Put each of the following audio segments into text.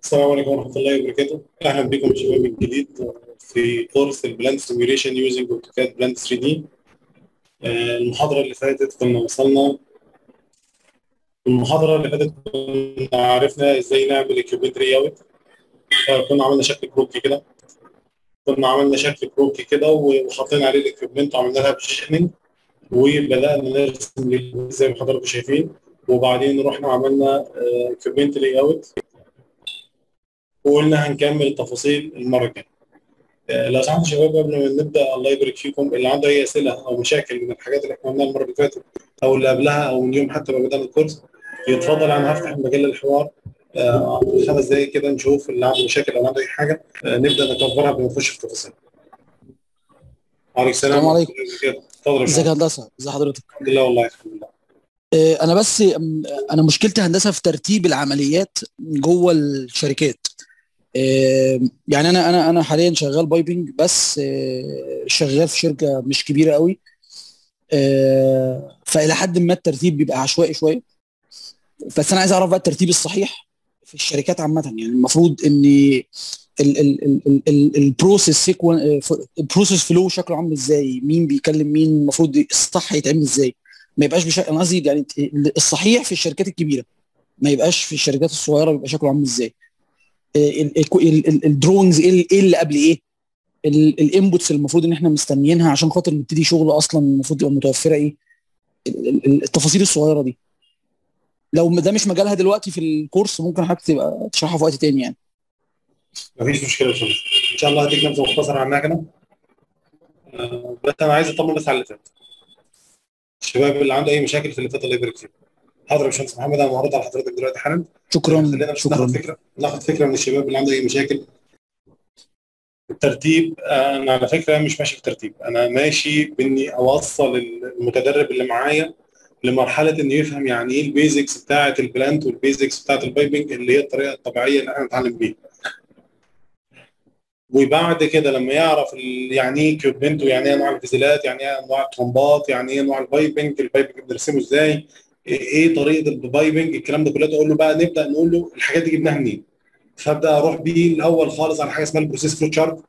السلام عليكم ورحمة الله وبركاته أهلا بكم شباب من جديد في كورس البلاند سيميوليشن يوزنج اوتوكاد بلاند 3 دي المحاضرة اللي فاتت كنا وصلنا المحاضرة اللي فاتت كنا عرفنا ازاي نعمل الكيوبيت ري اوت كنا عملنا شكل كروكي كده كنا عملنا شكل كروكي كده وحطينا عليه الاكيوبمنت وعملنا لها بوزيشننج وبدأنا نرسم زي ما حضراتكم شايفين وبعدين رحنا عملنا كيوبيت ري اوت وقلنا هنكمل التفاصيل المره الجايه. لو سمحتوا شباب قبل ما نبدا الله يبارك فيكم اللي عنده اي اسئله او مشاكل من الحاجات اللي احنا قلناها المره اللي فاتت او اللي قبلها او من يوم حتى ما بدانا الكورس يتفضل انا هفتح المجال للحوار خمس دقائق كده نشوف اللي عنده مشاكل او عنده اي حاجه نبدا نكفرها قبل ما نخش في التفاصيل. وعليكم السلام السلام عليكم اتفضل ازيك يا هندسه ازي حضرتك الحمد لله والله الحمد لله انا بس انا مشكلتي هندسه في ترتيب العمليات جوه الشركات يعني انا انا انا حاليا شغال بايبنج بس شغال في شركه مش كبيره قوي فالى حد ما الترتيب بيبقى عشوائي شويه بس انا عايز اعرف بقى الترتيب الصحيح في الشركات عامه يعني المفروض ان البروسيس سيكون البروسيس فلو شكله عامل ازاي مين بيكلم مين المفروض الصح يتعمل ازاي ما يبقاش بشكل انا قصدي يعني الصحيح في الشركات الكبيره ما يبقاش في الشركات الصغيره بيبقى شكله عامل ازاي الدرونز ايه اللي قبل ايه الانبوتس المفروض ان احنا مستنيينها عشان خاطر نبتدي شغل اصلا المفروض تبقى متوفره ايه التفاصيل الصغيره دي لو ده مش مجالها دلوقتي في الكورس ممكن حضرتك تبقى تشرحها في وقت تاني يعني مفيش مشكله يا ان شاء الله هديك نبذه مختصره عنها كده أه بس انا عايز اطمن بس على اللي فات الشباب اللي عنده اي مشاكل في اللي فات الله يبارك فيكم حاضر يا باشمهندس محمد انا معروض على حضرتك دلوقتي حالا شكرا خلينا بس شكرا ناخد فكره ناخد فكره من الشباب اللي عنده اي مشاكل الترتيب انا على فكره مش ماشي في ترتيب انا ماشي باني اوصل المتدرب اللي معايا لمرحله انه يفهم يعني ايه البيزكس بتاعه البلانت والبيزكس بتاعه البايبنج اللي هي الطريقه الطبيعيه اللي احنا نتعلم بيها وبعد كده لما يعرف يعني ايه كيوبمنت ويعني ايه انواع الفيزيلات يعني ايه انواع الترومبات يعني ايه انواع البايبنج البايبنج بنرسمه ازاي ايه طريقه البايبنج الكلام ده كله اقول له بقى نبدا نقول له الحاجات دي جبناها منين فابدا اروح بيه الاول خالص على حاجه اسمها البروسيس فلو تشارت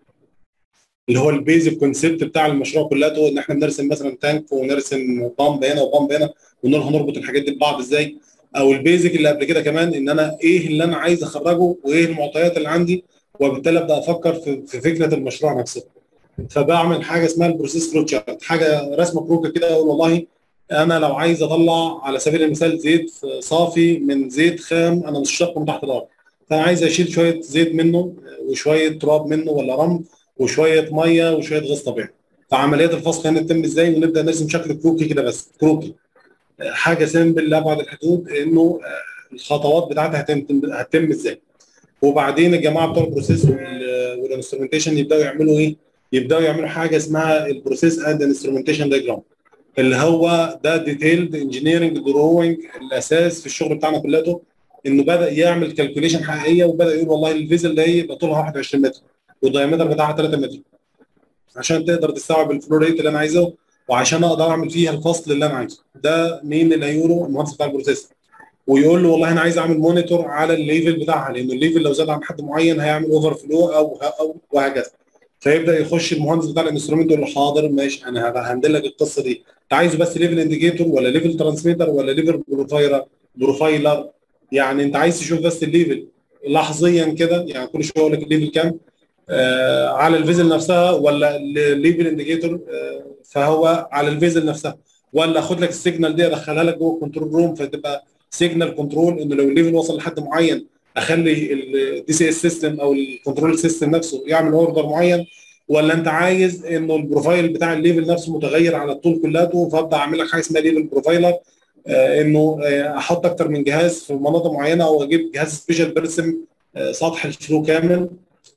اللي هو البيزك كونسيبت بتاع المشروع كلته ان احنا بنرسم مثلا تانك ونرسم بامب هنا وبامب هنا ونروح نربط الحاجات دي ببعض ازاي او البيزك اللي قبل كده كمان ان انا ايه اللي انا عايز اخرجه وايه المعطيات اللي عندي وبالتالي ابدا افكر في, في فكره المشروع نفسه فبعمل حاجه اسمها البروسيس فلو تشارت حاجه رسمه كروكه كده اقول والله انا لو عايز اطلع على سبيل المثال زيت صافي من زيت خام انا مش شاقه من تحت الارض فانا عايز اشيل شويه زيت منه وشويه تراب منه ولا رمل وشويه ميه وشويه غاز طبيعي فعمليات الفصل هنا تتم ازاي ونبدا نرسم شكل كروكي كده بس كروكي حاجه سيمبل لابعد الحدود انه الخطوات بتاعتها هتتم هتتم ازاي وبعدين الجماعه بتوع البروسيس والانسترومنتيشن يبداوا يعملوا ايه؟ يبداوا يعملوا حاجه اسمها البروسيس اند انسترومنتيشن دايجرام اللي هو ده ديتيلد انجينيرنج دروينج الاساس في الشغل بتاعنا كلته انه بدا يعمل كالكوليشن حقيقيه وبدا يقول والله الفيزل ده يبقى طولها 21 متر والدايمتر بتاعها 3 متر عشان تقدر تستوعب الفلو ريت اللي انا عايزه وعشان اقدر اعمل فيها الفصل اللي انا عايزه ده مين اللي هيقوله المهندس بتاع البروسيس ويقول له والله انا عايز اعمل مونيتور على الليفل بتاعها لان الليفل لو زاد عن حد معين هيعمل اوفر فلو او او وهكذا فيبدا يخش المهندس بتاع الانسترومنت يقول له حاضر ماشي انا ههندل لك القصه دي انت عايزه بس ليفل انديكيتور ولا ليفل ترانسميتر ولا ليفل بروفايلر بروفايلر يعني انت عايز تشوف بس الليفل لحظيا كده يعني كل شويه اقول لك الليفل كام آه على الفيزل نفسها ولا الليفل انديكيتور آه فهو على الفيزل نفسها ولا اخد لك السيجنال دي ادخلها لك جوه الكنترول روم فتبقى سيجنال كنترول انه لو الليفل وصل لحد معين اخلي الدي سي اس سيستم او الكنترول سيستم نفسه يعمل اوردر معين ولا انت عايز انه البروفايل بتاع الليفل نفسه متغير على الطول كلته فابدا اعمل لك حاجه اسمها ليفل بروفايلر آه انه آه احط اكتر من جهاز في مناطق معينه او اجيب جهاز سبيشال برسم آه سطح الفلو كامل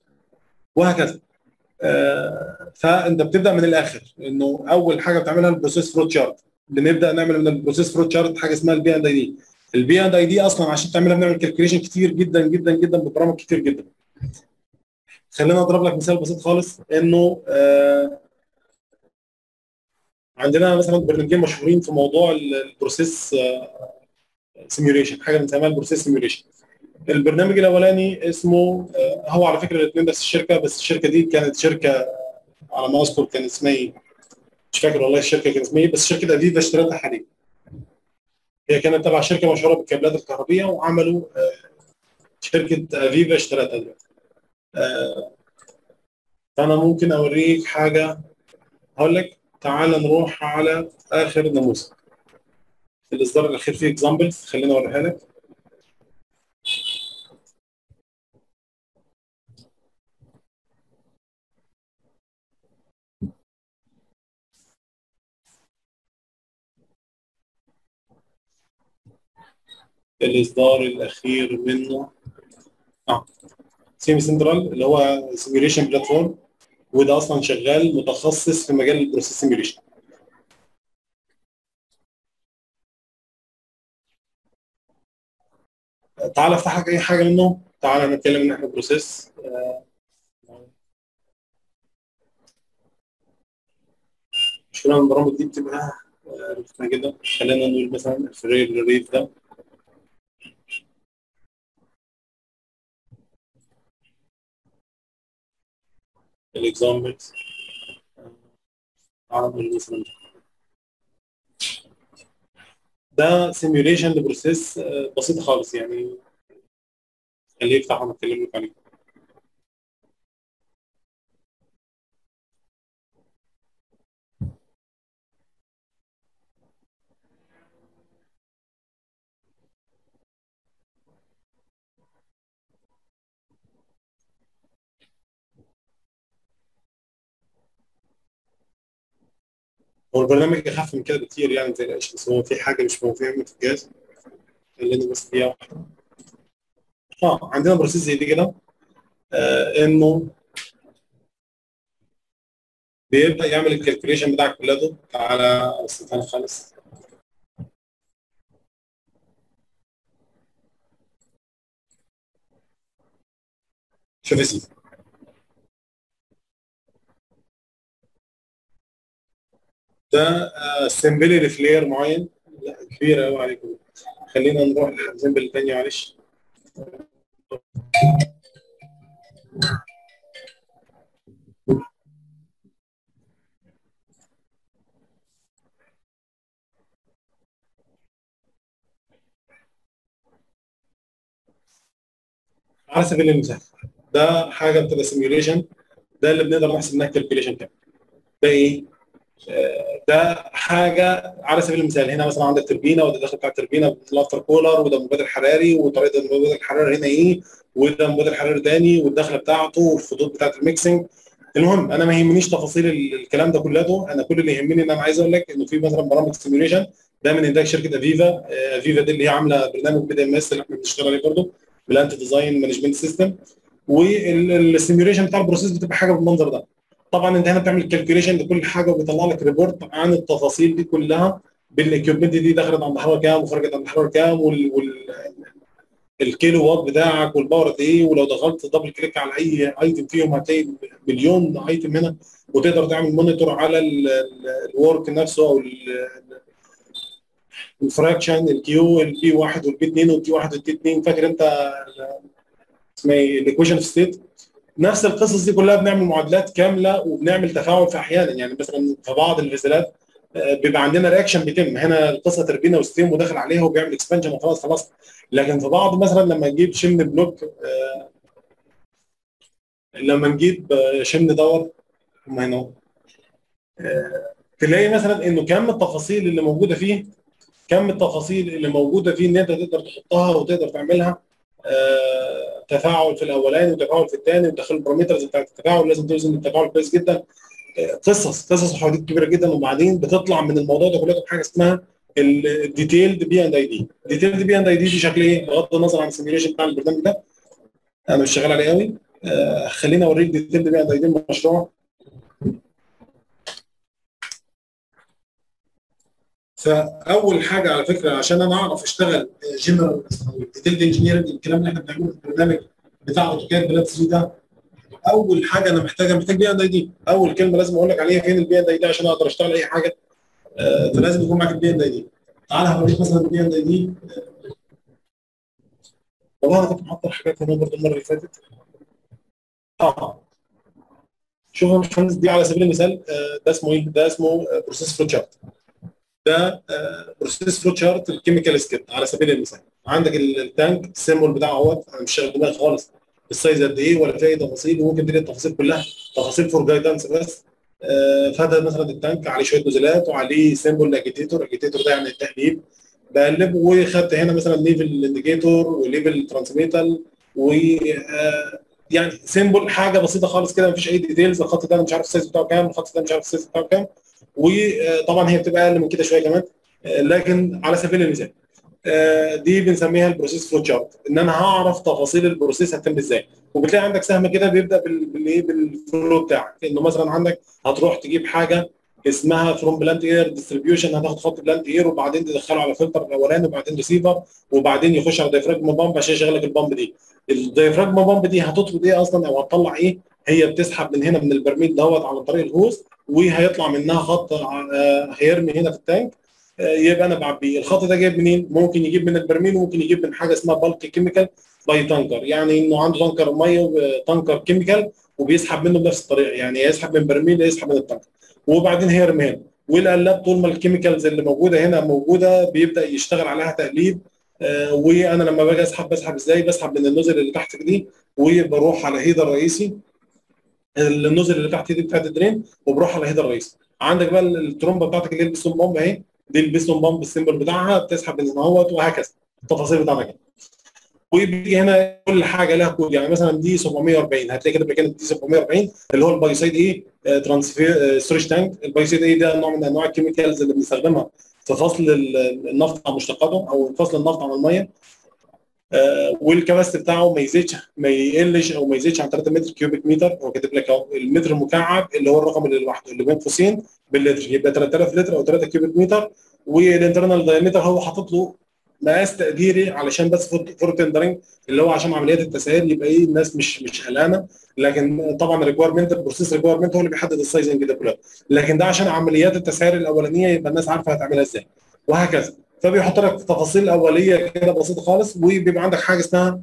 وهكذا آه فانت بتبدا من الاخر انه اول حاجه بتعملها البروسيس فلو تشارت بنبدا نعمل من البروسيس فلو تشارت حاجه اسمها البي اند اي دي البي اند اي دي اصلا عشان تعملها بنعمل كالكوليشن كتير جدا جدا جدا ببرامج كتير جدا خلينا اضرب لك مثال بسيط خالص انه آه عندنا مثلا برنامجين مشهورين في موضوع البروسيس سيميوليشن حاجه بنسميها البروسيس سيميوليشن البرنامج الاولاني اسمه آه، هو على فكره الاثنين نفس الشركه بس الشركه دي كانت شركه على ما اذكر كان اسمها ايه مش فاكر والله الشركه كان اسمها ايه بس شركه افيفا اشترتها حاليا هي كانت تبع شركه مشهوره بالكابلات الكهربيه وعملوا آه، شركه افيفا اشترتها دلوقتي آه، فانا ممكن اوريك حاجه هقول لك تعال نروح على اخر نموذج الاصدار الاخير فيه اكزامبلز خليني اوريها لك الاصدار الاخير منه اه سيمي سنترال اللي هو سيميوليشن بلاتفورم وده اصلا شغال متخصص في مجال البروسيس سيميوليشن تعال افتح لك اي حاجه منه تعال نتكلم ان احنا بروسيس مش من البرامج دي بتبقى آه، رخمه جدا خلينا نقول مثلا الفرير ريف ده الاكزامبلز تعال نقول مثلا ده سيميوليشن لبروسيس بسيط خالص يعني خليه يفتح وانا اتكلم لك عليه هو البرنامج اخف من كده بكتير يعني ما تقلقش بس هو في حاجه مش مفهومه في الجهاز خلينا بس دقيقه واحده اه عندنا بروسيس زي دي كده آه انه بيبدا يعمل الكالكوليشن بتاعك كله على استنى خالص شوف يا سيدي ده سمبلي لفلير معين لا كبير قوي عليكم خلينا نروح للسمبل الثانيه معلش على سبيل المثال ده حاجه بتبقى سيميوليشن ده اللي بنقدر نحسب منها كالكوليشن كام ده ايه؟ آه، ده حاجه على سبيل المثال هنا مثلا عندك تربينه وده داخل بتاع التربينه بالافتر كولر وده مبادر حراري وطريقه المبادر الحراري هنا ايه وده مبادر حراري تاني والدخله بتاعته والخطوط بتاعت الميكسنج المهم انا ما يهمنيش تفاصيل ال- الكلام ده كله انا كل اللي يهمني ان انا عايز اقول لك انه في مثلا برامج سيميوليشن ده من انتاج شركه افيفا آه، افيفا دي اللي هي عامله برنامج بي دي ام اس اللي احنا بنشتغل عليه برضه بلانت ديزاين مانجمنت سيستم والسيميوليشن بتاع البروسيس بتبقى حاجه بالمنظر ده طبعا انت هنا بتعمل كالكوليشن لكل حاجه وبيطلع لك ريبورت عن التفاصيل دي كلها بالاكيوبمنت دي دخلت عند حراره كام وخرجت عند حراره كام وال, وال الكيلو وات بتاعك والباور قد ايه ولو دخلت دبل كليك على اي ايتم فيهم هتلاقي مليون ايتم هنا وتقدر تعمل مونيتور على الورك نفسه او الفراكشن الكيو البي 1 والبي 2 والبي 1 والبي 2 فاكر انت ال- اسمها ايه الايكويشن اوف ستيت نفس القصص دي كلها بنعمل معادلات كامله وبنعمل تفاعل في احيانا يعني مثلا في بعض الفيزلات آه، بيبقى عندنا رياكشن بيتم هنا القصه تربينه وستيم وداخل عليها وبيعمل اكسبانشن وخلاص خلاص لكن في بعض مثلا لما نجيب شمن بلوك آه، لما نجيب آه، شمن دور هم هنا آه، تلاقي مثلا انه كم التفاصيل اللي موجوده فيه كم التفاصيل اللي موجوده فيه ان انت تقدر تحطها وتقدر تعملها آه، تفاعل في الاولاني وتفاعل في الثاني وتدخل البارامترز بتاعت التفاعل لازم توزن التفاعل كويس جدا آه، قصص قصص وحواديت كبيره جدا وبعدين بتطلع من الموضوع ده كله بحاجه اسمها الديتيلد بي اند اي دي الديتيلد بي اند اي دي دي شكل ايه بغض النظر عن السيميوليشن بتاع البرنامج ده انا مش شغال عليه قوي آه، خليني اوريك ديتيلد بي اند اي دي المشروع فاول حاجه على فكره عشان انا اعرف اشتغل جنرال ديتيلد انجينيرنج الكلام اللي احنا بنعمله في البرنامج بتاع اوتوكاد بلاد 3 ده اول حاجه انا محتاجها محتاج بي اند اي دي اول كلمه لازم اقول لك عليها فين البي اند اي دي عشان اقدر اشتغل اي حاجه آه، فلازم يكون معاك البي اند اي دي تعال هوريك مثلا البي اند اي دي والله انا كنت محضر حاجات هنا برضه المره اللي فاتت اه شوف يا باشمهندس دي على سبيل المثال آه، ده اسمه ايه؟ ده اسمه بروسيس فلو تشارت ده بروسيس فلو تشارت الكيميكال سكيت على سبيل المثال عندك ال- التانك السيمبل بتاعه اهوت انا مش شاغل دماغي خالص السايز قد ايه ولا في اي تفاصيل وممكن تلاقي التفاصيل كلها تفاصيل فور جايدنس بس آه، فده مثلا التانك عليه شويه نزلات وعليه سيمبل اجيتيتور اجيتيتور ده يعني التقليب بقلب وخدت هنا مثلا ليفل انديكيتور وليفل ترانسميتال و آه، يعني سيمبل حاجه بسيطه خالص كده مفيش اي ديتيلز الخط ده أنا مش عارف السايز بتاعه كام الخط ده مش عارف السايز بتاعه كام وطبعا هي بتبقى اقل من كده شويه كمان آه، لكن على سبيل المثال آه، دي بنسميها البروسيس فلو تشارت ان انا هعرف تفاصيل البروسيس هتتم ازاي وبتلاقي عندك سهم كده بيبدا بال- بالايه بالفلو بتاعك انه مثلا عندك هتروح تجيب حاجه اسمها فروم بلانت اير ديستريبيوشن هتاخد خط بلانت اير وبعدين تدخله على فلتر الاولاني وبعدين ريسيفر وبعدين يخش على دايفراجما بامب عشان يشغل لك البامب دي الدايفراجما بامب دي هتطرد ايه اصلا او هتطلع ايه هي بتسحب من هنا من البرميل دوت على طريق الهوز وهيطلع منها خط آه، هيرمي هنا في التانك آه، يبقى انا بعبيه الخط ده جايب منين ممكن يجيب من البرميل وممكن يجيب من حاجه اسمها بالك كيميكال باي تانكر يعني انه عنده تانكر ميه وتانكر كيميكال وبيسحب منه بنفس الطريقه يعني يا يسحب من برميل يا يسحب من التانكر وبعدين هيرمي هنا والقلاب طول ما الكيميكالز اللي موجوده هنا موجوده بيبدا يشتغل عليها تقليب آه، وانا لما باجي اسحب بسحب ازاي بسحب من النزل اللي تحت دي وبروح على هيدر رئيسي النزل اللي تحت دي بتاعت الدرين وبروح على هيدر رئيسي عندك بقى الترومبه بتاعتك اللي هي البستون بامب اهي دي البستون بامب السيمبل بتاعها بتسحب من هنا اهوت وهكذا التفاصيل بتاعنا كده وبيجي هنا كل حاجه لها كود يعني مثلا دي 740 هتلاقي كده كانت دي 740 اللي هو البايوسايد ايه ترانسفير ستورج تانك البايوسايد ايه ده نوع من انواع الكيميكالز اللي بنستخدمها في فصل ال- النفط عن مشتقاته او فصل النفط عن الميه آه، والكباستي بتاعه ما يزيدش ما يقلش او ما يزيدش عن 3 متر كيوبيك متر هو كاتب لك اهو المتر المكعب اللي هو الرقم اللي لوحده اللي بين قوسين باللتر يبقى 3000 لتر او 3 كيوبيك متر والانترنال دايمتر هو حاطط له مقاس تقديري علشان بس فور فور تندرنج اللي هو عشان عمليات التسعير يبقى ايه الناس مش مش قلقانه لكن طبعا الريكويرمنت البروسيس ريكويرمنت هو اللي بيحدد السايزنج ده كله لكن ده عشان عمليات التسعير الاولانيه يبقى الناس عارفه هتعملها ازاي وهكذا فبيحط لك تفاصيل اوليه كده بسيطه خالص وبيبقى عندك حاجه اسمها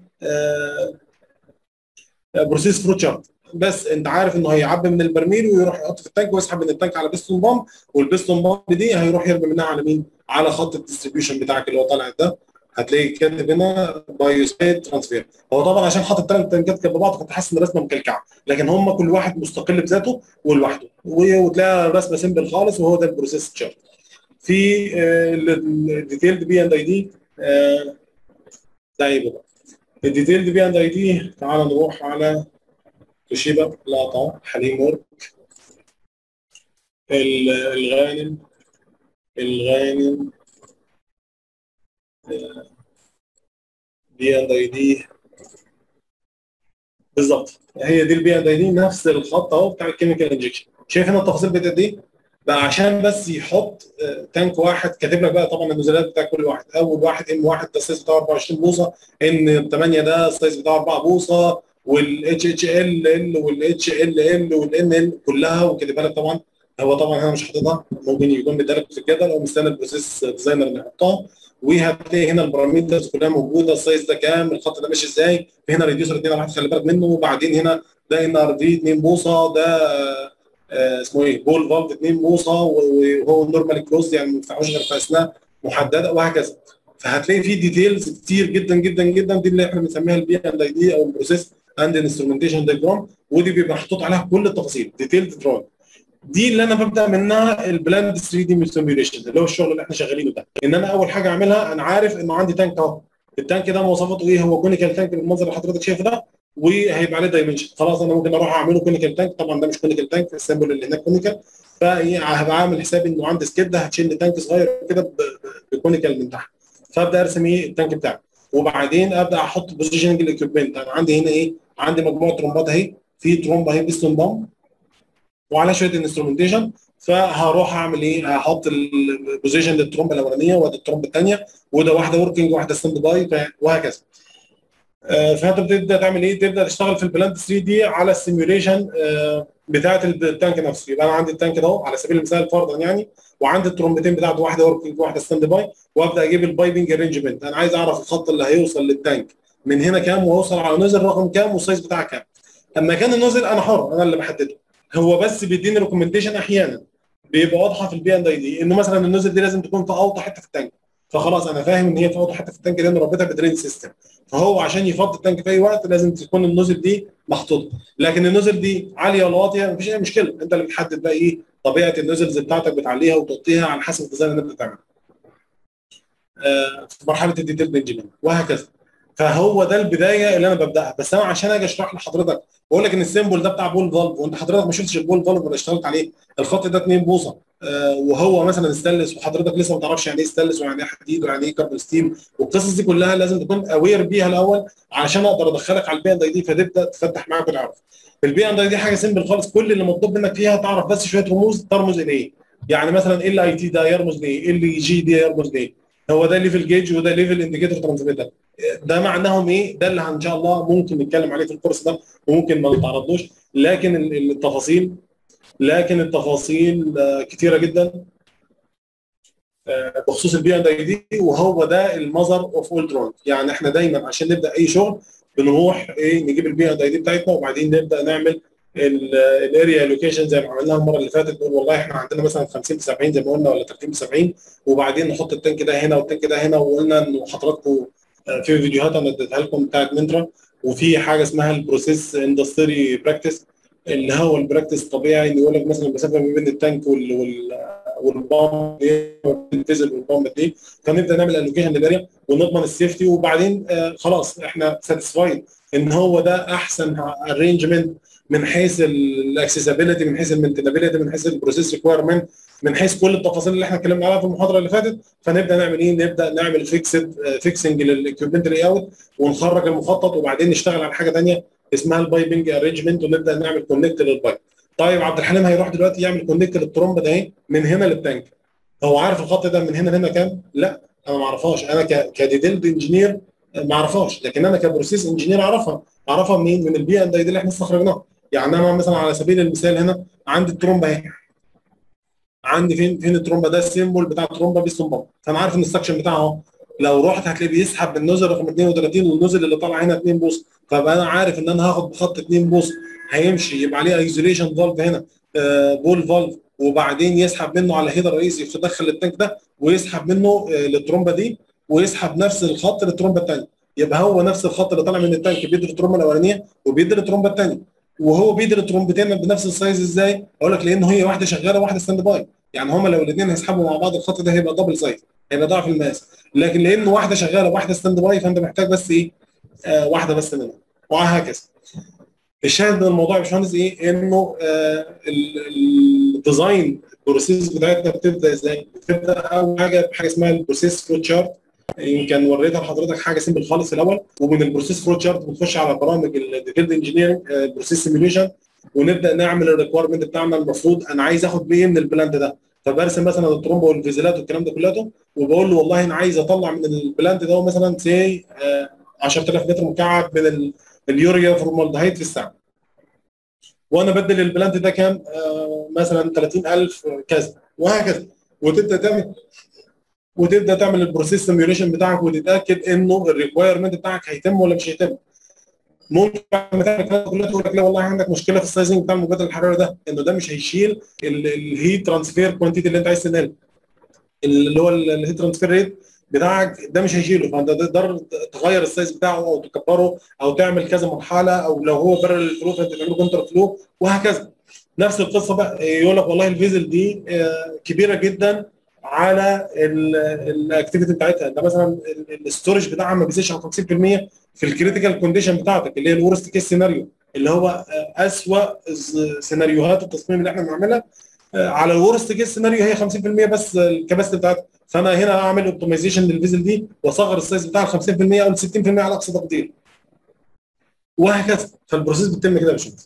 بروسيس فلو تشارت بس انت عارف انه هيعبي من البرميل ويروح يحط في التانك ويسحب من التانك على بيستون بامب والبيستون بامب دي هيروح يرمي منها على مين؟ على خط الديستريبيوشن بتاعك اللي هو طالع ده هتلاقي كاتب هنا بايوسايد ترانسفير هو طبعا عشان حاطط ثلاث تانكات جنب بعض كنت حاسس ان الرسمه مكلكعه لكن هم كل واحد مستقل بذاته ولوحده وتلاقي الرسمه سيمبل خالص وهو ده البروسيس تشارت في الديتيلد بي اند اي دي ده ايه بقى الديتيلد بي اند اي دي تعال نروح على توشيبا لا طبعا حليم ورك ال- الغانم الغانم بي اند اي دي بالظبط هي دي البي اند اي دي نفس الخط اهو بتاع الكيميكال انجكشن شايف هنا التفاصيل بتاعت دي بقى عشان بس يحط آه، تانك واحد كاتب لك بقى طبعا النزولات بتاع كل واحد اول واحد ام واحد ده السايز بتاعه 24 بوصه ان 8 ده السايز بتاعه 4 بوصه والاتش اتش ال ال والاتش ال ال والان ال كلها وكاتبها لك طبعا هو طبعا انا مش حاططها ممكن يكون مدالك في الجدول او مستني البروسيس ديزاينر اللي يحطها وهتلاقي هنا البارامترز كلها موجوده السايز ده كام الخط ده ماشي ازاي في هنا ريديوسر 2 على خلي بالك منه وبعدين هنا ده ان ار في 2 بوصه ده آه، اسمه ايه بول فالف 2 بوصه وهو نورمالي كلوز يعني ما بيفتحوش غير في اثناء محدده وهكذا فهتلاقي في ديتيلز كتير جدا جدا جدا دي اللي احنا بنسميها البي اند اي دي او البروسيس اند انسترومنتيشن دايجرام ودي بيبقى محطوط عليها كل التفاصيل ديتيلد دراينج دي اللي انا ببدا منها البلاند 3 دي سيميوليشن اللي هو الشغل اللي احنا شغالينه ده ان انا اول حاجه اعملها انا عارف انه عندي تانك اهو التانك ده مواصفاته ايه هو كونيكال تانك بالمنظر اللي حضرتك شايفه ده وهيبقى عليه دايمنشن خلاص انا ممكن اروح اعمله كونيكال تانك طبعا ده مش كونيكال تانك السامبل اللي هناك كونيكال فهبقى عامل حسابي انه عندي سكيد هتشيل لي تانك صغير كده ب- ب- بكونيكال من تحت فابدا ارسم ايه التانك بتاعي وبعدين ابدا احط بوزيشننج الاكيوبمنت انا عندي هنا ايه عندي مجموعه ترومبات اهي في ترومب اهي بيستون بامب وعلى شويه انسترومنتيشن فهروح اعمل ايه؟ هحط البوزيشن للترومبه الاولانيه وادي الترومبه الثانيه وده واحده وركينج وواحده ستاند باي وهكذا. آه، فانت بتبدا تعمل ايه؟ تبدا تشتغل في البلانت 3 دي على السيميوليشن بتاعه التانك نفسه يبقى انا عندي التانك ده اهو على سبيل المثال فرضا يعني وعندي الترومبتين بتاعته واحده وركينج وواحده ستاند باي وابدا اجيب البايبنج ارينجمنت انا عايز اعرف الخط اللي هيوصل للتانك من هنا كام واوصل على نوزل رقم كام والسايز بتاعها كام اما كان النوزل انا حر انا اللي بحدده هو بس بيديني ريكومنديشن احيانا بيبقى واضحه في البي اند اي دي انه مثلا النوزل دي لازم تكون في اوطى حته في التانك فخلاص انا فاهم ان هي في اوطى حته في التانك لان ربطها بدرين سيستم فهو عشان يفضي التانك في اي وقت لازم تكون النوزل دي محطوطه لكن النوزل دي عاليه ولا واطيه مفيش اي مشكله انت اللي بتحدد بقى ايه طبيعه النوزلز بتاعتك بتعليها وتوطيها على حسب الديزاين اللي انت بتعمله آه في مرحله الديتيل بنجمنت وهكذا فهو ده البدايه اللي انا ببداها بس انا عشان اجي اشرح لحضرتك بقول لك ان السيمبل ده بتاع بول فالف وانت حضرتك ما شفتش البول فالف ولا اشتغلت عليه الخط ده 2 بوصه آه وهو مثلا ستانلس وحضرتك لسه ما تعرفش يعني ايه ستانلس ويعني ايه حديد ويعني ايه كاربون ستيل والقصص دي كلها لازم تكون اوير بيها الاول عشان اقدر ادخلك على البي اند اي دي فتبدا تفتح معاك وتعرف البي اند اي دي حاجه سيمبل خالص كل اللي مطلوب منك فيها تعرف بس شويه رموز ترمز اليه يعني مثلا ال اي تي ده يرمز لايه ال جي دي يرمز لايه هو ده ليفل جيج وده ليفل انديكيتور ترانسميتر ده معناهم ايه ده اللي ان شاء الله ممكن نتكلم عليه في الكورس ده وممكن ما نتعرضلوش لكن التفاصيل لكن التفاصيل كتيره جدا بخصوص البي اند اي دي وهو ده المذر اوف اول درون يعني احنا دايما عشان نبدا اي شغل بنروح ايه نجيب البي اند اي دي بتاعتنا وبعدين نبدا نعمل الاريا لوكيشن زي ما عملناها المره اللي فاتت نقول والله احنا عندنا مثلا 50 ب 70 زي ما قلنا ولا 30 ب 70 وبعدين نحط التانك ده هنا والتانك ده هنا وقلنا ان حضراتكم في فيديوهات انا اديتها لكم بتاعت منترا وفي حاجه اسمها البروسيس اندستري براكتس اللي هو البراكتس الطبيعي اللي يقول لك مثلا المسافه ما بين التانك وال وال والبامب الديزل والبامب دي فنبدا نعمل الوكيشن للاريا ونضمن السيفتي وبعدين آه خلاص احنا ساتيسفايد ان هو ده احسن ارينجمنت من حيث الاكسسبيلتي من حيث المينتنابيلتي من حيث البروسيس ريكويرمنت من حيث كل التفاصيل اللي احنا اتكلمنا عليها في المحاضره اللي فاتت فنبدا نعمل ايه؟ نبدا نعمل فيكسد فيكسنج للاكيوبمنت ري اوت ونخرج المخطط وبعدين نشتغل على حاجه ثانيه اسمها البايبنج ارينجمنت ونبدا نعمل كونكت للبايب. طيب عبد الحليم هيروح دلوقتي يعمل كونكت للترومب ده اهي من هنا للتانك. هو عارف الخط ده من هنا لهنا كام؟ لا انا ما اعرفهاش انا كديتيلد انجينير ما اعرفهاش لكن انا كبروسيس انجينير اعرفها اعرفها منين؟ من البي اند اي دي اللي احنا استخرجناها. يعني انا مثلا على سبيل المثال هنا عندي الترومبه اهي عندي فين فين الترومبه ده السيمبل بتاع الترومبه بيستون بامب فانا عارف ان السكشن بتاعه اهو لو رحت هتلاقيه بيسحب بالنوزل رقم 32 والنوزل اللي طالع هنا 2 بوص فبقى انا عارف ان انا هاخد بخط 2 بوص هيمشي يبقى عليه ايزوليشن فالف هنا آه بول فالف وبعدين يسحب منه على هيدر رئيسي يدخل التانك ده ويسحب منه آه للترومبه دي ويسحب نفس الخط للترومبه الثانيه يبقى هو نفس الخط اللي طالع من التانك بيدي الترومبه الاولانيه وبيدي الترومبه الثانيه وهو بيدي الترومبتين بنفس السايز ازاي؟ اقول لك لان هي واحده شغاله وواحده ستاند باي يعني هما لو الاثنين هيسحبوا مع بعض الخط ده هيبقى دبل سايز هيبقى ضعف المقاس لكن لان واحده شغاله وواحده ستاند باي فانت محتاج بس ايه؟ آه واحده بس منهم وهكذا الشاهد من الموضوع يا باشمهندس ايه؟ انه آه الديزاين البروسيس بتاعتنا بتبدا ازاي؟ بتبدا اول حاجه بحاجه اسمها البروسيس فلو تشارت يمكن وريتها لحضرتك حاجه سيمبل خالص الاول ومن البروسيس فلو تشارت بنخش على برامج الديتيلد انجينيرنج بروسيس سيميوليشن ونبدا نعمل الريكويرمنت بتاعنا المفروض انا عايز اخد بايه من البلاند ده فبرسم مثلا الترومبه والفيزيلات والكلام ده كلته وبقول له والله انا عايز اطلع من البلاند ده مثلا سي 10000 متر مكعب من اليوريا فورمالدهيد في الساعه وانا بدل البلاند ده كام آه مثلا 30000 كذا وهكذا وتبدا تعمل وتبدا تعمل البروسيس سيميوليشن بتاعك وتتاكد انه الريكوايرمنت بتاعك هيتم ولا مش هيتم ممكن بعد ما تعمل الكلام كله تقول لك لا والله عندك مشكله في السايزنج بتاع المبادر الحراري ده انه ده مش هيشيل الهيت ترانسفير كوانتيتي اللي انت عايز تنقله اللي هو الهيت ترانسفير ريت بتاعك ده مش هيشيله فانت تقدر تغير السايز بتاعه او تكبره او تعمل كذا مرحله او لو هو بره الفلو فانت تعمله كونتر فلو وهكذا نفس القصه بقى يقول لك والله الفيزل دي كبيره جدا على الاكتيفيتي بتاعتها انت مثلا الستورج بتاعها ما بيزيدش عن 50% في الكريتيكال كونديشن بتاعتك اللي هي الورست كيس سيناريو اللي هو اسوء سيناريوهات التصميم اللي احنا بنعملها على الورست كيس سيناريو هي 50% بس الكباسيتي بتاعتها فانا هنا اعمل اوبتمايزيشن للفيزل دي واصغر السايز بتاع ال 50% او ال 60% على اقصى تقدير وهكذا فالبروسيس بتتم كده يا باشمهندس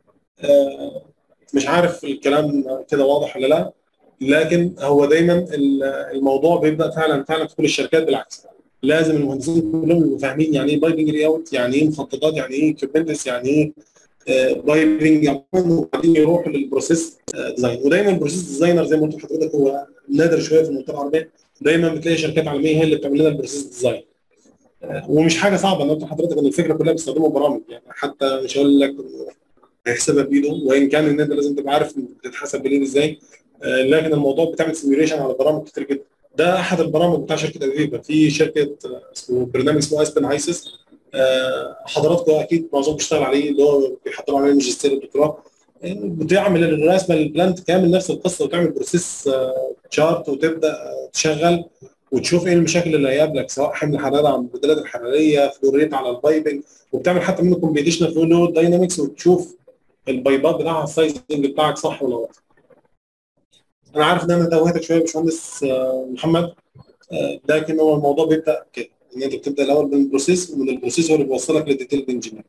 مش عارف الكلام كده واضح ولا لا لكن هو دايما الموضوع بيبدا فعلا فعلا في كل الشركات بالعكس لازم المهندسين كلهم يبقوا فاهمين يعني ايه بايبنج ري اوت يعني ايه مخططات يعني ايه كوبنتس يعني ايه بايبنج وبعدين يروحوا للبروسيس ديزاين ودايما البروسيس ديزاينر زي ما قلت لحضرتك هو نادر شويه في المنطقه العربيه دايما بتلاقي شركات عالميه هي اللي بتعمل لنا البروسيس ديزاين ومش حاجه صعبه ان انت حضرتك ان الفكره كلها بيستخدموا برامج يعني حتى مش هقول لك هيحسبها بايده وان كان ان انت لازم تبقى عارف بتتحسب بالايد ازاي لكن الموضوع بتعمل سيميوليشن على برامج كتير جدا ده احد البرامج بتاع شركه افيفا في شركه اسمه برنامج اسمه اسبن هايسس حضراتكم اكيد معظمكم بيشتغل عليه اللي هو بيحضروا عليه الماجستير الدكتوراه بتعمل الرسمه للبلانت كامل نفس القصه وتعمل بروسيس تشارت وتبدا تشغل وتشوف ايه المشاكل اللي هيقابلك سواء حمل حراره عن البدلات الحراريه فلوريت على البايبنج وبتعمل حتى منه كومبيتيشنال فلو داينامكس وتشوف البايبات بتاعها السايزنج بتاعك صح ولا غلط. انا عارف ان انا توهتك شويه يا باشمهندس محمد لكن هو الموضوع بيبدا كده ان انت بتبدا الاول بالبروسيس ومن البروسيس هو اللي بيوصلك للديتيل انجينير.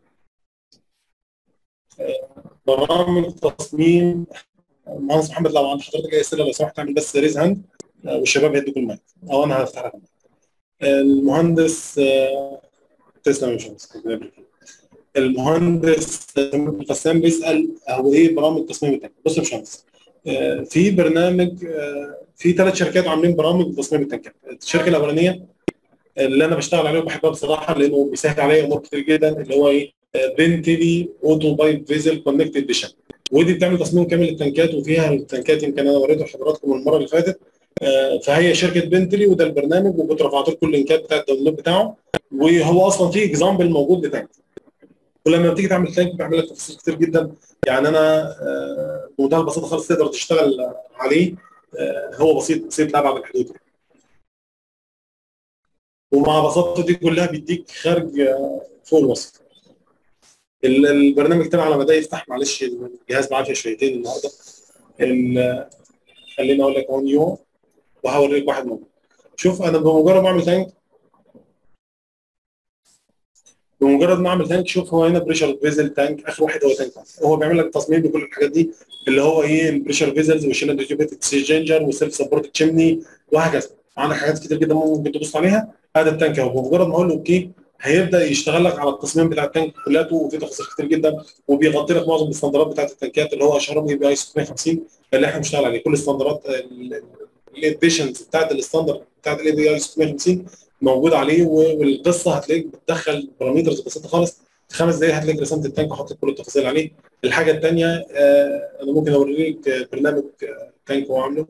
برامج تصميم مهندس محمد لو عند حضرتك اي اسئله لو سمحت اعمل بس ريز هاند والشباب هيدوك المايك او انا هفتح لك المهندس تسلم يا باشمهندس المهندس القسام بيسال هو ايه برامج تصميم التنك بص يا باشمهندس في برنامج في ثلاث شركات عاملين برامج تصميم التنكات الشركه الاولانيه اللي انا بشتغل عليه وبحبها بصراحه لانه بيسهل عليا امور كتير جدا اللي هو ايه بنتلي اوتو بايب فيزل كونكت اديشن ودي بتعمل تصميم كامل للتنكات وفيها التنكات يمكن انا وريته لحضراتكم المره اللي فاتت فهي شركه بنتلي وده البرنامج وكنت رفعت لكم اللينكات بتاع الداونلود بتاعه وهو اصلا في اكزامبل موجود لتانك ولما بتيجي تعمل تانك بيعمل لك تفاصيل كتير جدا يعني انا بمنتهى البساطه خالص تقدر تشتغل عليه هو بسيط بسيط لابعد الحدود ومع بساطته دي كلها بيديك خارج فوق الوصف البرنامج تبع لما بدا يفتح معلش الجهاز بعافيه شويتين النهارده خليني اقول لك اون يو وهوريك واحد موجود شوف انا بمجرد ما اعمل تانك بمجرد ما اعمل تانك شوف هو هنا بريشر فيزل تانك اخر واحد هو تانك هو بيعمل لك تصميم بكل الحاجات دي اللي هو ايه البريشر فيزلز والشيلد ديوبيت اكسشينجر والسيلف سبورت تشيمني وهكذا عندك حاجات كتير جدا ممكن تبص عليها هذا التانك اهو بمجرد ما اقول له اوكي هيبدا يشتغل لك على التصميم بتاع التانك كلياته وفي تفاصيل كتير جدا وبيغطي لك معظم الستاندرات بتاعت التنكات اللي هو اشهرهم اي بي اي 650 اللي احنا بنشتغل عليه كل الستاندرات الاديشنز بتاعت الستاندرد بتاعت الاي بي اي 650 موجود عليه والقصه هتلاقيك بتدخل بارامترز بسيطه خالص في خمس دقائق هتلاقيك رسمت التانك وحطيت كل التفاصيل عليه الحاجه الثانيه آه انا ممكن اوريك برنامج تانك هو عامله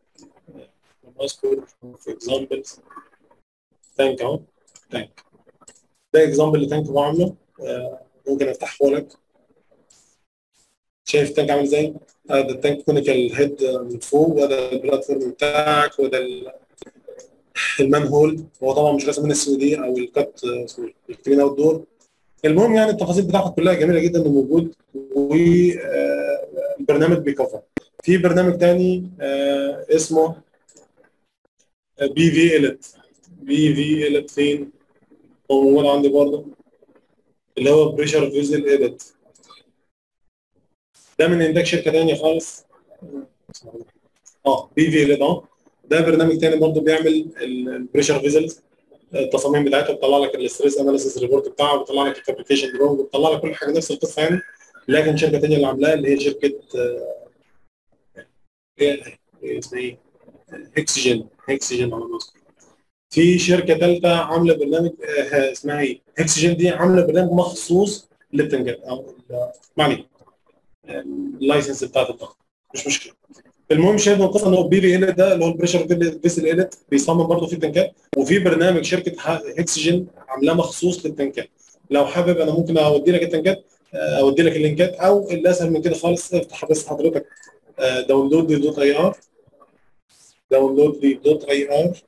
اذكر في اكزامبلز تانك اهو تانك ده اكزامبل لتانك هو عامله آه ممكن افتحه لك شايف التانك عامل ازاي؟ هذا التانك كونيكال هيد من فوق وده البلاتفورم بتاعك وده المان هول هو طبعا مش رسم من السعوديه او الكات اسمه الكلين اوت دور المهم يعني التفاصيل بتاعته كلها جميله جدا وموجود والبرنامج بيكفر في برنامج تاني آه اسمه بي في اليت بي في اليت فين هو موجود عندي برضه اللي هو بريشر فيزل اليت ده من انتاج شركه ثانيه خالص اه بي في اليت اه ده برنامج تاني برضه بيعمل البريشر فيزلز التصاميم بتاعته بتطلع لك الاستريس اناليسيس ريبورت بتاعه بتطلع لك الفابريكيشن دروينج بتطلع لك كل حاجه نفس القصه يعني لكن شركه ثانيه اللي عاملاها اللي هي شركه اسمها ايه؟ هيكسجين هيكسجين على ما في شركه ثالثه عامله برنامج اسمها ايه؟ هيكسجين دي عامله برنامج مخصوص للتنجات او ما علينا اللايسنس بتاعت الضغط مش مشكله المهم شايف القصه ان هو بي في ال ده اللي هو البريشر فيسل ايلت بيصمم برضه في التنكات وفي برنامج شركه هيكسجين عاملاه مخصوص للتنكات لو حابب انا ممكن اودي لك التنكات اودي لك اللينكات او اللي اسهل من كده خالص افتح بس حضرتك داونلود لي دوت اي ار داونلود لي دوت اي ار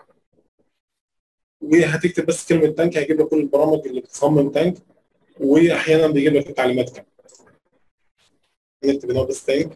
وهتكتب بس كلمه تانك هيجيب لك كل البرامج اللي بتصمم تانك واحيانا بيجيب لك التعليمات كمان نكتب هنا بس تانك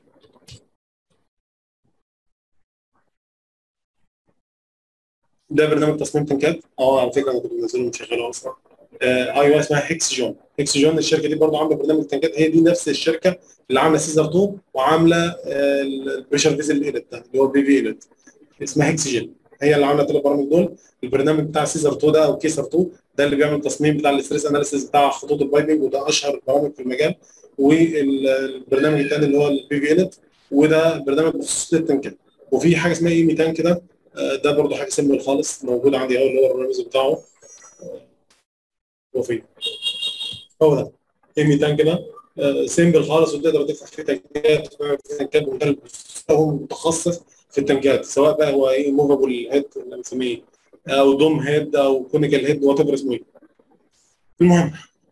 ده برنامج تصميم تنكات اه على فكره انا كنت منزله ومشغله اصلا آه ايوه اسمها هيكسجون هيكسجون الشركه دي برضه عامله برنامج تنكات هي دي نفس الشركه اللي عامله سيزر 2 وعامله آه البريشر فيزل ايلت ده اللي هو بي في ايلت اسمها هيكسجين هي اللي عامله الثلاث برامج دول البرنامج بتاع سيزر 2 ده او كيسر 2 ده اللي بيعمل التصميم بتاع الاستريس اناليسيس بتاع خطوط البايبنج وده اشهر البرامج في المجال والبرنامج الثاني اللي هو البي في ايلت وده برنامج مخصوص للتنكات وفي حاجه اسمها ايمي تانك ده ده برضه حاجه سيمبل خالص موجود عندي اهو اللي هو الرمز بتاعه هو فين هو ده ايمي تانك ده سيمبل خالص وتقدر تفتح فيه تنكات تنكات مختلف هو متخصص في التنكات سواء بقى هو ايه موفابل هيد ولا بنسميه او دوم هيد او كونيكال هيد وات ايفر اسمه ايه المهم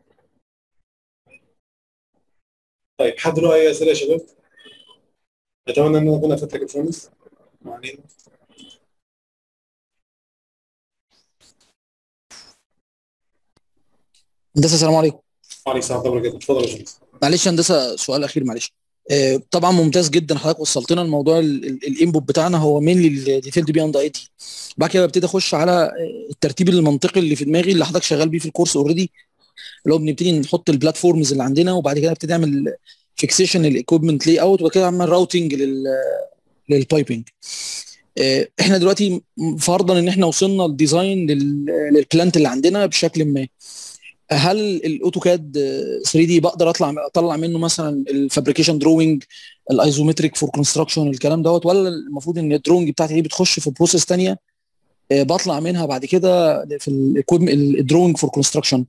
طيب حد له اي اسئله يا شباب؟ اتمنى ان انا اكون افدتك يا باشمهندس ما علينا هندسه السلام عليكم عليك السلام ورحمه الله وبركاته اتفضل يا باشمهندس معلش هندسه سؤال اخير معلش آه، طبعا ممتاز جدا حضرتك وصلتنا الموضوع الانبوت بتاعنا هو مين الديتيلد بي اند اي تي بعد كده ببتدي اخش على آه، الترتيب المنطقي اللي في دماغي اللي حضرتك شغال بيه في الكورس اوريدي اللي هو بنبتدي نحط البلاتفورمز اللي عندنا وبعد كده نبتدي نعمل فيكسيشن للايكويبمنت لاي اوت وبعد كده نعمل راوتنج لل للبايبنج آه، احنا دلوقتي فرضا ان احنا وصلنا الديزاين للبلانت اللي عندنا بشكل ما هل الاوتوكاد 3 دي بقدر اطلع اطلع منه مثلا الفابريكيشن دروينج الايزومتريك فور كونستراكشن الكلام دوت ولا المفروض ان الدروينج بتاعتي دي بتخش في بروسيس ثانيه بطلع منها بعد كده في الدروينج فور كونستراكشن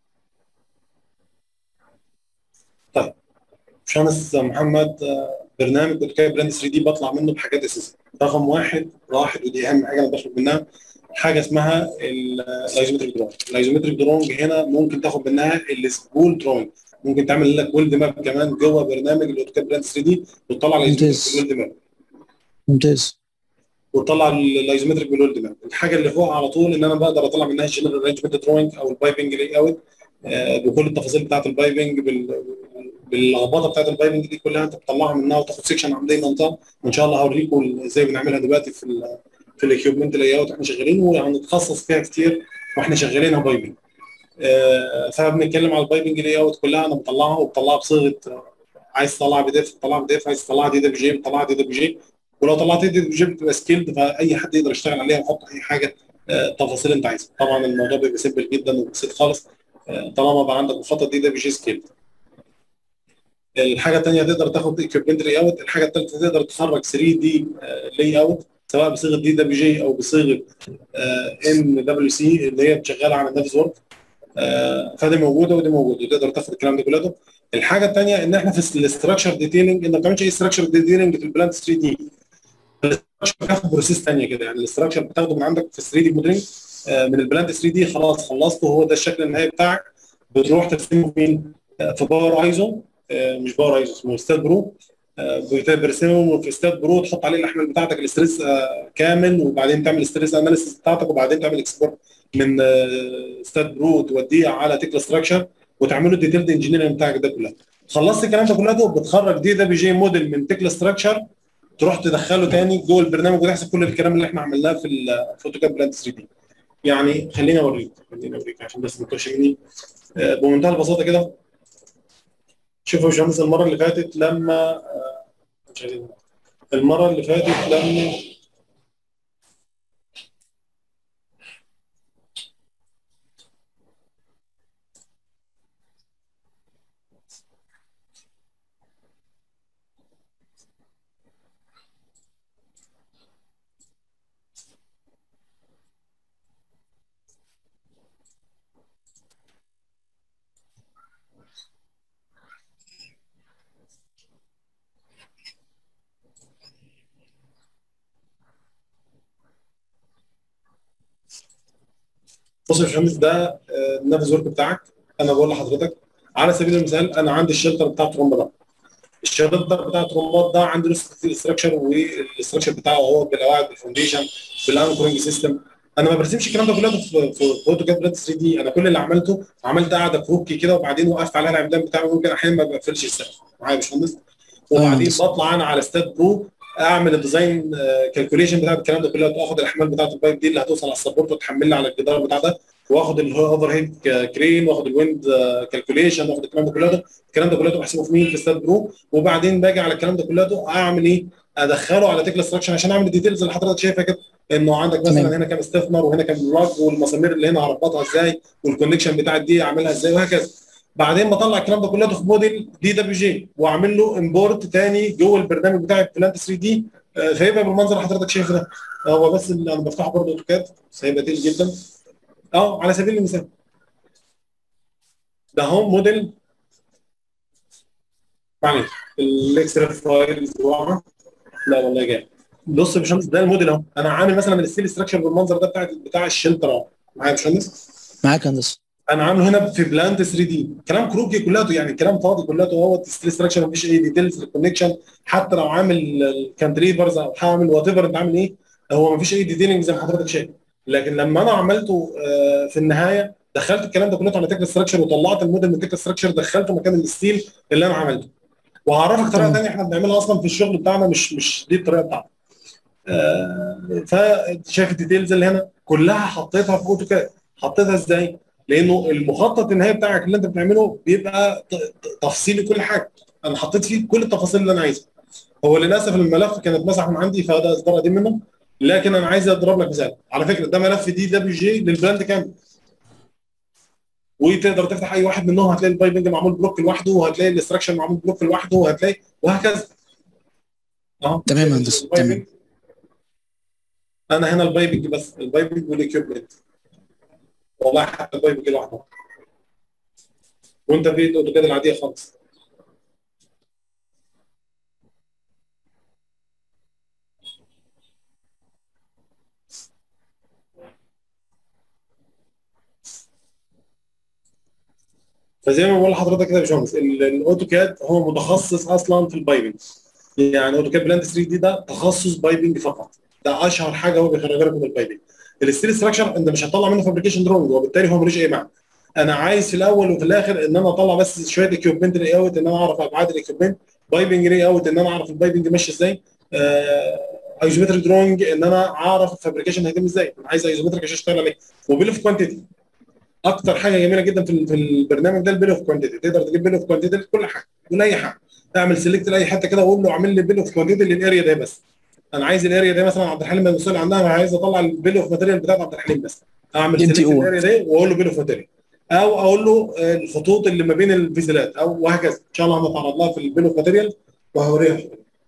طيب باشمهندس محمد برنامج اوتوكاد براند 3 دي بطلع منه بحاجات اساسيه رقم واحد واحد ودي اهم حاجه انا بخرج منها حاجه اسمها الايزومتريك دروينج الايزومتريك دروينج هنا ممكن تاخد منها السبول دروينج ممكن تعمل لك ويلد ماب كمان جوه برنامج الاوتوكاد براند 3 دي وتطلع الايزومتريك ويلد ماب ممتاز وتطلع الايزومتريك بالويلد ماب الحاجه اللي فوق على طول ان انا بقدر اطلع منها الجنرال ارينجمنت دروينج او البايبنج لاي اوت بكل التفاصيل بتاعت البايبنج بال باللخبطه بتاعت البايبنج دي كلها انت بتطلعها منها وتاخد سيكشن عمليه منطقه وان شاء الله هوريكم ازاي بنعملها دلوقتي في في الاكيوبمنت لاي اوت احنا شغالين وهنتخصص فيها كتير واحنا شغالينها بايبنج آه فبنتكلم على البايبنج لاي اوت كلها انا بطلعها وبطلعها بصيغه عايز تطلعها بديف تطلعها بديف عايز تطلعها دي دبليو جي بتطلعها دي دبليو جي ولو طلعت دي دبليو جي بتبقى سكيلد فاي حد يقدر يشتغل عليها ويحط اي حاجه آه تفاصيل انت عايزها طبعا الموضوع بيبقى سيمبل جدا وبسيط خالص آه طالما بقى عندك مخطط دي دبليو جي سكيلد الحاجه الثانيه تقدر تاخد ايكويبمنت لاي اوت الحاجه الثالثه تقدر تخرج 3 دي لاي اوت سواء بصيغه دي دبليو جي او بصيغه ام دبليو سي اللي هي شغاله على النافس وورك فدي موجوده ودي موجوده وتقدر تاخد الكلام ده كله الحاجه الثانيه ان احنا في الاستراكشر ديتيلنج انت ما بتعملش اي استراكشر ديتيلنج في البلانت 3 دي الاستراكشر بتاخد بروسيس ثانيه كده يعني الاستراكشر بتاخده من عندك في 3 دي موديلنج من البلانت 3 دي خلاص خلصته هو ده الشكل النهائي بتاعك بتروح ترسمه فين في باور ايزو مش باور ايزو اسمه ستات برو بترسمه في ستات برو تحط عليه الاحمال بتاعتك الاستريس كامل وبعدين تعمل ستريس اناليسيس بتاعتك وبعدين تعمل اكسبورت من ستات برو توديه على تكلا ستراكشر وتعمله الديتيلد انجينيرنج بتاعك ده كله خلصت الكلام ده كله بتخرج دي دبليو جي موديل من تكلا ستراكشر تروح تدخله تاني جوه البرنامج وتحسب كل الكلام اللي احنا عملناه في الاوتوكاد بلانت 3 دي يعني خليني اوريك خليني اوريك عشان بس ما تتوهش مني بمنتهى البساطه كده شوفوا يا باشمهندس المره اللي فاتت لما المره اللي فاتت لما بص يا باشمهندس ده النافذ ورك بتاعك انا بقول لحضرتك على سبيل المثال انا عندي الشلتر بتاع الترومبا ده الشلتر بتاع الترومبات ده عنده نفس الاستراكشر والاستراكشر بتاعه هو بالقواعد بالفونديشن بالانكورنج سيستم انا ما برسمش الكلام ده كله في في اوتوكاد بلاد 3 دي انا كل اللي عملته عملت قاعده كروكي كده وبعدين وقفت عليها العمدان بتاعي ممكن احيانا ما بقفلش السقف معايا يا باشمهندس وبعدين بطلع انا على ستات برو اعمل الديزاين كالكوليشن بتاع الكلام ده كله واخد الاحمال بتاعت البايب دي اللي هتوصل على السبورت وتحمل لي على الجدار بتاع ده واخد الاوفر هيد كرين واخد الويند كالكوليشن واخد الكلام ده كله الكلام ده كله بحسبه في مين في ستات برو وبعدين باجي على الكلام ده كله اعمل ايه؟ ادخله على تكلا ستراكشر عشان اعمل الديتيلز اللي حضرتك شايفها كده انه عندك مثلا هنا كام استثمر وهنا كام راج والمسامير اللي هنا هربطها ازاي والكونكشن بتاعت دي اعملها ازاي وهكذا بعدين بطلع الكلام ده كله في موديل دي دبليو جي واعمل له امبورت تاني جوه البرنامج بتاع بلانت 3 دي فيبقى بالمنظر اللي حضرتك شايفه ده هو بس اللي انا بفتحه برضه اوتوكاد بس هيبقى تقيل جدا اه على سبيل المثال ده هو موديل معلش الاكسل فايلز واقعه لا والله جاي بص يا باشمهندس ده الموديل اهو انا عامل مثلا الستيل ستراكشر بالمنظر ده بتاع بتاع الشلتر اهو معايا يا باشمهندس معاك يا هندسه انا عامله هنا في بلانت 3 دي كلام كروكي كلته يعني كلام فاضي كلته هو ستيل ستراكشر مفيش اي ديتيلز للكونكشن حتى لو عامل الكانتريفرز او عامل وات ايفر انت عامل ايه هو مفيش اي ديتيلنج زي ما حضرتك شايف لكن لما انا عملته آه، في النهايه دخلت الكلام ده كله على تكنيكال ستراكشر وطلعت الموديل من تكنيكال ستراكشر دخلته مكان الستيل اللي انا عملته وهعرفك طريقه تمام. ثانيه احنا بنعملها اصلا في الشغل بتاعنا مش مش دي الطريقه بتاعتنا آه، فشايف الديتيلز اللي هنا كلها حطيتها في اوتوكاد حطيتها ازاي؟ لانه المخطط النهائي بتاعك اللي انت بتعمله بيبقى ت- ت- تفصيلي كل حاجه انا حطيت فيه كل التفاصيل اللي انا عايزها هو للاسف الملف كان اتمسح من عندي فده اصدار قديم منه لكن انا عايز اضرب لك مثال على فكره ده ملف دي دبليو جي للبراند كامل وتقدر تفتح اي واحد منهم هتلاقي البايبنج معمول بلوك لوحده وهتلاقي الاستراكشن معمول بلوك لوحده وهتلاقي وهكذا اه تمام يا هندسة، البايبنج. انا هنا البايبنج بس البايبنج والاكيوبمنت والله حتى البايبنج لوحده وانت في الاوتوكاد العاديه خالص فزي ما بقول لحضرتك كده يا باشمهندس ال- الاوتوكاد هو متخصص اصلا في البايبنج يعني اوتوكاد بلاند 3 دي ده تخصص بايبنج فقط ده اشهر حاجه هو بيخرج لك من البايبنج الستيل ستراكشر انت مش هتطلع منه فابريكيشن دروينج وبالتالي هو ملوش اي معنى انا عايز في الاول وفي الاخر ان انا اطلع بس شويه اكيوبمنت ري اوت ان انا اعرف ابعاد الاكيوبمنت بايبنج ري اوت ان انا اعرف البايبنج ماشي ازاي ايزومتريك دروينج ان انا اعرف الفابريكيشن هيتم ازاي انا عايز ايزومتريك عشان اشتغل عليه وبيل اوف كوانتيتي اكتر حاجه جميله جدا في في البرنامج ده البيل اوف كوانتيتي تقدر تجيب بيل اوف كوانتيتي لكل حاجه ولاي حاجه اعمل سيلكت لاي حته كده وقول له اعمل لي بيل اوف كوانتيتي للاريا ده بس انا عايز الاريا ده مثلا عبد الحليم المسؤول عنها انا عايز اطلع البيل اوف ماتيريال بتاعت عبد الحليم بس اعمل MTO. سيلكت الاريا ده واقول له بيل اوف ماتيريال او اقول له آه، الخطوط اللي ما بين الفيزلات او وهكذا ان شاء الله هنتعرض لها في البيل اوف ماتيريال وهوريها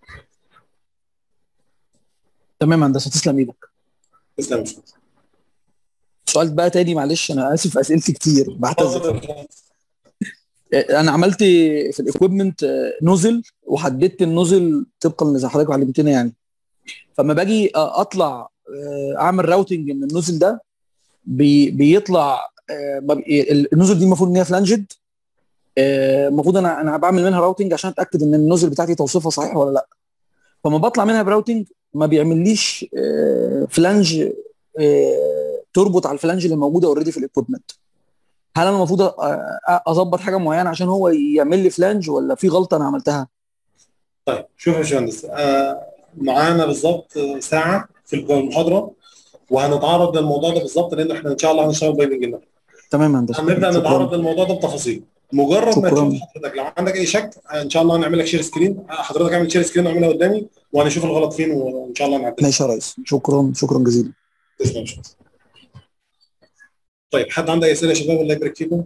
تمام يا هندسه تسلم ايدك تسلم يا باشمهندس. سؤال بقى تاني معلش انا اسف اسئلتي كتير بعتذر انا عملت في الاكويبمنت نوزل وحددت النوزل طبقا لزي حضرتك علمتنا يعني فما باجي اطلع آه، اعمل راوتنج من النوزل ده بي بيطلع آه، ما بي- النوزل دي المفروض ان هي فلانجد آه، المفروض انا انا بعمل منها راوتنج عشان اتاكد ان النوزل بتاعتي توصيفها صحيح ولا لا فما بطلع منها براوتنج ما بيعمليش آه، فلانج آه، تربط على الفلانج اللي موجوده اوريدي في الاكويبمنت هل انا المفروض أ- أ- اظبط حاجه معينه عشان هو يعمل لي فلانج ولا في غلطه انا عملتها طيب شوف يا باشمهندس آه معانا بالظبط ساعه في المحاضره وهنتعرض للموضوع ده بالظبط لان احنا ان شاء الله هنشتغل بايبنج النهارده تمام يا هندسه هنبدا شكراً. نتعرض للموضوع ده بتفاصيل مجرد ما شكراً. تشوف حضرتك لو عندك اي شك ان شاء الله هنعمل لك شير سكرين حضرتك اعمل شير سكرين واعملها قدامي وهنشوف الغلط فين وان شاء الله نعدل ماشي يا ريس شكرا شكرا جزيلا تسلم يا باشمهندس. طيب حد عنده اي اسئله يا شباب الله يبارك فيكم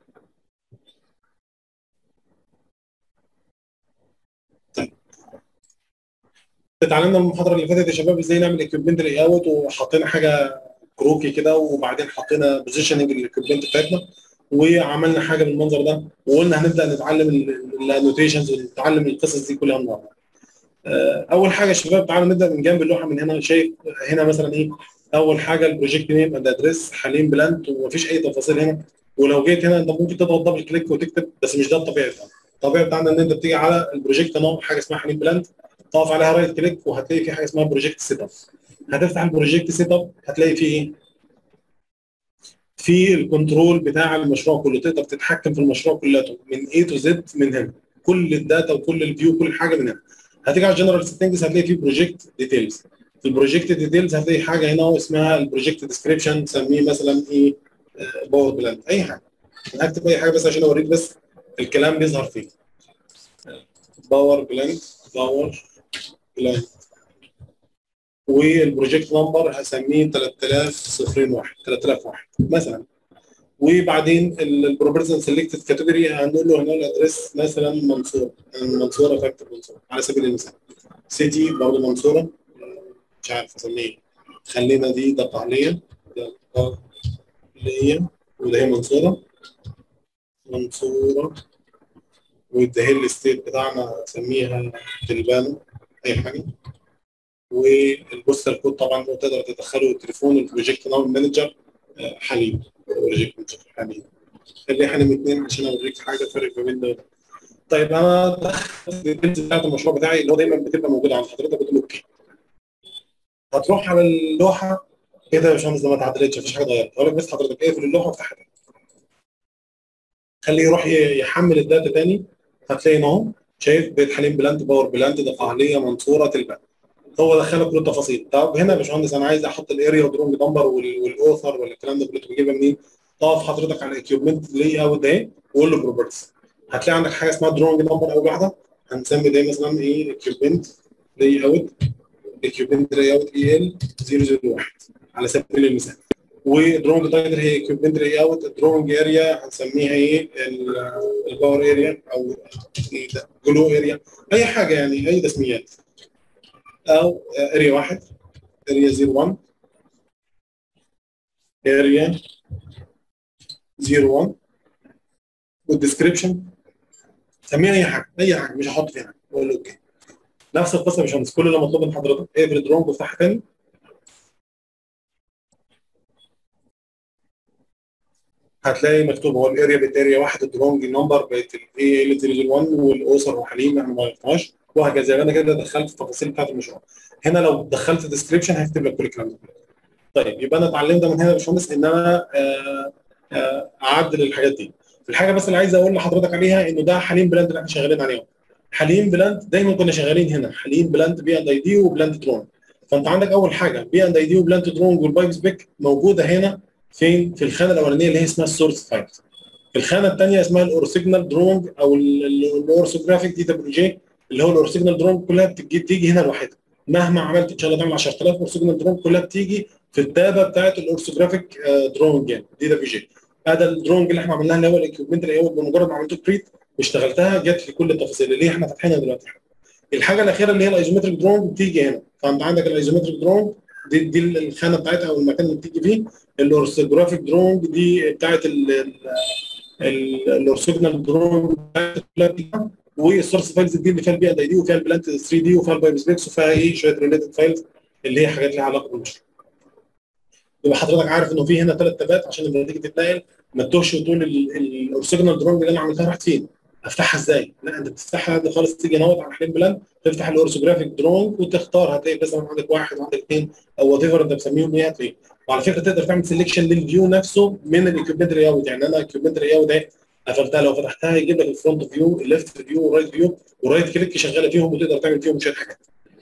طيب اتعلمنا المحاضره اللي فاتت يا شباب ازاي نعمل اكيوبمنت لاي اوت وحطينا حاجه كروكي كده وبعدين حطينا بوزيشننج الاكيوبمنت بتاعتنا وعملنا حاجه بالمنظر ده وقلنا هنبدا نتعلم الانوتيشنز ونتعلم القصص دي كلها النهارده. آه، اول حاجه يا شباب تعالوا نبدا من جنب اللوحه من هنا شايف هنا مثلا ايه اول حاجه البروجكت نيم اند ادريس حليم بلانت ومفيش اي تفاصيل هنا ولو جيت هنا انت ممكن تضغط دبل كليك وتكتب بس مش ده الطبيعي بتاعنا الطبيعي بتاعنا ان انت بتيجي على البروجكت نوع حاجه اسمها حليم بلانت تقف عليها رايت كليك وهتلاقي في حاجه اسمها بروجكت سيت اب هتفتح البروجكت سيت اب هتلاقي فيه ايه؟ في الكنترول بتاع المشروع كله تقدر تتحكم في المشروع كلته من A تو Z من هنا كل الداتا وكل الفيو كل حاجه من هنا هتيجي على الجنرال سيتنجز هتلاقي فيه بروجكت ديتيلز في البروجكت ديتيلز هتلاقي حاجه هنا اسمها البروجكت ديسكريبشن سميه مثلا ايه باور بلانت اي حاجه انا هكتب اي حاجه بس عشان اوريك بس الكلام بيظهر فين باور بلانت باور بلانت والبروجكت نمبر هسميه 3001 3001 مثلا وبعدين البروبرتيز سيلكتد كاتيجوري هنقول له هنا الادريس مثلا منصوره منصوره فاكتور منصوره على سبيل المثال سيتي برضه منصوره مش عارف اسميه ايه خلينا دي دقهليه اللي هي وده هي منصوره منصوره وده هي الستيت بتاعنا نسميها تلبانو اي حاجه والبوستر كود طبعا تقدر تدخله التليفون البروجكت ناو مانجر حليم بروجكت مانجر حليم خليه حليم اثنين عشان اوريك حاجه فرق ما بين ده طيب انا دخلت الديتيلز بتاعت المشروع بتاعي اللي هو دايما بتبقى موجوده عند حضرتك بتقول اوكي هتروح على اللوحه ايه ده يا باشمهندس ده ما اتعدلتش مفيش حاجه اتغيرت اقول لك بس حضرتك اقفل اللوحه وافتحها تاني خليه يروح يحمل الداتا تاني هتلاقي اهو شايف بيت حليم بلانت باور بلانت ده فعاليه منصوره تلبان هو دخلك كل التفاصيل طب هنا يا باشمهندس انا عايز احط الاريا ودرونج نمبر والاوثر والكلام ده كله بجيبها منين؟ تقف حضرتك على الاكيوبمنت لي اوت ده وقول له بروبرتيز هتلاقي عندك حاجه اسمها درونج نمبر اول واحده هنسمي ده مثلا ايه اكيوبمنت لي اوت اكيوبمنت لي اوت اي ال 001 على سبيل المثال ودرونج تايتل هي اكيوبمنت لي اوت درونج اريا هنسميها ايه الباور اريا او ايه ده جلو اريا اي حاجه يعني اي تسميات او اريا واحد اريا 01 اريا 01 والديسكربشن سميها اي حاجه اي حاجه مش هحط فيها حاجه واقول له اوكي نفس القصه يا باشمهندس كل اللي مطلوب من حضرتك اقفل الدرونج وافتحها تاني هتلاقي مكتوب هو الاريا بقت اريا واحد الدرونج نمبر بقت الاي ال 1 والاوسر وحليم احنا ما غيرناش وهكذا يبقى انا كده دخلت التفاصيل بتاعت المشروع هنا لو دخلت ديسكربشن هيكتب لك كل الكلام ده طيب يبقى انا اتعلمت من هنا يا باشمهندس ان انا آآ آآ اعدل الحاجات دي الحاجه بس اللي عايز اقول لحضرتك عليها انه ده حليم بلاند اللي احنا شغالين عليه حليم بلاند دايما كنا شغالين هنا حليم بلاند بي اند اي دي وبلاند ترون فانت عندك اول حاجه بي اند اي دي وبلاند ترون والبايب سبيك موجوده هنا فين في الخانه الاولانيه اللي هي اسمها السورس فايلز الخانه الثانيه اسمها الاورسيجنال درونج او الاورسوجرافيك دي دبليو جي اللي هو الاورسيجنال درونج كلها بتجي تيجي هنا لوحدها مهما عملت ان شاء الله تعمل 10000 اورسيجنال درونج كلها بتيجي في التابه بتاعت الاورسوجرافيك درونج يعني دي دبليو جي هذا الدرونج اللي احنا عملناه اللي هو الاكيوبمنت اللي هو بمجرد ما عملته كريت واشتغلتها جت لي كل التفاصيل اللي احنا فاتحينها دلوقتي الحاجه الاخيره اللي هي الايزومتريك درونج بتيجي هنا فانت عندك الايزومتريك درونج دي دي الخانه بتاعتها او المكان اللي بتيجي فيه الاورثوجرافيك درونج دي بتاعت الاورثوجنال درونج بتاعتها والسورس فايلز دي اللي فيها البي اند اي دي وفيها البلانت 3 دي وفيها البايب سبيكس وفيها ايه شويه ريليتد فايلز اللي هي حاجات ليها علاقه بالمشروع يبقى حضرتك عارف انه في هنا ثلاث تابات عشان لما تيجي تتنقل ما تتوهش وتقول الاورثوجنال درونج اللي انا عملتها راحت فين؟ افتحها ازاي؟ لا انت بتفتحها عادي خالص تيجي نوت على حليم بلان تفتح الاورثوجرافيك درونج وتختار هتلاقي مثلا عندك واحد وعندك اثنين او وات ايفر انت مسميهم ايه هتلاقيه وعلى فكره تقدر تعمل سelection للفيو نفسه من الاكيوبمنت رياوت يعني انا الاكيوبمنت رياوت ده قفلتها لو فتحتها يجيب لك الفرونت فيو الليفت فيو والرايت فيو والرايت كليك شغاله فيهم وتقدر تعمل فيهم شويه حاجات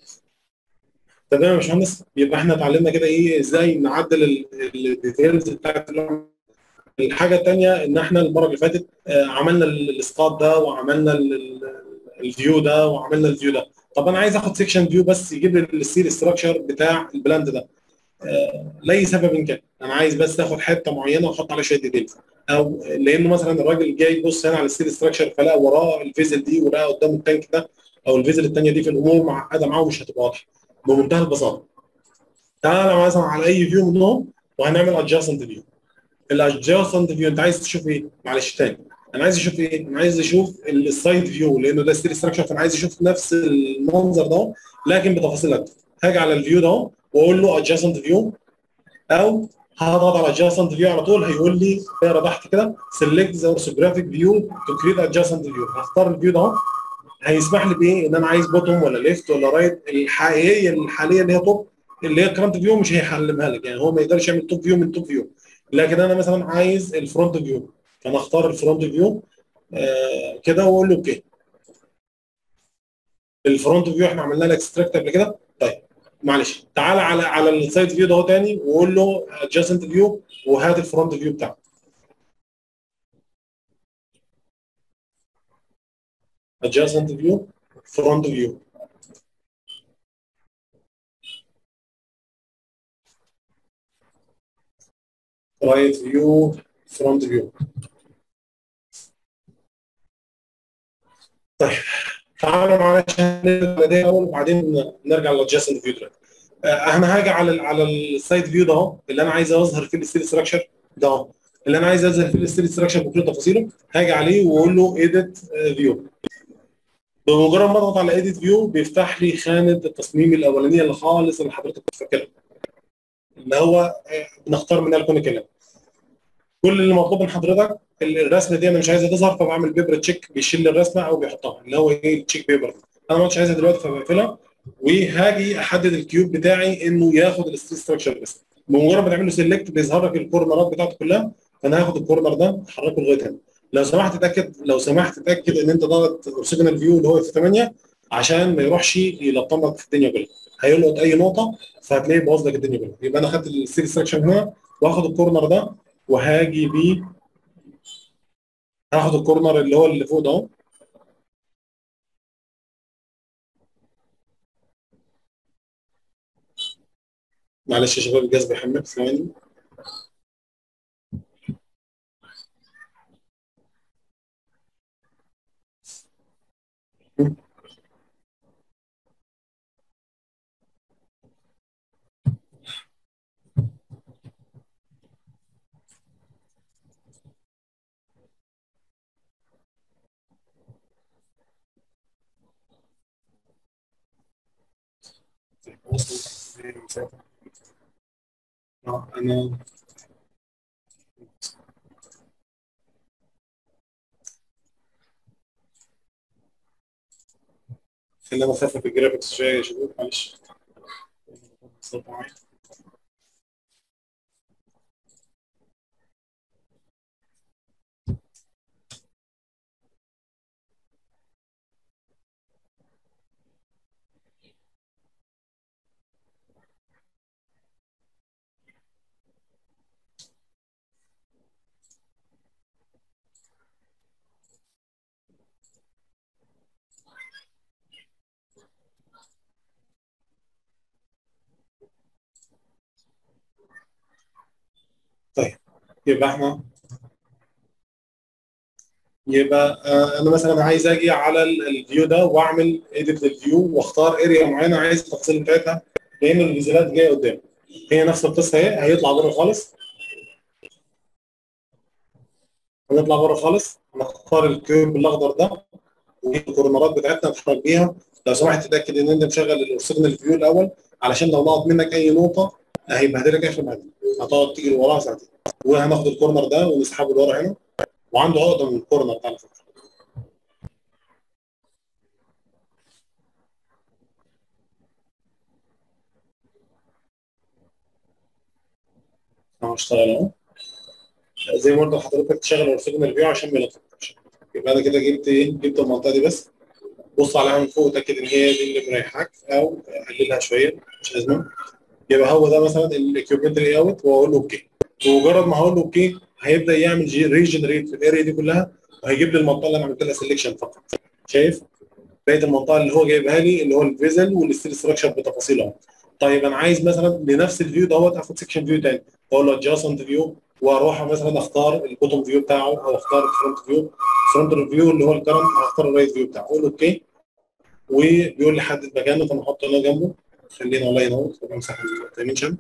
تمام يا باشمهندس يبقى احنا اتعلمنا كده ايه ازاي نعدل الديتيلز بتاعت الحاجه الثانيه ان احنا المره اللي فاتت عملنا الاسقاط ده وعملنا الفيو ده وعملنا الفيو ده طب انا عايز اخد سيكشن فيو بس يجيب لي السير ستراكشر بتاع البلاند ده لاي سبب كان انا عايز بس اخد حته معينه واحط عليها شويه ديتيلز او لانه مثلا الراجل جاي يبص هنا على السير ستراكشر فلقى وراه الفيزل دي ولقى قدامه التانك ده او الفيزل الثانيه دي في الامور معقده معاه ومش هتبقى واضحه بمنتهى البساطه تعالى مثلا على اي فيو منهم وهنعمل ادجاستنت فيو الادجاستنت فيو انت عايز تشوف ايه؟ معلش تاني انا عايز اشوف ايه؟ انا عايز اشوف السايد فيو لانه ده ستيل ستراكشر فانا عايز اشوف نفس المنظر ده لكن بتفاصيل اكتر هاجي على الفيو ده واقول له ادجاستنت فيو او هضغط على ادجاستنت فيو على طول هيقول لي اقرا تحت كده سيلكت ذا اورثوجرافيك فيو تو كريت ادجاستنت فيو هختار الفيو ده هيسمح لي بايه ان انا عايز بوتوم ولا ليفت ولا رايت الحقيقيه الحاليه اللي هي توب اللي هي كرنت فيو مش هيحلمها لك يعني هو ما يقدرش يعمل توب فيو من توب فيو لكن انا مثلا عايز الفرونت فيو فانا اختار الفرونت فيو آه كده واقول له اوكي الفرونت فيو احنا عملنا لك اكستراكت قبل كده طيب معلش تعالى على على السايد فيو ده تاني وقول له ادجاستنت فيو وهات الفرونت فيو بتاعك adjacent view front view right view front view طيب تعالوا معلش نبدا ده اول وبعدين نرجع للادجاستنت فيو دلوقتي انا هاجي على ال على السايد فيو ده اهو اللي انا عايز اظهر فيه الستيل ستراكشر ده اللي انا عايز انزل فيه الستيل ستراكشر بكل تفاصيله هاجي عليه واقول له ايديت فيو بمجرد ما اضغط على ايديت فيو بيفتح لي خانه التصميم الاولانيه اللي خالص اللي حضرتك كنت فاكرها اللي هو بنختار منها الكونيكال كل اللي مطلوب من حضرتك الرسمه دي انا مش عايزها تظهر فبعمل بيبر تشيك بيشيل الرسمه او بيحطها اللي هو ايه التشيك بيبر انا ما كنتش عايزها دلوقتي فبقفلها وهاجي احدد الكيوب بتاعي انه ياخد الستيل ستراكشر بس بمجرد ما تعمل له سيلكت بيظهر لك الكورنرات بتاعته كلها فانا هاخد الكورنر ده احركه لغايه هنا لو سمحت اتاكد لو سمحت اتاكد ان انت ضاغط اورسيجنال فيو اللي هو في 8 عشان ما يروحش يلطم لك في الدنيا كلها هيلقط اي نقطه فهتلاقيه بوظ لك الدنيا كلها يبقى انا خدت الستيل ستراكشر هنا واخد الكورنر ده وهاجي بيه هاخد الكورنر اللي هو اللي فوق ده اهو معلش يا شباب الجهاز بيحمل ثواني انا خلينا نخفف الجرافيكس شويه يا شباب معلش طيب يبقى احنا يبقى آه انا مثلا عايز اجي على الفيو ده واعمل ايديت للفيو واختار اريا معينه عايز التفاصيل بتاعتها لان الفيزيلات جايه قدام هي نفس القصه اهي هيطلع بره خالص هنطلع بره خالص هنختار الكيوب الاخضر ده والكورنرات بتاعتنا نتحرك بيها لو سمحت تتاكد ان انت مشغل الاورسيجنال فيو الاول علشان لو نقط منك اي نقطه هيبهدلك اخر بعدين هتقعد تيجي لورا ساعتين وهناخد الكورنر ده ونسحبه لورا هنا وعنده عقده من الكورنر ده على فكره اهو اشتغل اهو زي ما برضه حضرتك تشغل اورسيجنال فيو عشان ما يلخبطكش يبقى انا كده جبت ايه جبت المنطقه دي بس بص عليها من فوق وتاكد ان هي دي اللي مريحاك او قللها شويه مش لازمه يبقى هو ده مثلا الاكيوبمنت لاي اوت واقول له اوكي بمجرد ما هقول له اوكي هيبدا يعمل ريجنريت في الاريا دي كلها وهيجيب لي المنطقه اللي انا عملت لها سelection فقط شايف بقيه المنطقه اللي هو جايبها لي اللي هو الفيزل والستيل ستراكشر بتفاصيلها طيب انا عايز مثلا لنفس الفيو دوت اخد سكشن فيو تاني اقول له ادجاستنت فيو واروح مثلا اختار البوتوم فيو بتاعه او اختار الفرونت فيو الفرونت فيو اللي هو الكرنت هختار الرايت فيو بتاعه اقول له اوكي وبيقول لي حدد مكانه فانا احط هنا جنبه خلينا الله ينور امسح الدايمنشن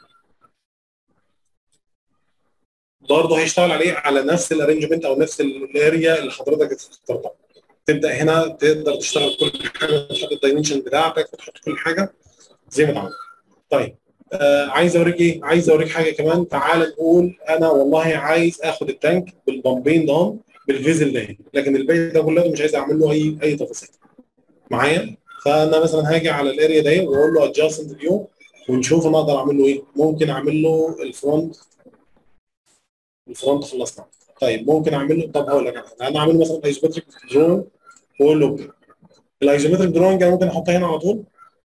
برضه هيشتغل عليه على نفس الارينجمنت او نفس الاريا اللي حضرتك اخترتها تبدا هنا تقدر تشتغل كل حاجه تحط الدايمنشن بتاعتك وتحط كل حاجه زي ما اتعمل طيب آه عايز اوريك ايه؟ عايز اوريك حاجه كمان تعال نقول انا والله عايز اخد التانك بالبامبين ده بالفيزل ده لكن الباقي ده كله مش عايز اعمل له اي اي تفاصيل معايا؟ فانا مثلا هاجي على الاريا ده واقول له ادجاستنت فيو ونشوف انا اقدر اعمل له ايه؟ ممكن اعمل له الفرونت الفرونت خلصنا طيب ممكن اعمل له طب هقول لك انا اعمل له مثلا ايزومتريك درون واقول له اوكي الايزومتريك درونج انا ممكن احطها هنا على طول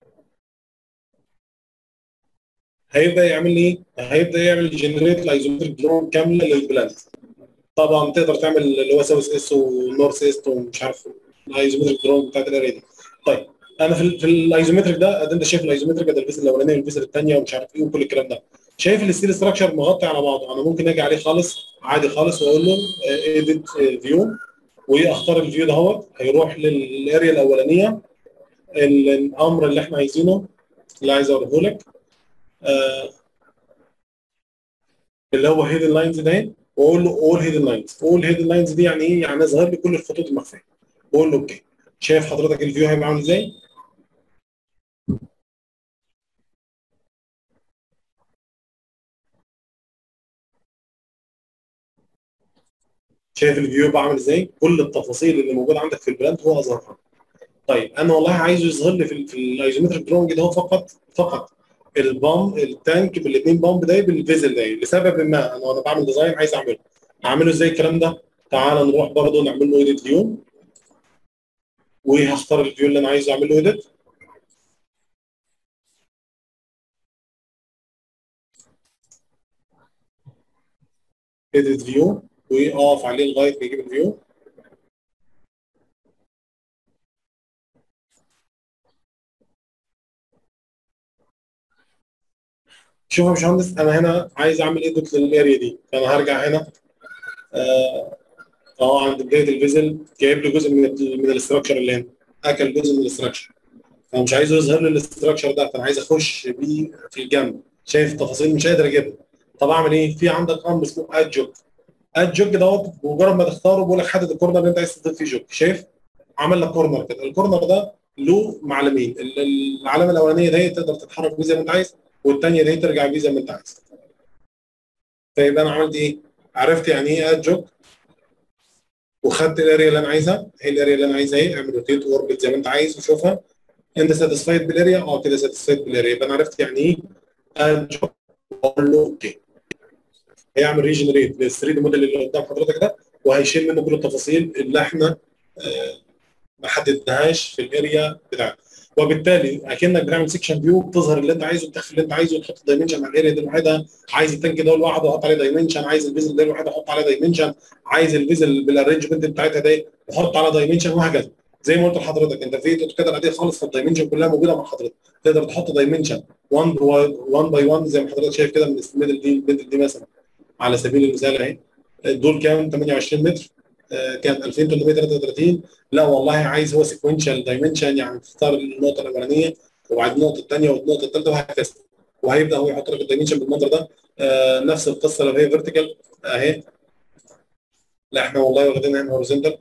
هيبدا يعمل لي ايه؟ هيبدا يعمل جنريت الايزومتريك درون كامله للبلانت طبعا تقدر تعمل اللي هو ساوث اس ونورث ايست ومش عارف الايزومتريك درون بتاعت الاريا دي طيب انا في, في الايزومتريك ده ده انت شايف الايزومتريك ده الفيزل الاولانيه والفيزل الثانيه ومش عارف ايه وكل الكلام ده شايف الستيل ستراكشر مغطي على بعضه انا ممكن اجي عليه خالص عادي خالص واقول له ايديت فيو واختار الفيو ده هو هيروح للاريا الاولانيه الامر اللي احنا عايزينه اللي عايز اوريه لك آه اللي هو هيدن لاينز ده واقول له اول هيدن لاينز اول هيدن لاينز دي يعني ايه يعني ظاهر لي كل الخطوط المخفيه واقول له اوكي شايف حضرتك الفيو هيبقى عامل ازاي شايف الفيو يبقى عامل ازاي كل التفاصيل اللي موجوده عندك في البراند هو اظهرها طيب انا والله عايزه يظهر لي في, في الايزومتريك دروينج ده هو فقط فقط البام التانك بالاثنين بامب ده بالفيزل ده لسبب ما انا وانا بعمل ديزاين عايز اعمله اعمله ازاي الكلام ده تعال نروح برضه نعمل له ايديت فيو وهختار الفيو اللي انا عايز اعمل له ايديت ايديت فيو واقف عليه لغايه ما يجيب الفيو شوف يا باشمهندس انا هنا عايز اعمل ايديت للاريا دي فانا هرجع هنا اهو عند بدايه الفيزل جايب لي جزء من ال من الاستراكشر اللي هنا اكل جزء من الاستراكشر فانا مش عايزه يظهر لي الاستراكشر ده فانا عايز اخش بيه في الجنب شايف التفاصيل مش قادر اجيبها طب اعمل ايه؟ في عندك امر اسمه اد جوك اد جوك دوت بمجرد ما تختاره بيقول لك حدد الكورنر اللي انت عايز تضيف فيه جوك شايف؟ عمل لك كورنر كده الكورنر ده له معلمين العلامه الاولانيه دي تقدر تتحرك بيه زي ما انت عايز والثانيه دي ترجع بيه زي ما انت عايز فيبقى انا عملت ايه؟ عرفت يعني ايه اد جوك وخدت الاريا اللي انا عايزها هي الاريا اللي انا عايزها ايه اعمل روتيت اوربت زي ما انت عايز وشوفها انت ساتيسفايد بالاريا اه كده ساتيسفايد بالاريا يبقى انا عرفت يعني ايه اد جوك واقول له اوكي هيعمل ريجنريت لل 3 دي موديل اللي قدام حضرتك ده وهيشيل منه كل التفاصيل اللي احنا آه ما حددناهاش في الاريا بتاعتنا وبالتالي اكنك بتعمل سيكشن فيو بتظهر اللي انت عايزه بتخفي اللي انت عايزه وتحط دايمنشن على الاريا دي لوحدها عايز التانك ده لوحده احط عليه دايمنشن عايز الفيزل ده لوحده احط عليه دايمنشن عايز الفيزل بالارينجمنت بتاعتها دي احط على دايمنشن وهكذا زي ما قلت لحضرتك انت في اوتوكاد العاديه خالص فالدايمنشن كلها موجوده مع حضرتك تقدر تحط دايمنشن 1 1 باي 1 زي ما حضرتك شايف كده من الميدل دي الميدل دي مثلا على سبيل المثال اهي دول كام 28 متر كان 2833 لا والله عايز هو سيكونشال دايمنشن يعني تختار النقطه الاولانيه وبعد النقطه الثانيه والنقطه الثالثه وهكذا وهيبدا هو يحط لك الدايمنشن بالمنظر ده آه نفس القصه لو هي فيرتيكال اهي لا احنا والله واخدينها هنا هوريزونتال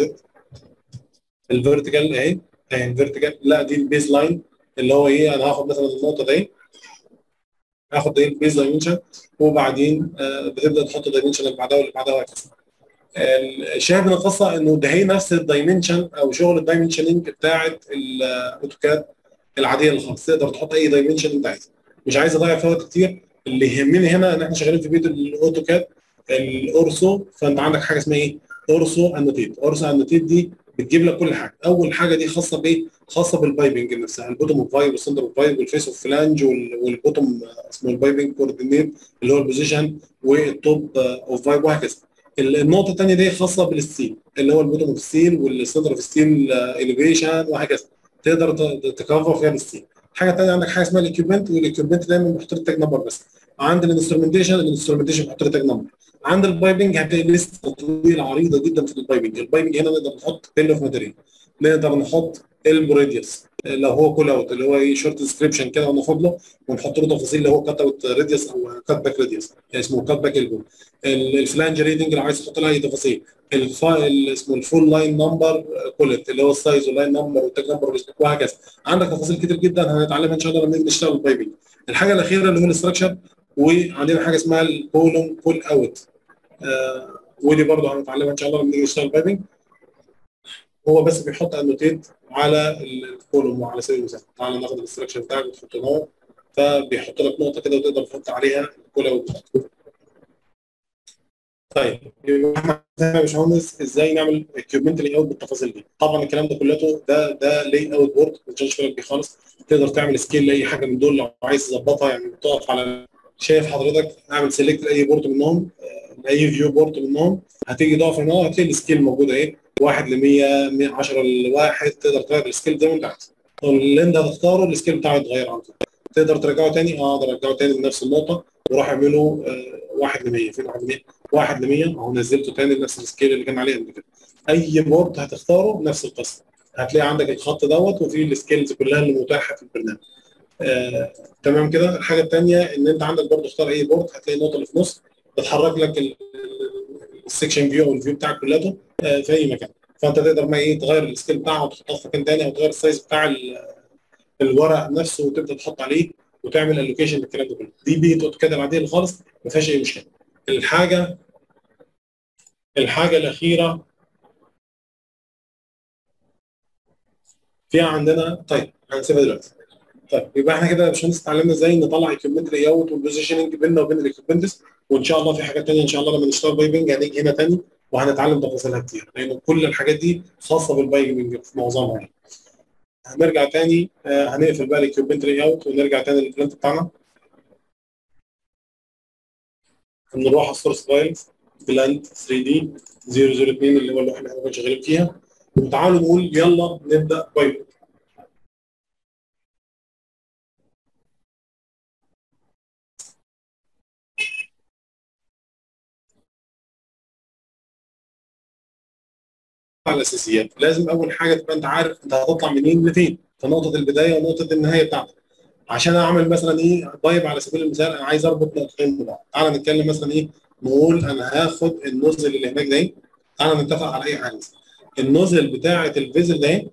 الفيرتيكال اهي اهي الفيرتيكال لا دي البيز لاين اللي هو ايه انا هاخد مثلا النقطه دي هاخد دي البيز دايمنشن وبعدين آه بتبدا تحط الدايمنشن اللي بعدها واللي بعدها وهكذا الشاهد من القصه انه ده هي نفس الدايمنشن او شغل الدايمنشننج بتاعه الاوتوكاد العاديه الخاص تقدر تحط اي دايمنشن انت عايزه مش عايز اضيع فيها وقت كتير اللي يهمني هنا ان احنا شغالين في بيت الاوتوكاد الاورسو فانت عندك حاجه اسمها ايه؟ اورسو انوتيت اورسو انوتيت دي بتجيب لك كل حاجه اول حاجه دي خاصه بايه؟ خاصه بالبايبنج نفسها البوتوم اوف فايب والسنتر اوف فايب والفيس اوف فلانج والبوتوم اسمه البايبنج كوردينيت اللي هو البوزيشن والتوب اوف فايب وهكذا النقطه الثانيه دي خاصه بالستيل اللي هو البوتوم اوف ستيل والسنتر اوف ستيل اليفيشن وهكذا تقدر تكفر فيها الستيل الحاجه الثانيه عندك حاجه اسمها الاكيوبمنت والاكيوبمنت دايما بيحط لك تاج نمبر بس عند الانسترومنتيشن الانسترومنتيشن بيحط لك تاج نمبر عند البايبنج هتلاقي لسته طويله عريضه جدا في البايبنج البايبنج هنا نقدر نحط بيل اوف ماتيريال نقدر نحط البوريديوس لو هو كول اوت اللي هو ايه شورت ديسكربشن كده وناخد له ونحط له تفاصيل اللي هو كات اوت راديوس او كات باك راديوس يعني اسمه كات باك البو الفلانج ريدنج لو عايز تحط لها اي تفاصيل الفايل اسمه الفول لاين نمبر كولت اللي هو السايز واللاين نمبر والتاج نمبر وهكذا عندك تفاصيل كتير جدا هنتعلمها ان شاء الله لما نيجي نشتغل البايبنج الحاجه الاخيره اللي هو الاستراكشر وعندنا حاجه اسمها الكولوم كول اوت آه ودي برضه هنتعلمها ان شاء الله لما نيجي نشتغل البايبنج هو بس بيحط انوتيت على الكولوم وعلى سبيل المثال تعالى ناخد الاستراكشر بتاعك وتحطه هنا فبيحط لك نقطه كده وتقدر تحط عليها الكول اوت طيب احنا يا باشمهندس ازاي نعمل اكيوبمنت لاي اوت بالتفاصيل دي طبعا الكلام ده كلته ده ده لاي اوت بورد ما تشغلش بالك بيه خالص تقدر تعمل سكيل لاي حاجه من دول لو عايز تظبطها يعني تقف على شايف حضرتك اعمل سيلكت لاي بورد منهم اي فيو بورد منهم هتيجي تقف هنا هتلاقي السكيل موجوده ايه 1 ل 100 110 لواحد تقدر تغير السكيل زي ما انت عايز اللي انت هتختاره السكيل بتاعه يتغير على طول تقدر ترجعه تاني اه اقدر ارجعه تاني لنفس النقطه واروح اعمله آه 1 ل 100 فين 1 ل 100 1 ل 100 اهو نزلته تاني لنفس السكيل اللي كان عليه قبل كده اي بورد هتختاره نفس القصه هتلاقي عندك الخط دوت وفي السكيلز كلها اللي متاحه في البرنامج آه، تمام كده الحاجه الثانيه ان انت عندك برضه اختار اي بورد هتلاقي النقطه اللي في النص بتحرك لك السكشن فيو او الفيو بتاعك كلته في اي مكان فانت تقدر ما ايه تغير السكيل بتاعها وتحطها في مكان ثاني او تغير السايز بتاع الورق نفسه وتبدا تحط عليه وتعمل الوكيشن للكلام ده كله دي بيئه اوتوكاد العاديه خالص ما فيهاش اي مشكله الحاجه الحاجه الاخيره فيها عندنا طيب هنسيبها دلوقتي طيب يبقى احنا كده يا باشمهندس اتعلمنا ازاي نطلع ايكويبمنت لاي اوت والبوزيشننج بيننا وبين الايكويبمنتس وان شاء الله في حاجات ثانيه ان شاء الله لما نشتغل بايبنج هنيجي هنا ثاني وهنتعلم تفاصيلها كتير لان كل الحاجات دي خاصه بالبايبنج في معظمها يعني. هنرجع تاني آه هنقفل بقى الايكويبمنت لاي اوت ونرجع تاني للبلانت بتاعنا نروح على السورس فايلز بلانت 3 دي 002 اللي هو اللوحه اللي احنا كنا شغالين فيها وتعالوا نقول يلا نبدا بايبنج الاساسيات لازم اول حاجه تبقى انت عارف انت هتطلع منين لفين في نقطه البدايه ونقطه النهايه بتاعتك عشان اعمل مثلا ايه بايب على سبيل المثال انا عايز اربط نقطتين ببعض تعالى نتكلم مثلا ايه نقول انا هاخد النوزل اللي هناك ده تعالى نتفق على اي حاجه النوزل بتاعه الفيزل ده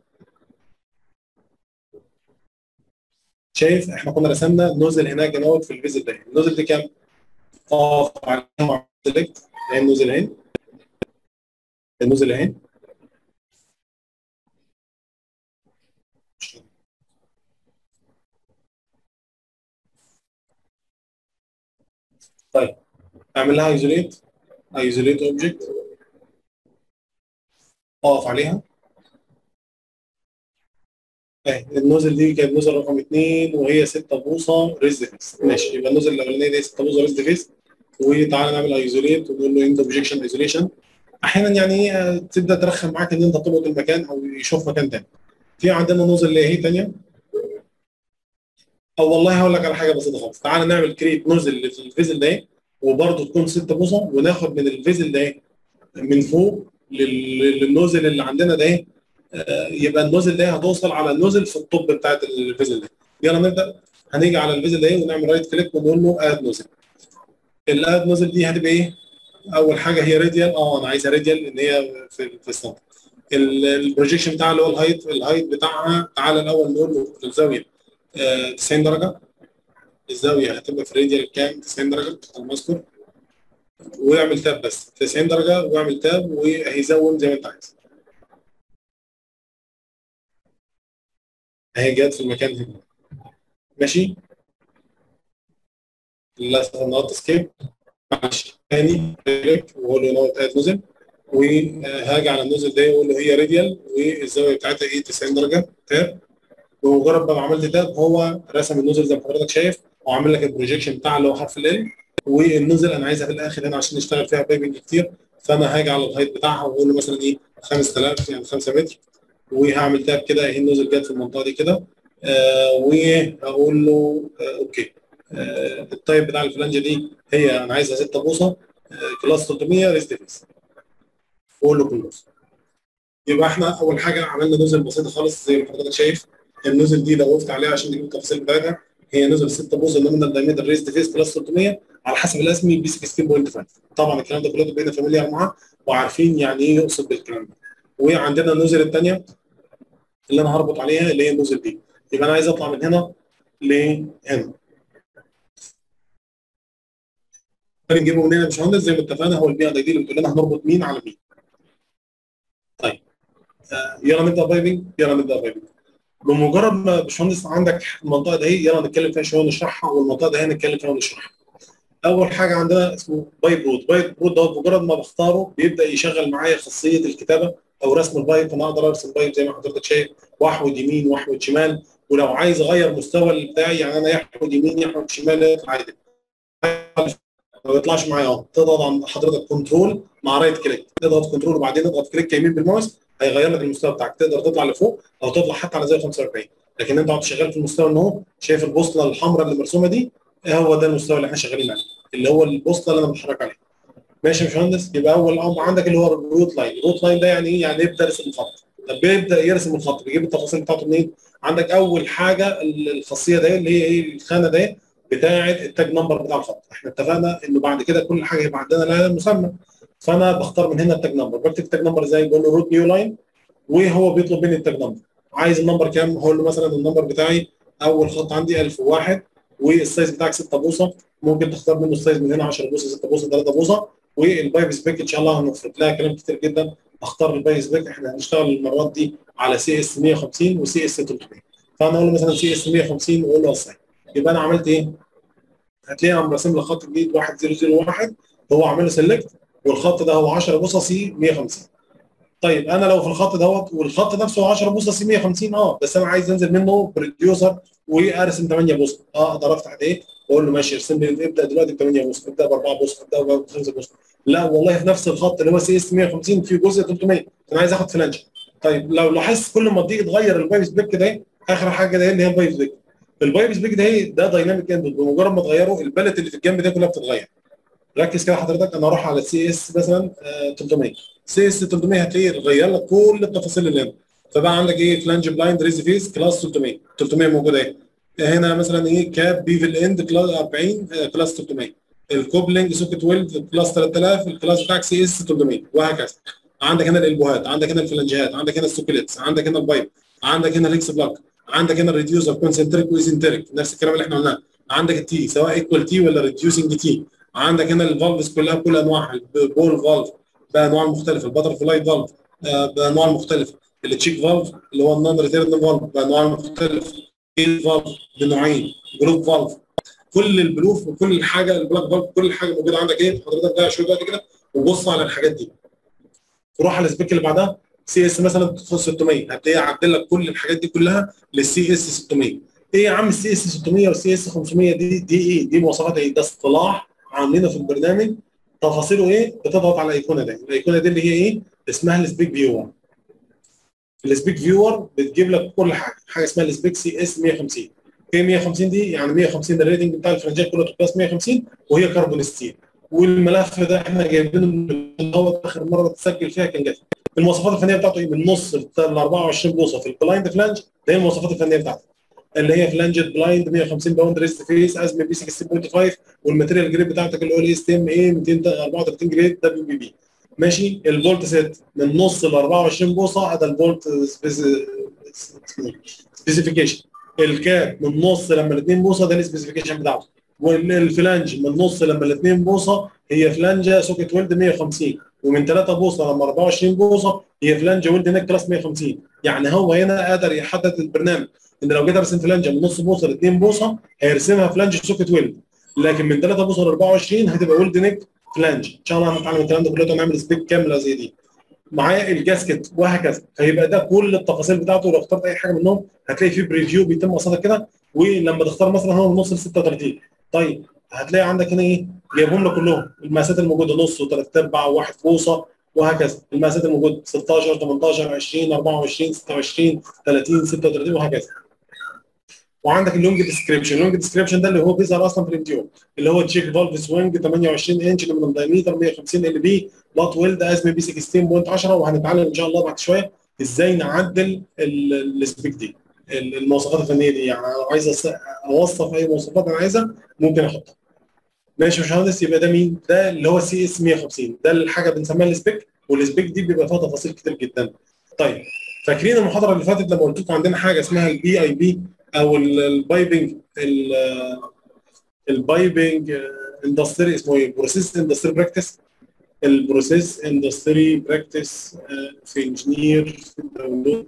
شايف احنا كنا رسمنا نوزل هناك هنا في الفيزل ده النوزل دي كام؟ اقف عليها سيلكت النوزل اهي النوزل اهي طيب اعمل لها ايزوليت ايزوليت اوبجكت اقف عليها اهي النوزل دي كانت نوزل رقم 2 وهي 6 بوصه ريزد فيس ماشي يبقى النوزل الاولانيه دي 6 بوصه ريزد فيس وتعالى نعمل ايزوليت ونقول له اند اوبجكشن ايزوليشن احيانا يعني تبدا ترخم معاك ان انت تلقط المكان او يشوف مكان تاني في عندنا نوزل اللي هي ثانيه او والله هقول لك على حاجه بسيطه خالص تعالى نعمل كريت نوزل في الفيزل ده وبرده تكون 6 بوصه وناخد من الفيزل ده من فوق للنوزل اللي عندنا ده يبقى النوزل ده هتوصل على النوزل في الطب بتاعت الفيزل ده يلا نبدا هنيجي على الفيزل ده ونعمل رايت كليك ونقول له اد نوزل الاد نوزل دي هتبقى ايه؟ اول حاجه هي راديال اه انا عايزها راديال ان هي في في السنتر البروجيكشن بتاعها اللي هو الهايت الهايت بتاعها تعالى الاول نقول له الزاويه 90 درجه الزاويه هتبقى في راديال كام 90 درجه المذكر واعمل تاب بس 90 درجه واعمل تاب وهيزوم زي ما انت عايز اهي جت في المكان هنا ماشي للاسف انا قلت سكيب معلش تاني واقول له نوت اد نزل وهاجي على النزل ده واقول له هي راديال والزاويه بتاعتها ايه 90 درجه تاب بمجرد ما عملت تاب هو رسم النزل زي ما حضرتك شايف وعامل لك البروجيكشن بتاع اللي هو حرف ال والنزل انا عايزها في الاخر هنا عشان نشتغل فيها بايبنج كتير فانا هاجي على الهايت بتاعها واقول له مثلا ايه 5000 يعني 5 متر وهعمل تاب كده اهي النزل جت في المنطقه دي كده آه وهقول له آه اوكي آه التايب بتاع الفلانجه دي هي انا عايزها 6 بوصه آه كلاس 300 ريست فيس اقول له كلوز يبقى احنا اول حاجه عملنا نزل بسيطه خالص زي ما حضرتك شايف النزل دي لو وقفت عليها عشان تجيب التفاصيل بتاعتها هي نزل 6 بوصه نومينال دايمتر ريست فيس كلاس 300 على حسب الاسمي بي 16.5 طبعا الكلام ده كله بقينا فاميليار معاه وعارفين يعني ايه يقصد بالكلام ده وعندنا النزل الثانيه اللي انا هربط عليها اللي هي النزل دي يبقى انا عايز اطلع من هنا لهنا نجيبه منين يا باشمهندس زي ما اتفقنا هو البيئه دي اللي بتقول لنا هنربط مين على مين طيب آه يلا نبدا بايبنج يلا نبدا بايبنج بمجرد ما باشمهندس عندك المنطقه دي يلا نتكلم فيها شويه ونشرحها والمنطقه دي نتكلم فيها ونشرحها اول حاجه عندنا اسمه بايب رود بايب رود ده مجرد ما بختاره بيبدا يشغل معايا خاصيه الكتابه او رسم البايب فانا اقدر ارسم بايب زي ما حضرتك شايف واحود يمين واحود شمال ولو عايز اغير مستوى بتاعي يعني انا يحود يمين يحود شمال يطلع عادي ما بيطلعش معايا اه تضغط عند حضرتك كنترول مع رايت كليك تضغط كنترول وبعدين اضغط كليك يمين بالماوس هيغير لك المستوى بتاعك تقدر تطلع لفوق او تطلع حتى على زاويه 45 لكن انت قاعد شغال في المستوى ان هو شايف البوصله الحمراء اللي مرسومه دي هو ده المستوى اللي احنا شغالين عليه اللي هو البوصله اللي انا بتحرك عليها ماشي يا باشمهندس يبقى اول امر عندك اللي هو الروت لاين الروت لاين ده يعني ايه يعني يبدا يرسم الخط طب بيبدا يرسم الخط بيجيب التفاصيل بتاعته منين عندك اول حاجه الخاصيه ده اللي هي ايه الخانه ده بتاعه التاج نمبر بتاع الخط احنا اتفقنا انه بعد كده كل حاجه يبقى عندنا لها مسمى فانا بختار من هنا التاج نمبر بكتب التاج نمبر ازاي بقول له روت نيو لاين وهو بيطلب مني التاج نمبر عايز النمبر كام هقول له مثلا النمبر بتاعي اول خط عندي 1001 والسايز بتاعك 6 بوصه ممكن تختار منه السايز من هنا 10 بوصه 6 بوصه 3 بوصه والبايب سبيك ان شاء الله هنفرد لها كلام كتير جدا اختار البايب سبيك احنا هنشتغل المرات دي على سي اس 150 وسي اس 300 فانا اقول له مثلا سي اس 150 واقول له اصلا يبقى انا عملت ايه؟ هتلاقي قام راسم لي خط جديد 1001 هو عامل له سيلكت والخط ده هو 10 بوصه سي 150 طيب انا لو في الخط دوت والخط نفسه 10 بوصه سي 150 اه بس انا عايز انزل منه بروديوسر وارسم 8 بوصه اه اقدر افتح ايه واقول له ماشي ارسم لي ابدا دلوقتي ب 8 بوصه ابدا ب 4 بوصه ابدا ب 5 بوصه لا والله في نفس الخط اللي هو سي اس 150 في جزء 300 انا عايز اخد فلانج طيب لو لاحظت كل ما تيجي تغير البايب سبيك ده اخر حاجه ده اللي هي البايب سبيك البايب سبيك ده ده دايناميك انبوت بمجرد ما تغيره البلت اللي في الجنب ده كلها بتتغير ركز كده حضرتك انا اروح على سي اس مثلا آه 300 سي اس 300 هتلاقيه غير لك كل التفاصيل اللي هنا فبقى عندك ايه فلانج بلايند ريز فيس كلاس 300 300 موجوده ايه هنا مثلا ايه كاب بيفل اند كلاس 40 آه كلاس 300 الكوبلنج سوكت ويلد كلاس 3000 الكلاس بتاعك سي اس 300 وهكذا عندك هنا الالبوهات عندك هنا الفلنجات عندك هنا السوكليتس عندك هنا البايب عندك هنا الاكس بلاك عندك هنا الريديوسر كونسنتريك ويزنتريك نفس الكلام اللي احنا قلناه عندك التي سواء ايكوال تي ولا ريديوسنج تي عندك هنا الفالفز كلها بكل انواعها البول فالف بانواع مختلفه البتر فلاي فالف بانواع مختلفه التشيك فالف اللي هو النون ريتيرن فالف بانواع مختلفه الفالف بنوعين جروب فالف كل البلوف وكل حاجه البلاك فالف كل حاجه موجوده عندك ايه حضرتك ضيع شويه وقت كده وبص على الحاجات دي تروح على السبيك اللي بعدها سي اس مثلا 600 هتلاقيه عدل لك كل الحاجات دي كلها للسي اس 600 ايه يا عم السي اس 600 والسي اس 500 دي دي ايه دي مواصفات ايه ده اصطلاح عاملينه في البرنامج تفاصيله ايه بتضغط على الايقونه دي الايقونه دي اللي هي ايه اسمها السبيك فيور السبيك فيور بتجيب لك كل حاجه حاجه اسمها السبيك سي اس 150 ايه 150 دي يعني 150 الريتنج بتاع الفرنجات كله كلاس 150 وهي كربون ستيل والملف ده احنا جايبينه من هو اخر مره تسجل فيها كان جاي المواصفات الفنيه بتاعته ايه من نص ل 24 بوصه في البلايند فلانج ده هي المواصفات الفنيه بتاعته اللي هي فلانجد بلايند 150 باوند ريست فيس ازمه بي 16.5 والماتيريال جريد بتاعتك اللي هو الاي اس تي ام اي 234 جريد دبليو بي بي ماشي الفولت سيت من نص ل 24 بوصه هذا الفولت سبيسيفيكيشن الكاب من نص لما ال 2 بوصه ده السبيسيفيكيشن بتاعته والفلانج من نص لما ال 2 بوصه هي فلانجه سوكت ويلد 150 ومن 3 بوصه لما 24 بوصه هي فلانجه ويلد نيك كلاس 150 يعني هو هنا قادر يحدد البرنامج ان لو جيت ارسم فلانجه من نص بوصه ل 2 بوصه هيرسمها فلانج سوكت ويلد لكن من 3 بوصه ل 24 هتبقى ويلد نيك فلانج ان شاء الله هنتعلم الكلام ده كله ونعمل سبيك كامله زي دي معايا الجاسكت وهكذا فيبقى ده كل التفاصيل بتاعته لو اخترت اي حاجه منهم هتلاقي فيه بريفيو بيتم قصادك كده ولما تختار مثلا هو من نص ل 36 طيب هتلاقي عندك هنا ايه جايبهم لك كلهم المقاسات الموجوده نص وثلاث ارباع وواحد بوصه وهكذا المقاسات الموجوده 16 18 20 24 26 30 36 وهكذا وعندك اللونج ديسكريبشن اللونج ديسكريبشن ده اللي هو بيظهر اصلا في الانتيور اللي هو تشيك فالف سوينج 28 انش من الدايمتر 150 ال بي لات ويلد ازمي بي 16.10 وهنتعلم ان شاء الله بعد شويه ازاي نعدل السبيك دي المواصفات الفنيه دي يعني لو عايز اوصف اي مواصفات انا عايزها ممكن احطها ماشي يا باشمهندس يبقى ده مين؟ ده اللي هو سي اس 150 ده الحاجه بنسميها السبيك والسبيك دي بيبقى فيها تفاصيل كتير جدا طيب فاكرين المحاضره اللي فاتت لما قلت لكم عندنا حاجه اسمها البي اي بي او البايبنج البايبنج اندستري اسمه ايه؟ بروسيس اندستري براكتس البروسيس اندستري براكتس في انجينير في الداونلود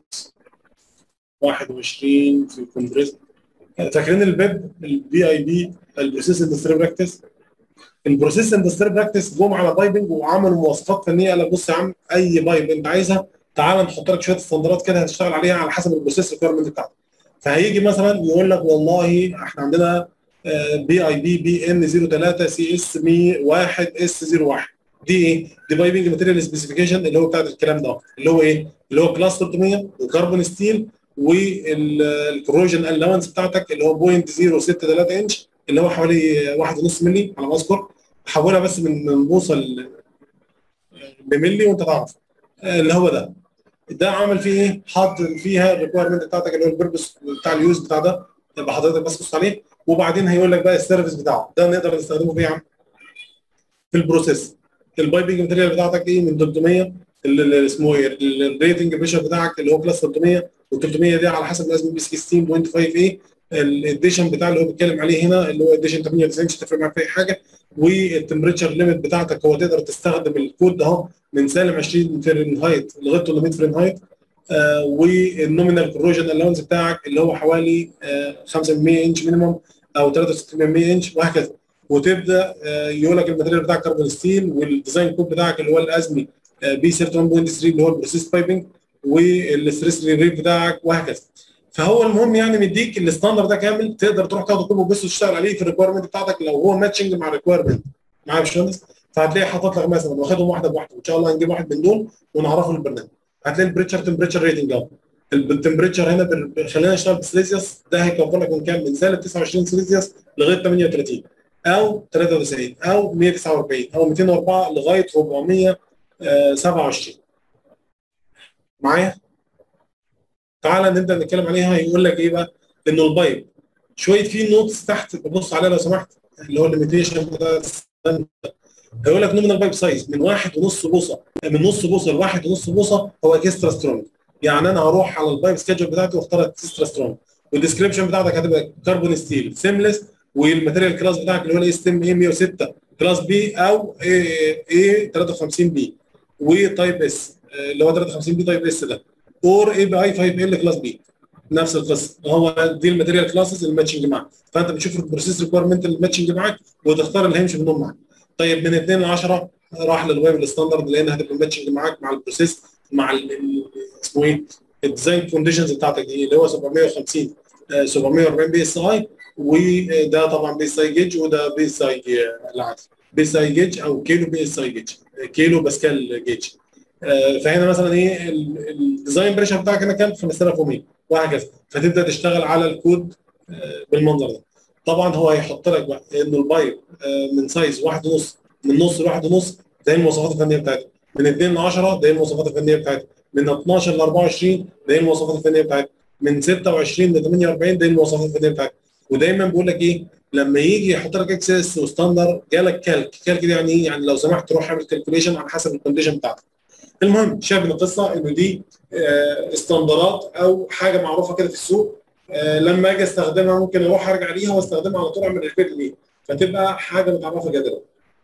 21 في كومبريس فاكرين البيب البي اي بي البروسيس اندستري براكتس البروسيس اندستري براكتس جم على بايبنج وعملوا مواصفات فنيه قال لك بص يا عم اي بايب انت عايزها تعال نحط لك شويه استندرات كده هتشتغل عليها على حسب البروسيس ريكويرمنت بتاعتك فهيجي مثلا يقول لك والله احنا عندنا بي اي بي بي ان 03 سي اس 101 اس 01 دي ايه؟ دي بايبنج ماتيريال سبيسيفيكيشن اللي هو بتاع الكلام ده اللي هو ايه؟ اللي هو كلاس 300 وكربون ستيل والكروجن الاونس بتاعتك اللي هو 0.063 انش اللي هو حوالي 1.5 مللي على ما اذكر حولها بس من من بوصه بملي وانت تعرف اللي هو ده ده عمل فيه ايه؟ حاط فيها الريكويرمنت بتاعتك اللي هو البيربس بتاع اليوز بتاع ده يبقى حضرتك بس بص عليه وبعدين هيقول لك بقى السيرفيس بتاعه ده نقدر نستخدمه في ايه يا عم؟ في البروسيس البايبنج ماتيريال بتاعتك ايه من 300 اللي اسمه ايه الريتنج بريشر بتاعك اللي هو بلس 300 وال 300 دي على حسب الازمه بي 16.5 ايه الاديشن بتاع اللي هو بيتكلم عليه هنا اللي هو اديشن 98 مش هتفرق معاك في اي حاجه والتمبريتشر ليميت بتاعتك هو تقدر تستخدم الكود ده اهو من سالب 20 فahrenheit لغايه 800 فahrenheit آه والنومينال كروجن الاونس بتاعك اللي هو حوالي آه 5% انش مينيمم او 63% انش وهكذا وتبدا آه يقول لك الماتيريال بتاعك كربون ستيل والديزاين كود بتاعك اللي هو الازمي بي 31.3 اللي هو البروسيس بايبنج والستريس ريت بتاعك وهكذا فهو المهم يعني مديك الستاندر ده كامل تقدر تروح تاخده كله بس وتشتغل عليه في الريكويرمنت بتاعتك لو هو ماتشنج مع الريكويرمنت معايا يا باشمهندس فهتلاقي حاطط لك مثلا واخدهم واحده بواحده وان شاء الله هنجيب واحد من دول ونعرفه البرنامج هتلاقي البريتشر تمبريتشر ريتنج اهو التمبريتشر هنا بال... خلينا نشتغل بسليزيوس ده هيكفر لك من كام من سالب 29 سليزيوس لغايه 38 او 93 او 149 او 204 لغايه 427 معايا؟ تعالى نبدا نتكلم عليها هيقول لك ايه بقى؟ انه البايب شويه في نوتس تحت ببص عليها لو سمحت اللي هو الليميتيشن بتاع هيقول لك نومينال بايب سايز من واحد ونص بوصه من نص بوصه لواحد ونص بوصه هو اكسترا سترونج يعني انا هروح على البايب سكيدجول بتاعتي واختار اكسترا سترونج والديسكربشن بتاعتك هتبقى كربون ستيل سيمليس والماتيريال كلاس بتاعك اللي هو الاي اس ام اي 106 كلاس بي او اي 53 بي وتايب اس اللي هو 53 بي تايب اس ده اور اي بي اي 5 ال كلاس بي نفس القصه هو دي الماتيريال كلاسز الماتشنج معاك فانت بتشوف البروسيس ريكويرمنت الماتشنج معاك وتختار اللي هيمشي منهم معاك طيب من 2 ل 10 راح للويب الستاندرد لان هتبقى ماتشنج معاك مع البروسيس مع اسمه ايه الديزاين كونديشنز بتاعتك دي اللي هو 750 740 بي اس اي وده طبعا بي اس اي جيج وده بي اس اي العادي بي اس اي جيج او كيلو بي اس اي جيج كيلو باسكال جيج فهنا مثلا ايه الديزاين بريشر بتاعك هنا كام 5100 وهكذا فتبدا تشتغل على الكود بالمنظر ده طبعا هو هيحط لك بقى انه البايب من سايز واحد ونص من نص لواحد ونص ده المواصفات الفنيه بتاعتها من 2 ل 10 ده المواصفات الفنيه بتاعتها من 12 ل 24 ده المواصفات الفنيه بتاعتها من 26 ل 48 ده المواصفات الفنيه بتاعتها ودايما بيقول لك ايه لما يجي يحط لك اكس اس وستاندر جالك كالك كالك دي يعني ايه يعني لو سمحت روح اعمل كالكوليشن على حسب الكونديشن بتاعتك المهم شايف من القصه انه دي استندرات او حاجه معروفه كده في السوق لما اجي استخدمها ممكن اروح ارجع ليها واستخدمها على طول اعمل ريبيت ليها فتبقى حاجه متعرفه جدلا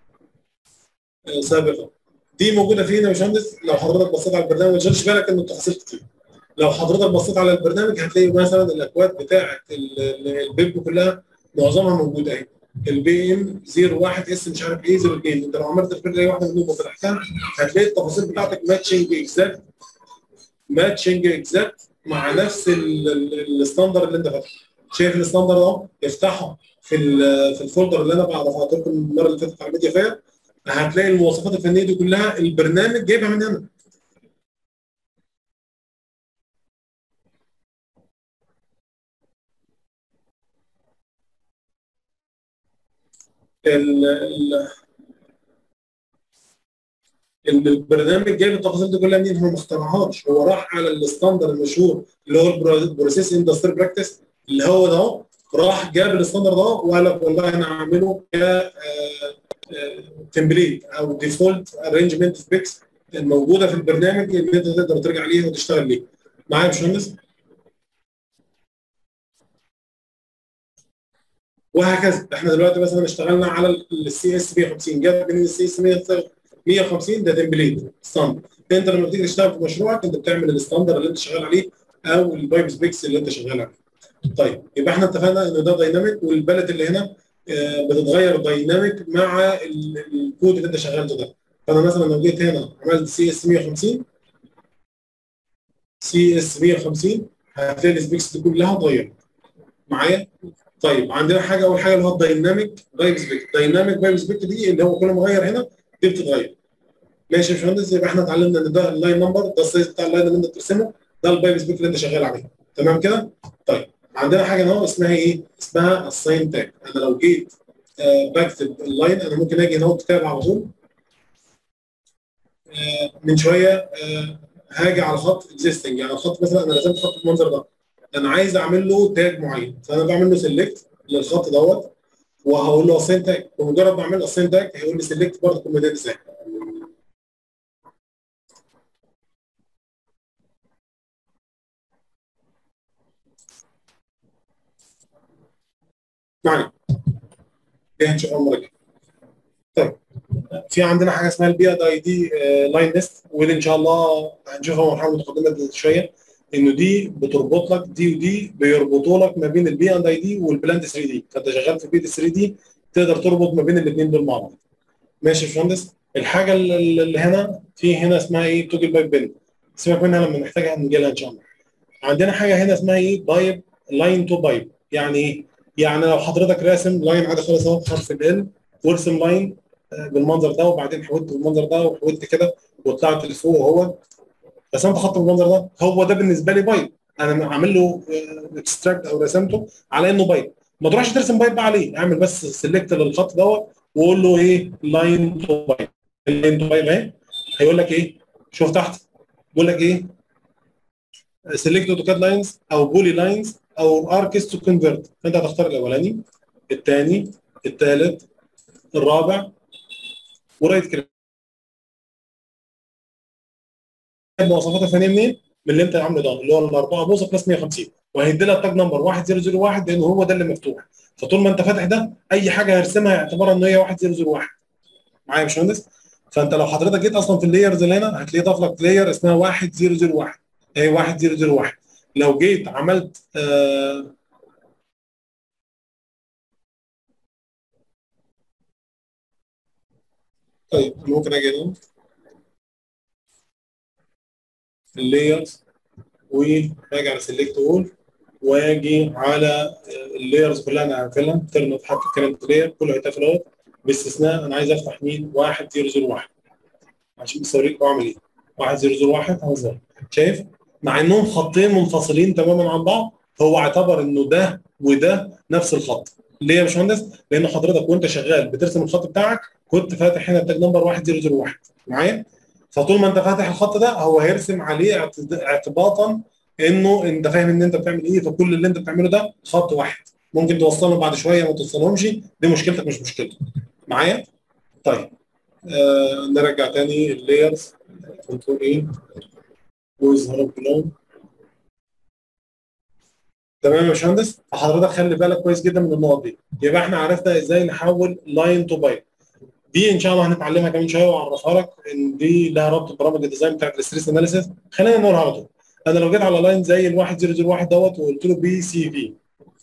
سابقا دي موجوده فين يا باشمهندس لو حضرتك بصيت على البرنامج ما تشغلش بالك انه التفاصيل كتير لو حضرتك بصيت على البرنامج هتلاقي مثلا الاكواد بتاعه البيب كلها معظمها موجوده اهي البي ام 01 اس مش عارف ايه 0 2 انت لو عملت الفكره اي واحده منهم وفتحتها هتلاقي التفاصيل بتاعتك ماتشنج اكزاكت ماتشنج اكزاكت مع نفس الستاندر اللي انت فاتحه شايف الستاندر ده افتحه في في الفولدر اللي انا بعرفها لكم المره اللي فاتت على الميديا فاير هتلاقي المواصفات الفنيه دي كلها البرنامج جايبها من هنا ال ال البرنامج جايب التفاصيل دي كلها منين هو ما اخترعهاش هو راح على الستاندر المشهور اللي هو البروسيس اندستري براكتس اللي هو ده راح جاب الستاندر ده وقال لك والله انا هعمله ك تمبليت او ديفولت ارينجمنت سبيكس الموجوده في البرنامج اللي انت تقدر ترجع ليها وتشتغل ليها معايا يا باشمهندس؟ وهكذا احنا دلوقتي مثلا اشتغلنا على السي اس 150 جاب من السي اس 150 ده تمبليت ستاندر انت لما بتيجي تشتغل في مشروعك انت بتعمل الستاندر اللي انت شغال عليه او البايب سبيكس اللي انت شغال عليه طيب يبقى احنا اتفقنا ان ده دايناميك والبلد اللي هنا بتتغير دايناميك مع الكود اللي انت شغلته ده فانا مثلا لو جيت هنا عملت سي اس 150 سي اس 150 هتلاقي السبيكس دي كلها اتغيرت معايا طيب عندنا حاجه اول حاجه اللي هو الدايناميك بايب سبيك دايناميك بايب سبيك دي اللي هو كل ما اغير هنا دي بتتغير ماشي يا باشمهندس يبقى احنا اتعلمنا ان ده اللاين نمبر ده السايز بتاع اللاين اللي انت بترسمه ده البايب سبيك اللي انت شغال عليه تمام كده طيب عندنا حاجه هنا اسمها ايه اسمها الساين تاج انا لو جيت آه بكتب اللاين انا ممكن اجي هنا كتاب على طول آه من شويه آه هاجي على خط اكزيستنج يعني الخط مثلا انا رسمت خط بالمنظر ده انا عايز اعمل له تاج معين فانا بعمل له سيلكت للخط دوت وهقول له اساين تاج بمجرد ما اعمل اساين تاج هيقول لي سيلكت برضه كوميديت ازاي معنا ايه هنشوف اول مره طيب في عندنا حاجه اسمها البي اي دي لاين ليست ودي ان شاء الله هنشوفها مرحله متقدمه شويه انه دي بتربط لك دي ودي بيربطوا لك ما بين البي اند اي دي والبلاند 3 دي فانت شغال في البي 3 دي تقدر تربط ما بين الاثنين دول مع بعض ماشي يا باشمهندس الحاجه اللي هنا في هنا اسمها ايه توجل بايب بين سيبك منها لما نحتاجها هنجي لها ان شاء الله عندنا حاجه هنا اسمها ايه بايب لاين تو بايب يعني ايه يعني لو حضرتك راسم لاين عادي خالص اهو حرف ال وارسم لاين بالمنظر ده وبعدين حولت بالمنظر ده وحولت كده وطلعت لفوق اهو رسمت خط بالمنظر ده هو ده بالنسبه لي بايب انا عامل له اكستراكت او رسمته على انه بايب ما تروحش ترسم بايب بقى عليه اعمل بس سيلكت للخط دوت وقول له ايه لاين تو بايب اللاين تو بايب اهي هيقول لك ايه شوف تحت بيقول لك ايه سيلكت اوتوكاد لاينز او بولي لاينز او اركس تو كونفرت انت هتختار الاولاني الثاني الثالث الرابع ورايت كليك المواصفات الفنيه منين؟ من اللي انت عامله ده اللي هو الاربعه بوصه بلس 150 وهيدي لك تاج نمبر 1001 لان هو ده اللي مفتوح فطول ما انت فاتح ده اي حاجه هيرسمها يعتبرها ان هي 1001 معايا يا باشمهندس؟ فانت لو حضرتك جيت اصلا في اللايرز اللي هنا هتلاقيه ضاف لك لاير اسمها 1001 هي 1001 لو جيت عملت آه طيب ممكن اجي هنا اللايرز واجي على سيلكت اول واجي على اللايرز كلها انا هقفلها ترم حتى كانت لاير كله هيتقفل اهو باستثناء انا عايز افتح مين 1001 عشان بس اوريك بعمل ايه 1001 هظهر شايف مع انهم خطين منفصلين تماما عن بعض هو اعتبر انه ده وده نفس الخط ليه يا باشمهندس؟ لان حضرتك وانت شغال بترسم الخط بتاعك كنت فاتح هنا التاج نمبر 1001 معايا؟ فطول ما انت فاتح الخط ده هو هيرسم عليه اعتباطا انه انت فاهم ان انت بتعمل ايه فكل اللي انت بتعمله ده خط واحد ممكن توصله بعد شويه ما توصلهمش دي مشكلتك مش مشكلته معايا؟ طيب آه نرجع تاني اللايرز كنترول ايه ويظهر كلهم تمام يا باشمهندس فحضرتك خلي بالك كويس جدا من النقط دي يبقى احنا عرفنا ازاي نحول لاين تو بايب دي ان شاء الله هنتعلمها كمان شويه واعرفها لك ان دي لها ربط برامج الديزاين بتاعت الاستريس اناليسيس خلينا نقولها على طول انا لو جيت على لاين زي ال 1001 دوت وقلت له بي سي في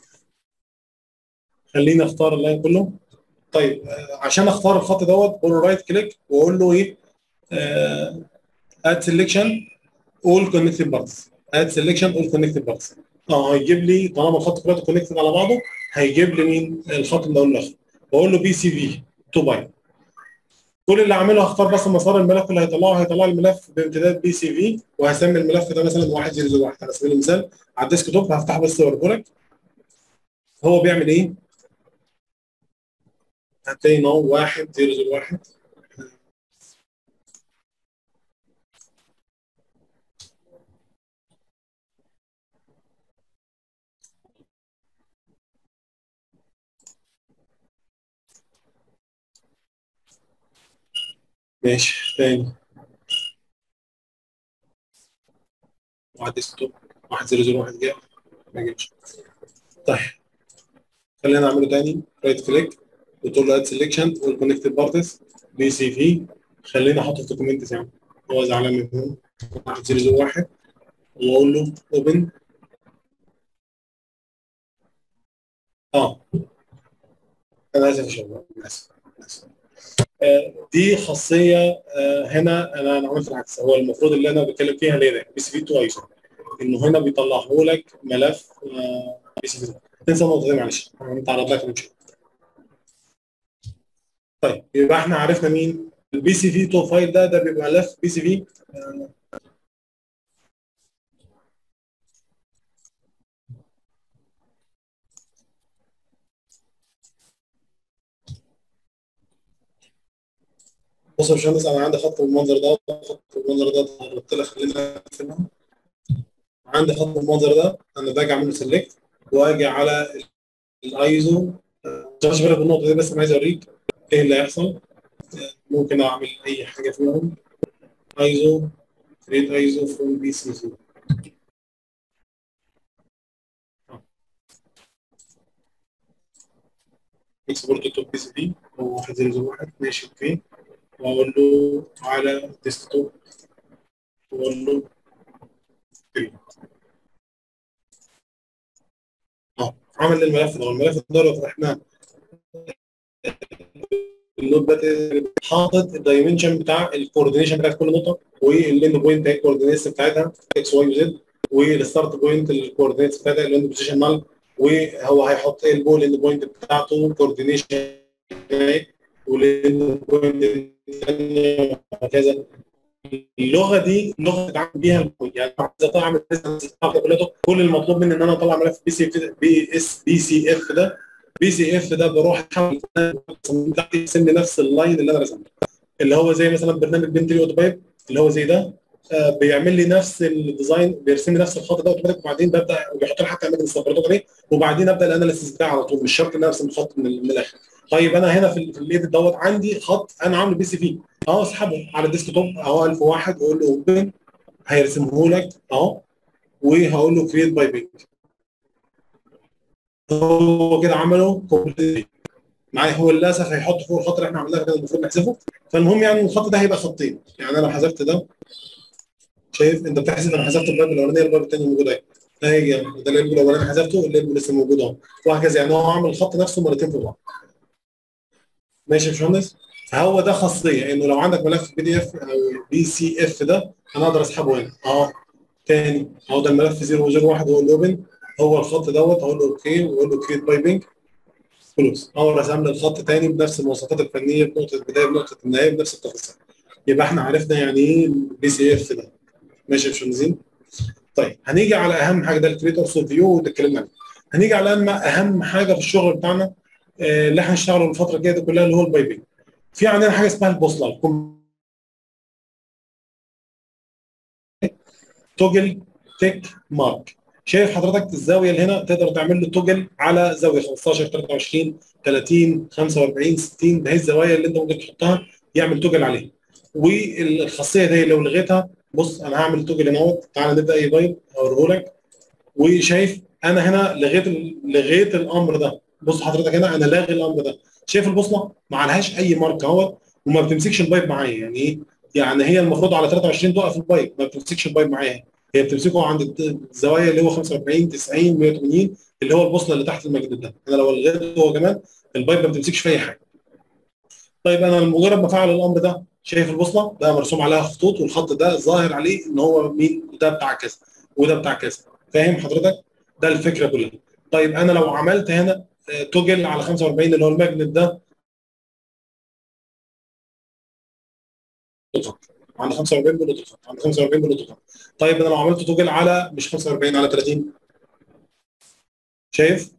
خليني اختار اللاين كله طيب عشان اختار الخط دوت بقول له رايت كليك واقول له ايه اد سيلكشن اول كونكتد بارتس اد سيلكشن اول كونكتد بارتس اه هيجيب لي طالما الخط كله كونكتد على بعضه هيجيب لي مين الخط من اول لاخر واقول له بي سي في تو باي كل اللي اعمله هختار بس مسار الملف اللي هيطلعه هيطلع لي الملف بامتداد بي سي في وهسمي الملف ده مثلا 1001 على سبيل المثال على الديسك توب هفتحه بس اوريه لك هو بيعمل ايه؟ هتلاقي ان هو 1001 ماشي تاني واحد ديسكتوب واحد زيرو زيرو واحد جاي ما جاش طيب خلينا نعمله تاني رايت كليك وتقول له اد سيلكشن والكونكتد بارتس بي سي في خلينا احطه في الدوكيومنت يعني هو زعلان منهم واحد زيرو زيرو واحد واقول له اوبن اه انا اسف يا شباب اسف اسف دي خاصيه هنا انا عملت العكس هو المفروض اللي انا بتكلم فيها ليه ده بي سي في 2 ايزو انه هنا بيطلعه لك ملف بي سي في تنسى النقطه دي معلش انا متعرض لك من شويه طيب يبقى احنا عرفنا مين البي سي في 2 فايل ده ده بيبقى ملف بي سي في بص يا باشمهندس انا عندي خط بالمنظر ده خط بالمنظر ده قلت لك خلينا نقفلها عندي خط بالمنظر ده انا باجي اعمل له سيلكت واجي على الايزو ما تاخدش بالك بالنقطه دي بس انا عايز اوريك ايه اللي هيحصل ممكن اعمل اي حاجه فيهم ايزو create ايزو from بي سي سي اكسبورت تو بي سي دي هو 101 ماشي اوكي واقول له على ديسكتوب واقول له create اه عمل الملف ده الملف ده لو فتحناه النوت ده حاطط الدايمنشن بتاع الكوردينيشن بتاعت كل نقطه والاند بوينت الكوردينيتس بتاعتها اكس واي وزد والستارت بوينت الكوردينيتس بتاعتها الاند بوزيشن نال وهو هيحط ايه البول اند بوينت بتاعته كوردينيشن والاند بوينت الثانيه وهكذا اللغه دي لغه اتعامل بيها يعني عايز اعمل كل المطلوب مني ان انا اطلع ملف بي سي بي اس بي سي اف ده بي سي اف ده بروح احول يرسم لي نفس اللاين اللي انا رسمته اللي هو زي مثلا برنامج بنتلي اوتو بايب اللي هو زي ده آه بيعمل لي نفس الديزاين بيرسم لي نفس الخط ده اوتوماتيك وبعدين ببدا بيحط لي حتى اماكن السبورتات عليه وبعدين ابدا الاناليسيس بتاعي على طول مش شرط ان ارسم الخط من, من الاخر طيب انا هنا في, في الايد دوت عندي خط انا عامله بي سي في اهو اسحبه على الديسك توب اهو 1001 واقول له اوبن هيرسمه لك اهو وهقول له كريت باي بينج هو كده عمله كومبليت معايا هو للاسف هيحط فوق الخط اللي احنا عملناه كده المفروض نحذفه فالمهم يعني الخط ده هيبقى خطين يعني انا لو حذفت ده شايف انت بتحسب انا حذفت الباب الاولاني الباب الثاني موجود اهي هيجي ده الليبل الاولاني حذفته الليبل لسه موجود اهو وهكذا يعني هو عامل الخط نفسه مرتين في بعض ماشي يا باشمهندس فهو ده خاصيه انه لو عندك ملف بي دي اف او بي سي اف ده انا اقدر اسحبه هنا اهو تاني اهو ده الملف 001 هو الاوبن هو الخط دوت اقول له اوكي واقول له كريت بايبنج خلاص هو رسم لي الخط تاني بنفس المواصفات الفنيه بنقطه البدايه بنقطه النهايه بنفس التفاصيل يبقى احنا عرفنا يعني ايه البي سي اف ده ماشي يا باشمهندسين طيب هنيجي على اهم حاجه ده الكريتور سو فيو وده اتكلمنا عليه هنيجي على اهم اهم حاجه في الشغل بتاعنا آه اللي احنا هنشتغله الفتره الجايه دي كلها اللي هو البايبنج في عندنا حاجه اسمها البوصله توجل تيك مارك شايف حضرتك الزاويه اللي هنا تقدر تعمل له توجل على زاويه 15 23 30 45 60 ده هي الزوايا اللي انت ممكن تحطها يعمل توجل عليها والخاصيه دي لو لغيتها بص انا هعمل توجل هنا اهوت تعال نبدا اي بايب اوريه لك وشايف انا هنا لغيت لغيت الامر ده بص حضرتك هنا انا لاغي الامر ده شايف البوصله ما عليهاش اي ماركه اهوت وما بتمسكش البايب معايا يعني ايه يعني هي المفروض على 23 تقف البايب ما بتمسكش البايب معايا هي بتمسكه عند الزوايا اللي هو 45 90 180 اللي هو البوصله اللي تحت المجد ده انا لو لغيته هو كمان البايب ما بتمسكش في اي حاجه طيب انا مجرد ما فعل الامر ده شايف البوصله ده مرسوم عليها خطوط والخط ده ظاهر عليه ان هو مين ده بتاع كذا وده بتاع كذا فاهم حضرتك ده الفكره كلها طيب انا لو عملت هنا توجل على 45 اللي هو الماجنت ده عند 45 بنقطه عند 45 بنقطه طيب انا لو عملت توجل على مش 45 على 30 شايف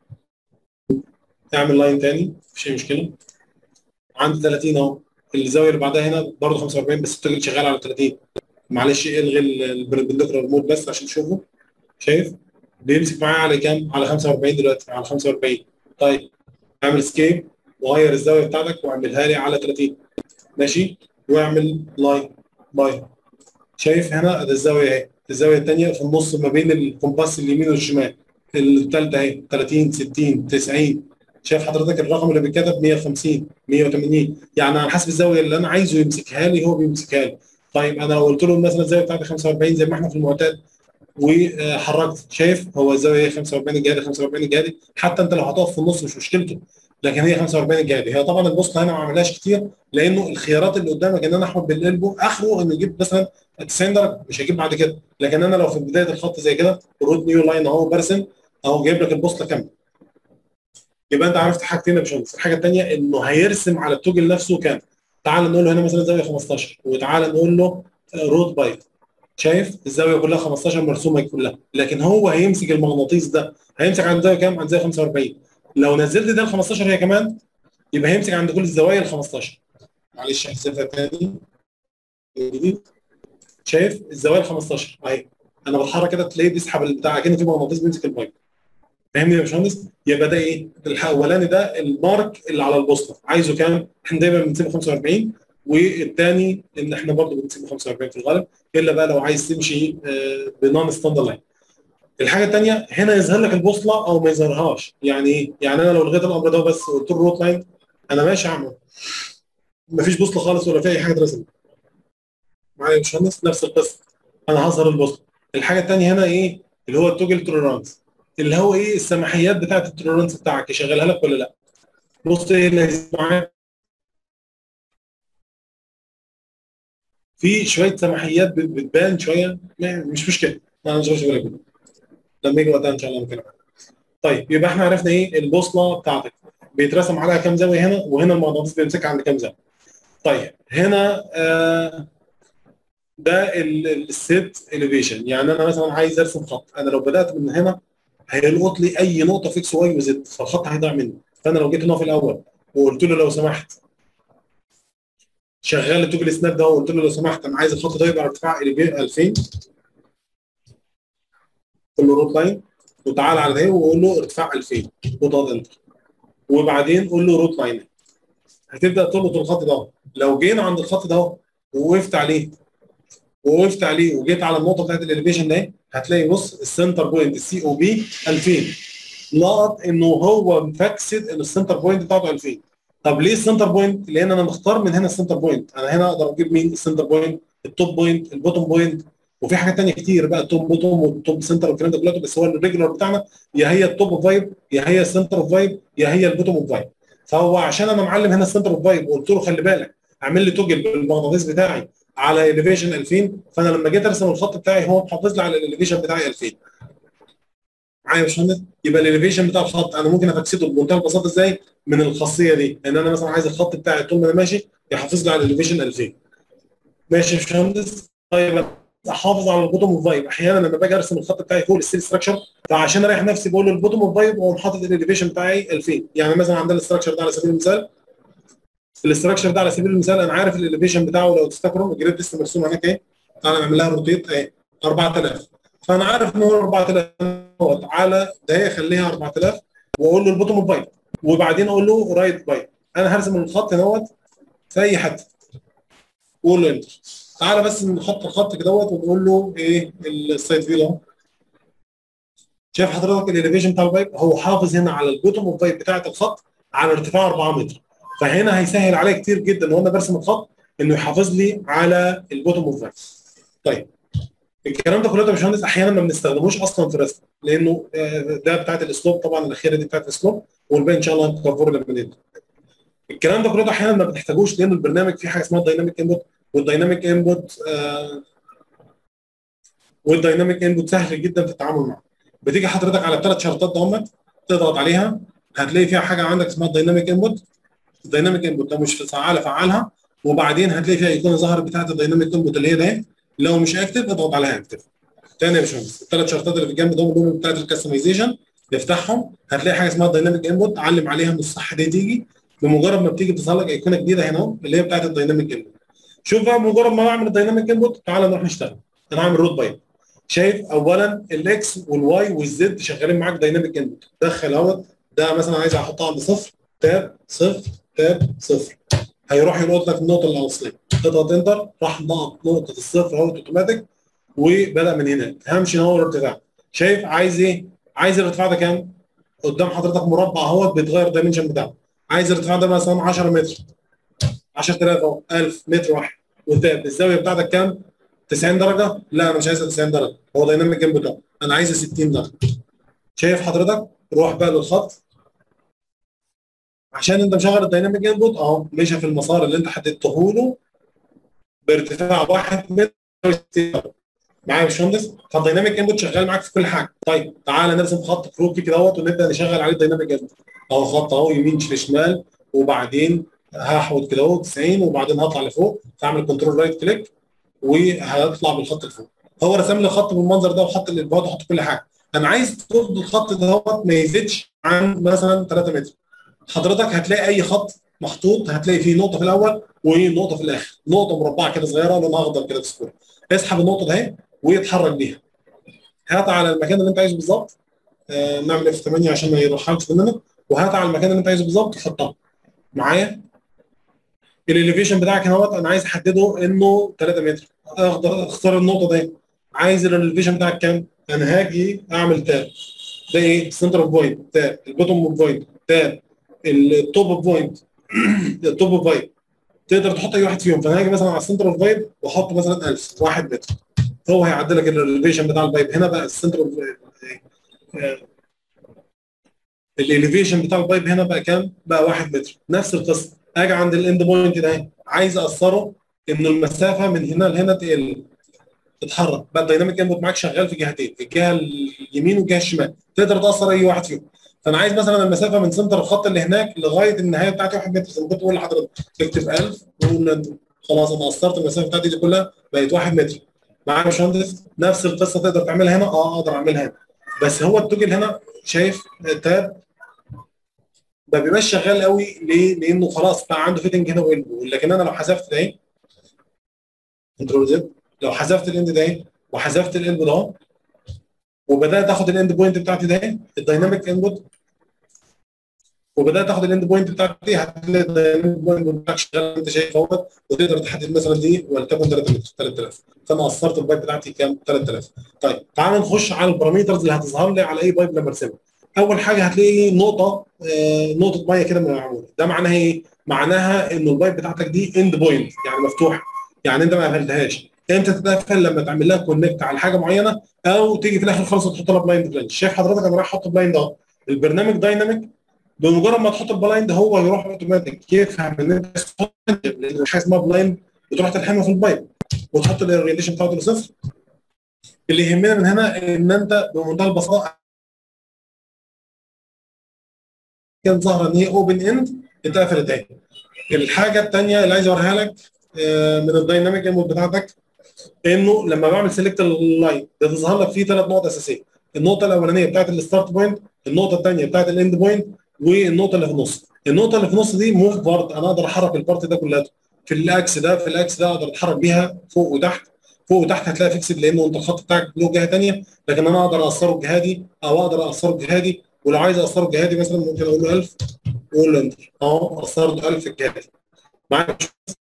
اعمل لاين تاني مفيش اي مشكله عند 30 اهو الزاويه اللي بعدها هنا برضه 45 بس التوجل شغال على 30 معلش الغي البربنديكولار مود بس عشان تشوفه شايف بيمسك معايا على كام على 45 دلوقتي على 45 طيب اعمل سكيب وغير الزاويه بتاعتك واعملها لي على 30 ماشي واعمل لاين باي شايف هنا ده الزاويه اهي الزاويه الثانيه في النص ما بين الكومباس اليمين والشمال الثالثه اهي 30 60 90 شايف حضرتك الرقم اللي بيتكتب 150 180 يعني على حسب الزاويه اللي انا عايزه يمسكها لي هو بيمسكها لي طيب انا لو قلت له مثلا الزاويه بتاعتي 45 زي ما احنا في المعتاد وحركت شايف هو الزاويه 45 الجهادي 45 الجهادي حتى انت لو هتقف في النص مش مشكلته لكن هي 45 الجهادي هي طبعا البوصله هنا ما عملهاش كتير لانه الخيارات اللي قدامك ان انا احمد بالقلبه اخره انه يجيب مثلا 90 درجه مش هيجيب بعد كده لكن انا لو في بدايه الخط زي كده رود نيو لاين اهو برسم اهو جايب لك البوصله كامله يبقى انت عرفت حاجتين يا باشمهندس الحاجه الثانيه انه هيرسم على التوجل نفسه كام تعال نقول له هنا مثلا زاويه 15 وتعال نقول له رود بايت شايف الزاويه كلها 15 مرسومه كلها لكن هو هيمسك المغناطيس ده هيمسك عند زاويه كام عند زاويه 45 لو نزلت ده ال 15 هي كمان يبقى هيمسك عند كل الزوايا ال 15 معلش احسبها تاني جديد شايف الزوايا ال 15 اهي انا بتحرك كده تلاقيه بيسحب البتاع كأنه في مغناطيس بيمسك البايب فاهمني يا باشمهندس؟ يبقى ده ايه؟ الاولاني ده المارك اللي على البوصله عايزه كام؟ احنا دايما بنسيبه 45 والثاني ان احنا برضه بنسيبه 45 في الغالب الا بقى لو عايز تمشي بنون ستاندر لاين. الحاجه الثانيه هنا يظهر لك البوصله او ما يظهرهاش يعني ايه؟ يعني انا لو لغيت الامر ده بس وقلت له روت لاين انا ماشي اعمل مفيش بوصله خالص ولا في اي حاجه اترسمت. معايا يا باشمهندس نفس القصه انا هظهر البوصله. الحاجه الثانيه هنا ايه؟ اللي هو التوجل توليرانس اللي هو ايه السماحيات بتاعت التوليرانس بتاعك يشغلها لك ولا لا بص ايه اللي معايا في شويه سماحيات بتبان شويه مش مشكله انا مش بالك منها لما يجي وقتها ان شاء الله ممكن طيب يبقى احنا عرفنا ايه البوصله بتاعتك بيترسم عليها كام زاويه هنا وهنا المغناطيس بيمسكها عند كام زاويه طيب هنا آه ده الست اليفيشن يعني انا مثلا عايز ارسم خط انا لو بدات من هنا هيلقط لي اي نقطه في اكس واي وزد فالخط هيضيع مني فانا لو جيت هنا في الاول وقلت له لو سمحت شغال التوجل سناب ده وقلت له لو سمحت انا عايز الخط ده يبقى ارتفاع 2000 قول له روت لاين وتعالى على ده وقول له ارتفاع 2000 وضغط انتر وبعدين قول له روت لاين هتبدا تلقط الخط ده لو جينا عند الخط ده ووقفت عليه ووقفت عليه وجيت على النقطه بتاعت الاليفيشن ده هتلاقي بص السنتر بوينت السي او بي 2000 لقط انه هو مفكسد ان السنتر بوينت بتاعته 2000 طب ليه السنتر بوينت؟ لان انا مختار من هنا السنتر بوينت انا هنا اقدر اجيب مين السنتر بوينت التوب بوينت البوتوم بوينت وفي حاجات ثانيه كتير بقى التوب بوتوم والتوب سنتر والكلام ده كله بس هو الريجولار بتاعنا يا هي التوب اوف فايب يا هي السنتر اوف فايب يا هي البوتوم اوف فايب فهو عشان انا معلم هنا السنتر اوف فايب وقلت له خلي بالك اعمل لي توجل بالمغناطيس بتاعي على اليفيشن 2000 فانا لما جيت ارسم الخط بتاعي هو محافظ لي على الاليفيشن بتاعي 2000 معايا يا باشمهندس يبقى الاليفيشن بتاع الخط انا ممكن افكسده بمنتهى البساطه ازاي من الخاصيه دي ان انا مثلا عايز الخط بتاعي طول ما انا ماشي يحافظ لي على الاليفيشن 2000 ماشي يا باشمهندس طيب احافظ على البوتوم اوف فايب احيانا لما باجي ارسم الخط بتاعي فوق الستيل ستراكشر فعشان اريح نفسي بقول له البوتوم اوف فايب واقوم حاطط الاليفيشن بتاعي 2000 يعني مثلا عندنا الاستراكشر ده على سبيل المثال الاستراكشر ده على سبيل المثال انا عارف الاليفيشن بتاعه لو تفتكروا الجريد لسه مرسوم هناك ايه تعالى نعمل لها روتيت اهي 4000 فانا عارف ان هو 4000 تعالى ده خليها 4000 واقول له البوتوم اوف فايب وبعدين اقول له رايت فايب انا هرسم الخط دوت في اي حته قول له انتر تعالى بس نحط الخط كده دوت ونقول له ايه السايد فيو اهو شايف حضرتك الاليفيشن بتاع الفايب هو حافظ هنا على البوتوم اوف فايب بتاعه الخط على ارتفاع 4 متر فهنا هيسهل عليا كتير جدا وانا برسم الخط انه يحافظ لي على البوتوم اوف فايب طيب الكلام ده كله يا باشمهندس احيانا ما بنستخدموش اصلا في الرسم لانه ده بتاعت الاسلوب طبعا الاخيره دي بتاعت الاسلوب والباقي ان شاء الله هنكفره لما نبدا الكلام ده كله احيانا ما بنحتاجوش لان البرنامج فيه حاجه اسمها دايناميك انبوت والدايناميك انبوت آه والدايناميك انبوت سهل جدا في التعامل معه بتيجي حضرتك على الثلاث شرطات دهم تضغط عليها هتلاقي فيها حاجه عندك اسمها الدايناميك انبوت الدايناميك انبوت لو مش فعاله فعلها وبعدين هتلاقي فيها ايقونه ظهرت بتاعت الدايناميك انبوت اللي هي ده لو مش اكتف اضغط عليها اكتف تاني يا باشمهندس الثلاث شرطات اللي في الجنب دول دول بتاعت الكستمايزيشن افتحهم هتلاقي حاجه اسمها الدايناميك انبوت علم عليها من الصح دي تيجي بمجرد ما بتيجي تظهر لك ايقونه جديده هنا اللي هي بتاعت الدايناميك انبوت شوف بقى مجرد ما اعمل الدايناميك انبوت تعالى نروح نشتغل انا هعمل روت بايب شايف اولا الاكس والواي والزد شغالين معاك دايناميك انبوت دخل اهوت ده مثلا عايز احطها عند صفر تاب صفر تاب صفر هيروح يلقط لك النقطه الاصليه تضغط انتر راح نقط نقطه الصفر اهوت اوتوماتيك وبدا من هنا همشي هو الارتفاع شايف عايز ايه؟ عايز الارتفاع ده كام؟ قدام حضرتك مربع اهوت بيتغير الدايمنشن بتاعه عايز الارتفاع ده مثلا 10 متر 10000 اهو 1000 متر واحد وتاب الزاويه بتاعتك كام؟ 90 درجه؟ لا انا مش عايزها 90 درجه هو دايناميك جنب بتاعه انا عايزها 60 درجه شايف حضرتك؟ روح بقى للخط عشان انت مشغل الدايناميك انبوت اهو مشى في المسار اللي انت حددته له بارتفاع 1 متر معايا يا باشمهندس فالدايناميك انبوت شغال معاك في كل حاجه طيب تعالى نرسم خط كروكي كده اهوت ونبدا نشغل عليه الدايناميك انبوت اهو خط اهو يمين شمال وبعدين هحود كده اهو 90 وبعدين هطلع لفوق فاعمل كنترول رايت كليك وهطلع بالخط لفوق هو رسم لي خط بالمنظر ده وحط الابعاد وحط كل حاجه انا عايز تفضل الخط دوت ما يزيدش عن مثلا 3 متر حضرتك هتلاقي اي خط محطوط هتلاقي فيه نقطه في الاول ونقطه في الاخر نقطه مربعه كده صغيره لونها اخضر كده في الصوره اسحب النقطه ده ويتحرك بيها هات على المكان اللي انت عايزه بالظبط آه نعمل اف 8 عشان ما يرحلش مننا وهات على المكان اللي انت عايزه بالظبط حطها معايا الاليفيشن بتاعك هنا انا عايز احدده انه 3 متر اخضر اختار النقطه دي عايز الاليفيشن بتاعك كام؟ انا هاجي اعمل تاب ده ايه؟ سنتر اوف بوينت تاب البوتوم اوف بوينت تاب التوب اوف بوينت التوب اوف فايب تقدر تحط اي واحد فيهم فانا هاجي مثلا على السنتر اوف فايب واحط مثلا 1000 1 متر هو هيعدل لك الاليفيشن بتاع الفايب هنا بقى السنتر اوف الاليفيشن بتاع البايب هنا بقى كام؟ بقى 1 متر نفس القصه اجي عند الاند بوينت ده عايز اقصره ان المسافه من هنا لهنا تقل تتحرك بقى الدايناميك انبوت معاك شغال في جهتين الجهه اليمين والجهه الشمال تقدر تاثر اي واحد فيهم فانا عايز مثلا المسافه من سنتر الخط اللي هناك لغايه النهايه بتاعتي 1 متر زي ما كنت بقول لحضرتك اكتب 1000 وقول خلاص انا قصرت المسافه بتاعتي دي كلها بقت 1 متر معايا يا باشمهندس نفس القصه تقدر تعملها هنا اه اقدر اعملها هنا بس هو التوجل هنا شايف تاب ما بيبقاش شغال قوي ليه؟ لانه خلاص بقى عنده فيتنج هنا ويلبو لكن انا لو حذفت ده كنترول زد لو حذفت الاند ده وحذفت الالبو ده وبدات اخد الاند بوينت بتاعتي ده الدايناميك انبوت وبدات اخد الاند بوينت بتاعتي هتلاقي الدايناميك بوينت بتاعك شغال انت شايف اهوت وتقدر تحدد مثلا دي ولتكن 3 متر 3000 فانا قصرت البايب بتاعتي كام 3000 طيب تعال نخش على البارامترز اللي هتظهر لي على اي بايب لما ارسمها اول حاجه هتلاقي نقطه آه نقطه ميه كده معموله ده معناها ايه معناها ان البايب بتاعتك دي اند بوينت يعني مفتوحه يعني انت ما قفلتهاش امتى تتقفل لما تعمل لها كونكت على حاجه معينه او تيجي في الاخر خالص تحط لها بلايند فلانش شايف حضرتك انا رايح احط بلايند اهو البرنامج دايناميك بمجرد ما تحط البلايند هو يروح اوتوماتيك يفهم ان انت لان حاجه اسمها بلايند بتروح تلحمها في البايب وتحط الاورينتيشن بتاعته لصفر اللي يهمنا من هنا ان انت بمنتهى البساطه كانت ظاهره ان هي اوبن اند اتقفلت اهي الحاجه الثانيه اللي عايز اوريها لك من الدايناميك انبوت بتاعتك انه لما بعمل سيلكت اللاين بتظهر لك فيه ثلاث نقط اساسيه النقطه الاولانيه بتاعت الستارت بوينت النقطه الثانيه بتاعت الاند بوينت والنقطه اللي في النص النقطه اللي في النص دي موف بارت انا اقدر احرك البارت ده كلها في الاكس ده في الاكس ده اقدر اتحرك بيها فوق وتحت فوق وتحت هتلاقي فيكسد لانه انت الخط بتاعك له جهه ثانيه لكن انا اقدر اقصره الجهه دي او اقدر اقصره الجهه دي ولو عايز اقصره الجهه دي مثلا ممكن اقول له 1000 واقول له انتر اهو قصرت 1000 الجهه دي معايا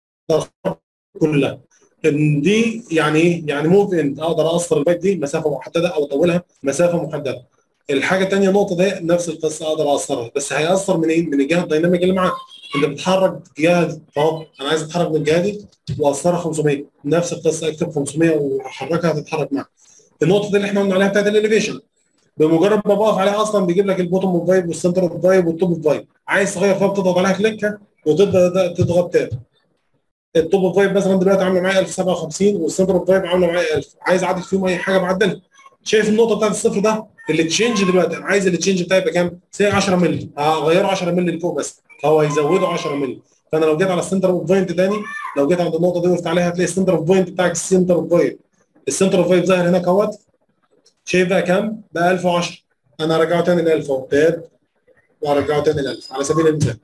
كلها ان دي يعني ايه؟ يعني موف اند اقدر اقصر البايب دي مسافه محدده او اطولها مسافه محدده. الحاجه الثانيه نقطه دي نفس القصه اقدر اقصرها بس هيأثر من ايه؟ من الجهه الديناميك اللي معاك. انت بتتحرك الجهه دي اهو انا عايز اتحرك من الجهه دي واقصرها 500 نفس القصه اكتب 500 واحركها هتتحرك معاك. النقطه دي اللي احنا قلنا عليها بتاعت الاليفيشن بمجرد ما بقف عليها اصلا بيجيب لك البوتوم اوف فايب والسنتر اوف فايب والتوب اوف فايب عايز تغير فيها بتضغط عليها كليكه وتبدا تضغط تاب التوب اوف فايب مثلا دلوقتي عامله معايا 1057 والسنتر اوف فايب عامله معايا 1000 عايز اعدل فيهم اي حاجه بعدلها شايف النقطه بتاعت الصفر ده اللي تشينج دلوقتي انا عايز اللي تشينج بتاعي يبقى كام؟ سي 10 مللي هغيره 10 مللي لفوق بس فهو هيزوده 10 مللي فانا لو جيت على السنتر اوف بوينت تاني لو جيت عند النقطه دي وقفت عليها هتلاقي السنتر اوف بوينت بتاعك السنتر اوف فايب السنتر اوف فايب ظاهر هناك اهوت شايف بقى كام؟ بقى 1010 انا هرجعه تاني ل 1000 اهو تاب وهرجعه تاني ل 1000 على سبيل المثال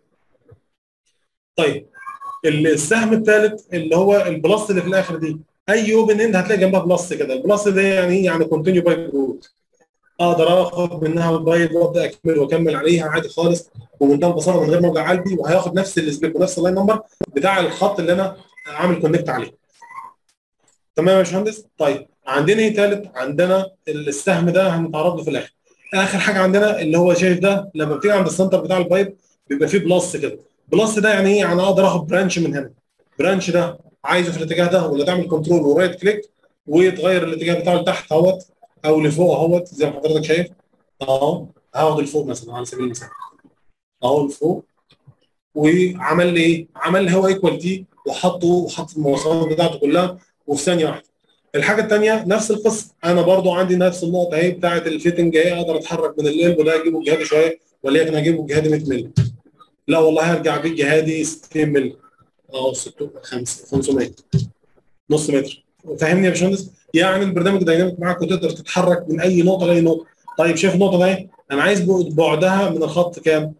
طيب السهم الثالث اللي هو البلس اللي في الاخر دي اي اوبن اند هتلاقي جنبها بلس كده البلس ده يعني ايه يعني كونتينيو بايب روت اقدر اخد منها البايب وابدا اكمل واكمل عليها عادي خالص وبمنتهى البساطه من غير ما اوجع قلبي وهياخد نفس السبيك ونفس اللاين نمبر بتاع الخط اللي انا عامل كونكت عليه تمام يا باشمهندس طيب عندنا ايه ثالث عندنا السهم ده هنتعرض له في الاخر اخر حاجه عندنا اللي هو شايف ده لما بتيجي عند السنتر بتاع البايب بيبقى فيه بلس كده بلس ده يعني ايه يعني اقدر اخد برانش من هنا برانش ده عايزه في الاتجاه ده ولا تعمل كنترول ورايت كليك وتغير الاتجاه بتاعه لتحت اهوت او لفوق اهوت زي ما حضرتك شايف اهو هاخد لفوق مثلا على سبيل المثال اهو لفوق وعمل لي ايه؟ عمل لي هو ايكوال تي وحطه وحط المواصفات بتاعته كلها وفي ثانيه واحده الحاجه الثانيه نفس القصه انا برضو عندي نفس النقطه اهي بتاعه الفيتنج اهي اقدر اتحرك من القلب ده اجيبه الجهادي شويه وليكن اجيبه الجهادي 100 مللي لا والله هرجع بيه الجهادي 60 مللي اه 500 نص متر فاهمني يا باشمهندس؟ يعني البرنامج دايناميك معاك وتقدر تتحرك من اي نقطه لاي نقطه طيب شايف النقطه دي انا عايز بعدها من الخط كام؟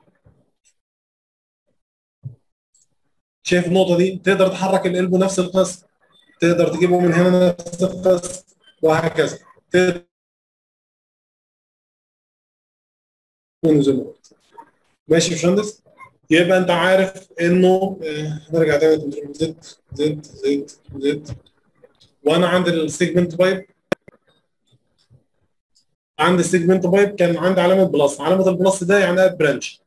شايف النقطه دي تقدر تحرك القلب نفس القصه تقدر تجيبه من هنا نفس القصه وهكذا تقدر تكون زي ما قلت ماشي يا باشمهندس يبقى انت عارف انه آه، نرجع تاني كنترول زد زد زد زد وانا عندي السيجمنت بايب عندي السيجمنت بايب كان عندي علامه بلس علامه البلس ده يعني اد برانش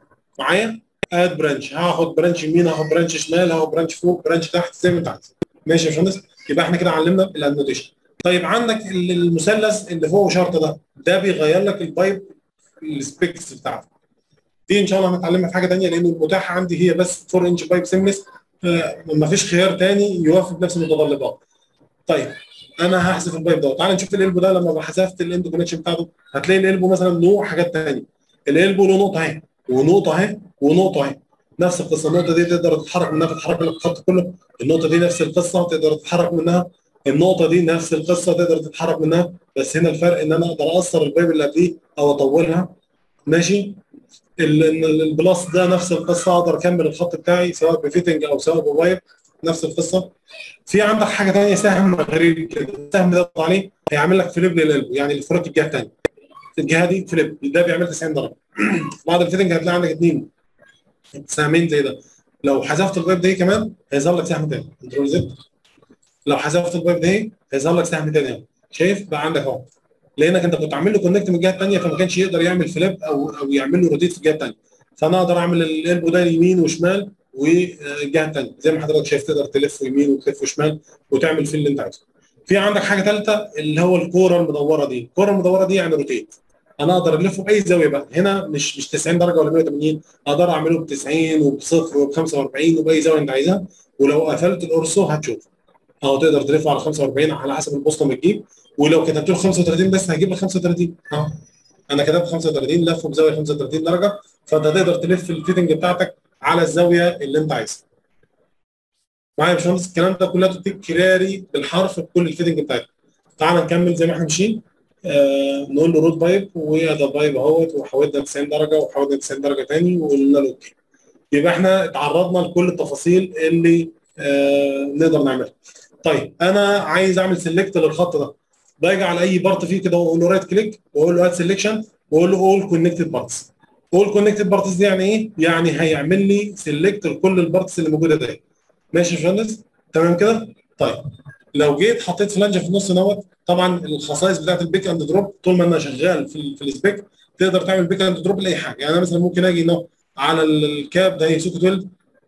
معايا اد برانش هاخد برانش يمين هاخد برانش شمال هاخد برانش فوق برانش تحت زي ما انت عايز ماشي يا باشمهندس يبقى احنا كده علمنا الانوتيشن طيب عندك ال- المثلث اللي فوق شرط ده ده بيغير لك البايب السبيكس بتاعته دي ان شاء الله هنتعلمها في حاجه ثانيه لان المتاحه عندي هي بس 4 انش بايب سيملس ما فيش خيار ثاني يوافق نفس المتطلبات طيب انا هحذف البايب ده تعال نشوف الالبو ده لما حذفت الاند كونكشن بتاعته هتلاقي الالبو مثلا له حاجات ثانيه الالبو له نقطه اهي ونقطه اهي ونقطه اهي نفس القصه النقطه دي تقدر تتحرك منها تتحرك لك الخط كله النقطه دي نفس القصه تقدر تتحرك منها النقطه دي نفس القصه تقدر تتحرك منها بس هنا الفرق ان انا اقدر اقصر البايب اللي قبليه او اطولها ماشي ال- ال- البلاس ده نفس القصه اقدر اكمل الخط بتاعي سواء بفيتنج او سواء بوايب نفس القصه في عندك حاجه ثانيه سهم غريب كده السهم ده تضغط عليه هيعمل لك فليب للقلب يعني الفرات الجهه الثانيه الجهه دي فليب ده بيعمل 90 درجه بعد الفيتنج هتلاقي عندك اثنين سهمين زي ده لو حذفت البايب ده كمان هيظهر لك سهم ثاني كنترول زد لو حذفت البايب ده هيظهر لك سهم ثاني اهو شايف بقى عندك اهو لانك انت كنت عامل له كونكت من الجهه الثانيه فما كانش يقدر يعمل فليب او او يعمل له روتيت في الجهه الثانيه فانا اقدر اعمل القلب ده يمين وشمال والجهه الثانيه زي ما حضرتك شايف تقدر تلف يمين وتلف شمال وتعمل فيه اللي انت عايزه في عندك حاجه ثالثه اللي هو الكوره المدوره دي الكوره المدوره دي يعني روتيت انا اقدر الفه باي زاويه بقى هنا مش مش 90 درجه ولا 180 اقدر اعمله ب 90 وبصفر وب 45 وباي زاويه انت عايزها ولو قفلت القرصه هتشوف اهو تقدر تلفه على 45 على حسب البوسطه ما تجيب ولو كتبت له 35 بس هيجيب لك 35 اهو انا كتبت 35 لفه بزاويه 35 درجه فانت تقدر تلف الفيتنج بتاعتك على الزاويه اللي انت عايزها معايا يا باشمهندس الكلام ده كلها تديك كراري بالحرف بكل الفيتنج بتاعتك تعال نكمل زي ما احنا ماشيين آه نقول له رود بايب وده بايب اهوت وحولنا 90 درجه وحولنا 90 درجه تاني وقلنا له اوكي يبقى احنا اتعرضنا لكل التفاصيل اللي آه نقدر نعملها طيب انا عايز اعمل سيلكت للخط ده باجي على اي بارت فيه كده واقول له رايت كليك واقول له اد سيلكشن واقول له اول كونكتد بارتس اول كونكتد بارتس دي يعني ايه؟ يعني هيعمل لي سيلكت لكل البارتس اللي موجوده دي ماشي يا باشمهندس تمام كده؟ طيب لو جيت حطيت فلانجه في النص دوت طبعا الخصائص بتاعت البيك اند دروب طول ما انا شغال في, ال- في السبيك تقدر تعمل بيك اند دروب لاي حاجه يعني انا مثلا ممكن اجي هنا على الكاب ده سوكت ويلد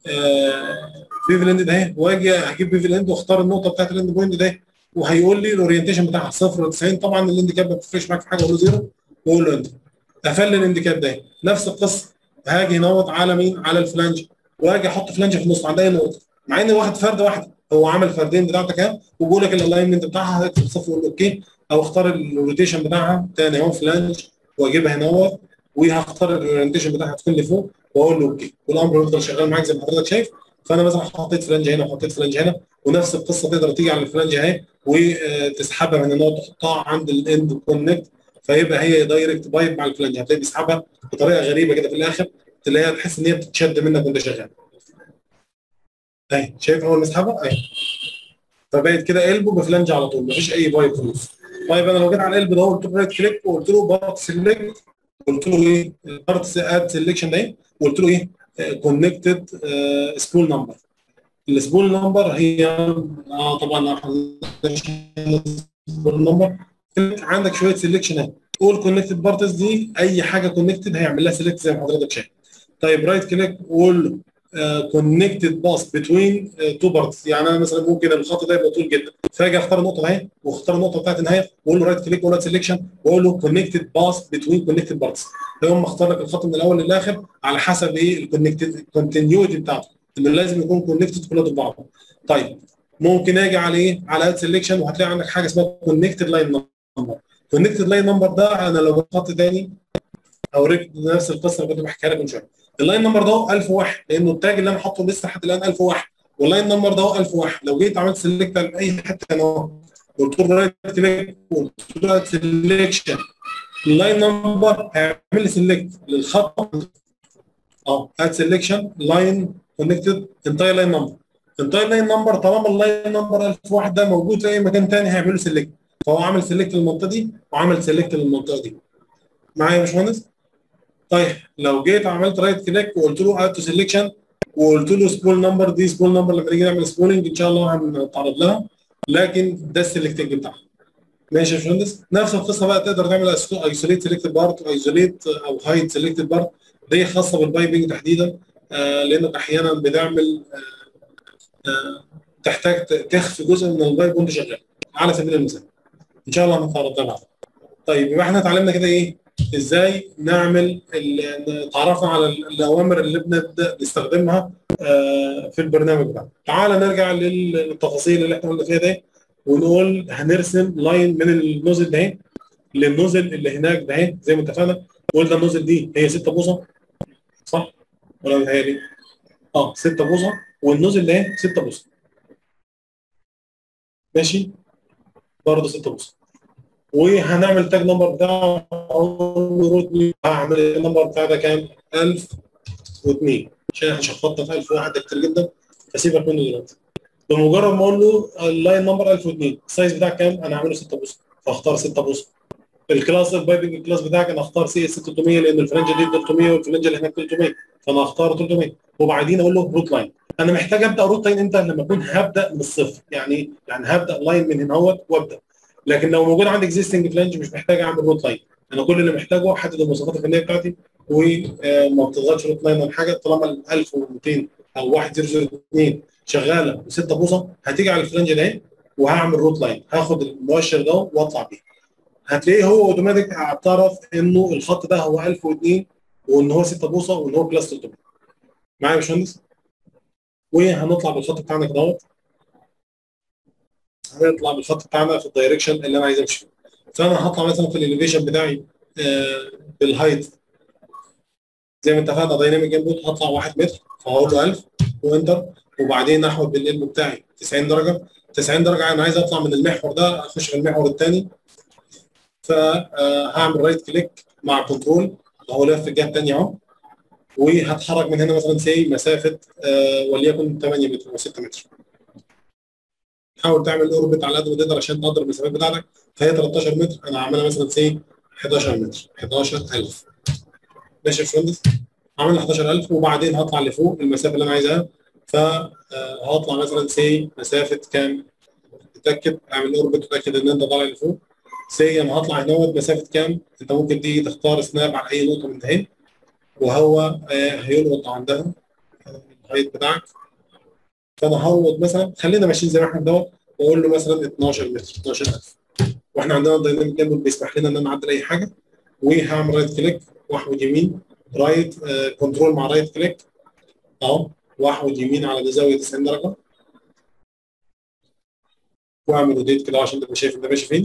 آه بيفل اند ده اهي واجي هجيب بيفل اند واختار النقطه بتاعت الاند بوينت ده وهيقول لي الاورينتيشن بتاعها 0 90 طبعا الاند كاب ما بتفرقش معاك في حاجه اقول له زيرو واقول له انت قفل لي الاند كاب ده نفس القصه هاجي نوت على مين على الفلانج واجي احط فلانج في النص عند اي نقطه مع ان واخد فرده واحده هو عمل فردين بتاعتك اهي وبيقول لك الالاينمنت بتاعها هتكتب صفر وقول اوكي او اختار الروتيشن بتاعها تاني اهو فلانج واجيبها هنا اهوت وهختار الاورينتيشن بتاعها تكون لفوق واقول له اوكي والامر يفضل شغال معاك زي ما حضرتك شايف فانا مثلا حطيت فلانج هنا وحطيت فلانج هنا ونفس القصه تقدر تيجي على الفلانج اهي وتسحبها من النقطه تحطها عند الاند كونكت فيبقى هي دايركت بايب مع الفلانج هتلاقي بيسحبها بطريقه غريبه كده في الاخر تلاقيها تحس ان هي بتتشد منك وانت شغال اهي شايف اول ما اسحبها اهي فبقت كده قلبه بفلانج على طول مفيش اي بايب في النص طيب انا لو جيت على القلب ده قلت له رايت كليك وقلت له بارت سيلكت قلت له ايه بارت اد سيلكشن ده قلت له ايه كونكتد سبول نمبر السبول نمبر هي اه طبعا سبول نمبر عندك شويه سيلكشن اهي اول كونكتد بارتس دي اي حاجه كونكتد هيعمل لها سيلكت زي ما حضرتك شايف طيب رايت كليك وقول له كونكتد باس بتوين تو بارتس يعني انا مثلا ممكن الخط ده يبقى طويل جدا فاجي اختار النقطه اهي واختار النقطه بتاعت النهايه واقول له رايت كليك واقول له سيلكشن واقول له كونكتد باس بتوين كونكتد بارتس فيقوم مختار لك الخط من الاول للاخر على حسب ايه الكونكتد الكونتينيوتي بتاعته انه لازم يكون كونكتد كلها ببعض طيب ممكن اجي على ايه على اد سيلكشن وهتلاقي عندك حاجه اسمها كونكتد لاين نمبر كونكتد لاين نمبر ده انا لو خط تاني اوريك نفس القصه اللي كنت بحكيها لك من شويه اللاين نمبر ده 1001 لانه التاج اللي انا حاطه لسه لحد الان 1001 واللاين نمبر ده 1001 لو جيت عملت سيلكت على اي حته انا قلت له رايت كليك قلت له سيلكشن اللاين نمبر هيعمل لي سيلكت للخط اه اد سيلكشن لاين كونكتد انتاير لاين نمبر انتاير لاين نمبر طالما اللاين نمبر 1001 ده موجود في اي مكان ثاني هيعمل له سيلكت فهو عمل سيلكت للمنطقه دي وعمل سيلكت للمنطقه دي معايا يا باشمهندس؟ طيب لو جيت عملت رايت كليك وقلت له اد تو سيلكشن وقلت له سبول نمبر دي سبول نمبر لما نيجي نعمل سبولنج ان شاء الله هنتعرض لها لكن ده السلكتنج بتاعها ماشي يا باشمهندس نفس القصه بقى تقدر تعمل ايزوليت سيلكتد بارت ايزوليت او هايد سيلكتد بارت دي خاصه بالبايبنج تحديدا آه لانك احيانا بتعمل آه آه تحتاج تخفي جزء من البايب وانت شغال على سبيل المثال ان شاء الله هنتعرض لها طيب يبقى احنا اتعلمنا كده ايه ازاي نعمل تعرفنا على الاوامر اللي بنبدا نستخدمها آه في البرنامج ده تعال نرجع للتفاصيل اللي احنا قلنا فيها دي ونقول هنرسم لاين من النوزل ده للنوزل اللي هناك ده زي ما اتفقنا قلنا النوزل دي هي 6 بوصه صح ولا متهيألي؟ اه 6 بوصه والنوزل ده 6 بوصه ماشي برضه 6 بوصه وهنعمل تاج نمبر بتاعه روت هعمل النمبر بتاع ده كام؟ 1002 عشان احنا شخبطنا في 1001 ده كتير جدا فسيبك منه دلوقتي بمجرد ما اقول له اللاين نمبر 1002 السايز بتاعك كام؟ انا هعمله 6 بوصه فاختار 6 بوصه الكلاس البايبنج الكلاس بتاعك انا اختار سي اس 600 لان الفلنجه دي 300 والفلنجه اللي هناك 300 فانا هختار 300 وبعدين اقول له روت لاين انا محتاج ابدا روت لاين امتى؟ لما اكون هبدا من الصفر يعني يعني هبدا لاين من هنا اهوت وابدا لكن لو موجود عندي اكزيستنج فلانج مش محتاج اعمل روت لاين انا كل اللي محتاجه احدد المواصفات الفنيه بتاعتي وما بتضغطش روت لاين ولا حاجه طالما ال 1200 او 1002 شغاله ب 6 بوصه هتيجي على الفلانج ده وهعمل روت لاين هاخد المؤشر ده واطلع بيه هتلاقيه هو اوتوماتيك اعترف انه الخط ده هو 1002 وان هو 6 بوصه وان هو بلس 300 معايا يا باشمهندس وهنطلع بالخط بتاعنا كده اهوت هنطلع بالخط بتاعنا في الدايركشن اللي انا عايز امشي فيه فانا هطلع مثلا في الاليفيشن بتاعي آه بالهايت زي ما اتفقنا دايناميك انبوت هطلع 1 متر فهقول له 1000 وانتر وبعدين احول بالالبو بتاعي 90 درجه 90 درجه انا عايز اطلع من المحور ده اخش في المحور الثاني فهعمل رايت كليك مع كنترول اهو لف في الجهه الثانيه اهو وهتحرك من هنا مثلا سي مسافه آه وليكن 8 متر او 6 متر حاول تعمل اوربت على قد ما تقدر عشان تقدر المسافات بتاعتك فهي 13 متر انا هعملها مثلا سي 11 متر 11000 ماشي يا باشمهندس عملنا 11000 وبعدين هطلع لفوق المسافه اللي انا عايزها فهطلع مثلا سي مسافه كام اتاكد اعمل اوربت وتاكد ان انت طالع لفوق سي انا هطلع هنا مسافه كام انت ممكن تيجي تختار سناب على اي نقطه من هنا وهو هيلقط عندها الهايت بتاعك فانا هروض مثلا خلينا ماشيين زي ما احنا دوت واقول له مثلا 12 متر 12000 واحنا عندنا الدايناميك انبوت بيسمح لنا ان انا اعدل اي حاجه وهعمل رايت كليك واحود يمين رايت آه كنترول مع رايت كليك اهو واحود يمين على زاويه 90 درجه واعمل روتيت كده عشان تبقى شايف انت ماشي فين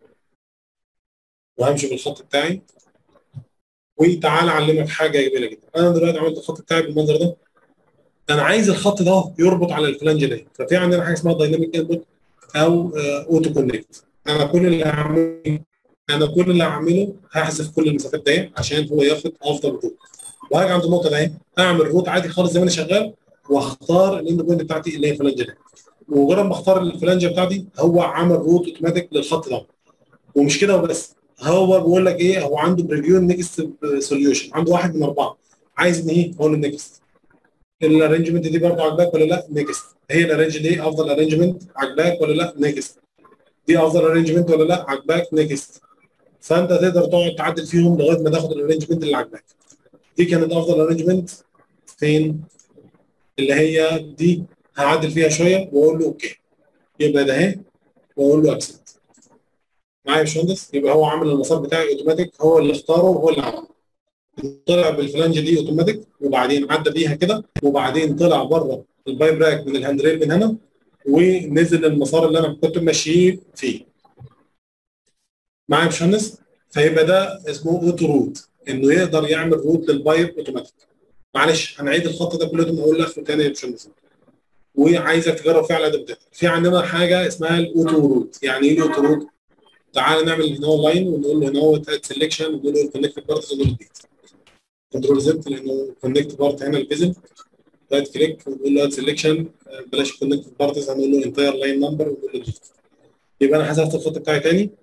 وهمشي بالخط بتاعي وتعالى اعلمك حاجه جميله جدا انا دلوقتي عملت الخط بتاعي بالمنظر ده انا عايز الخط ده يربط على الفلانج ده ففي عندنا حاجه اسمها دايناميك انبوت او اوتو كونكت انا كل اللي هعمله انا كل اللي هعمله هحذف كل المسافات دي عشان هو ياخد افضل روت وهاجي عند النقطه دي اعمل روت عادي خالص زي ما انا شغال واختار الاند بوينت بتاعتي اللي هي الفلانج ده ومجرد ما اختار الفلانجه بتاعتي هو عمل روت اوتوماتيك للخط ده ومش كده وبس هو بيقول لك ايه هو عنده بريفيو نيكست سوليوشن عنده واحد من اربعه عايز ان ايه اقول له نيكست الارينجمنت دي برضه عجباك ولا لا نيكست هي الارينج دي افضل ارينجمنت عجباك ولا لا نيكست دي افضل ارينجمنت ولا لا عجباك نيكست فانت تقدر تقعد تعدل فيهم لغايه ما تاخد الارينجمنت اللي عجباك دي كانت افضل ارينجمنت فين اللي هي دي هعدل فيها شويه واقول له اوكي يبقى ده اهي واقول له اكسبت معايا يا باشمهندس يبقى هو عامل المسار بتاعي اوتوماتيك هو اللي اختاره وهو اللي عمله طلع بالفلانج دي اوتوماتيك وبعدين عدى بيها كده وبعدين طلع بره البايب راك من الهاند ريل من هنا ونزل المسار اللي انا كنت ماشيه فيه معايا يا باشمهندس فيبقى ده اسمه اوتو روت انه يقدر يعمل روت للبايب اوتوماتيك معلش هنعيد الخط ده كله من اول لاخره تاني يا باشمهندس وعايزك تجرب فيه على ده في عندنا حاجه اسمها الاوتو روت يعني ايه الاوتو روت تعال نعمل هنا هو لاين ونقول له هنا هو اد سelection ونقول له الكونكت بارت ونقول له ديت كنترول زد لانه كونكت بارت هنا الفيزل رايت كليك ونقول له اد سelection بلاش كونكت بارتس هنقول له انتاير لاين نمبر ونقول له ديت يبقى انا حذفت الخط بتاعي تاني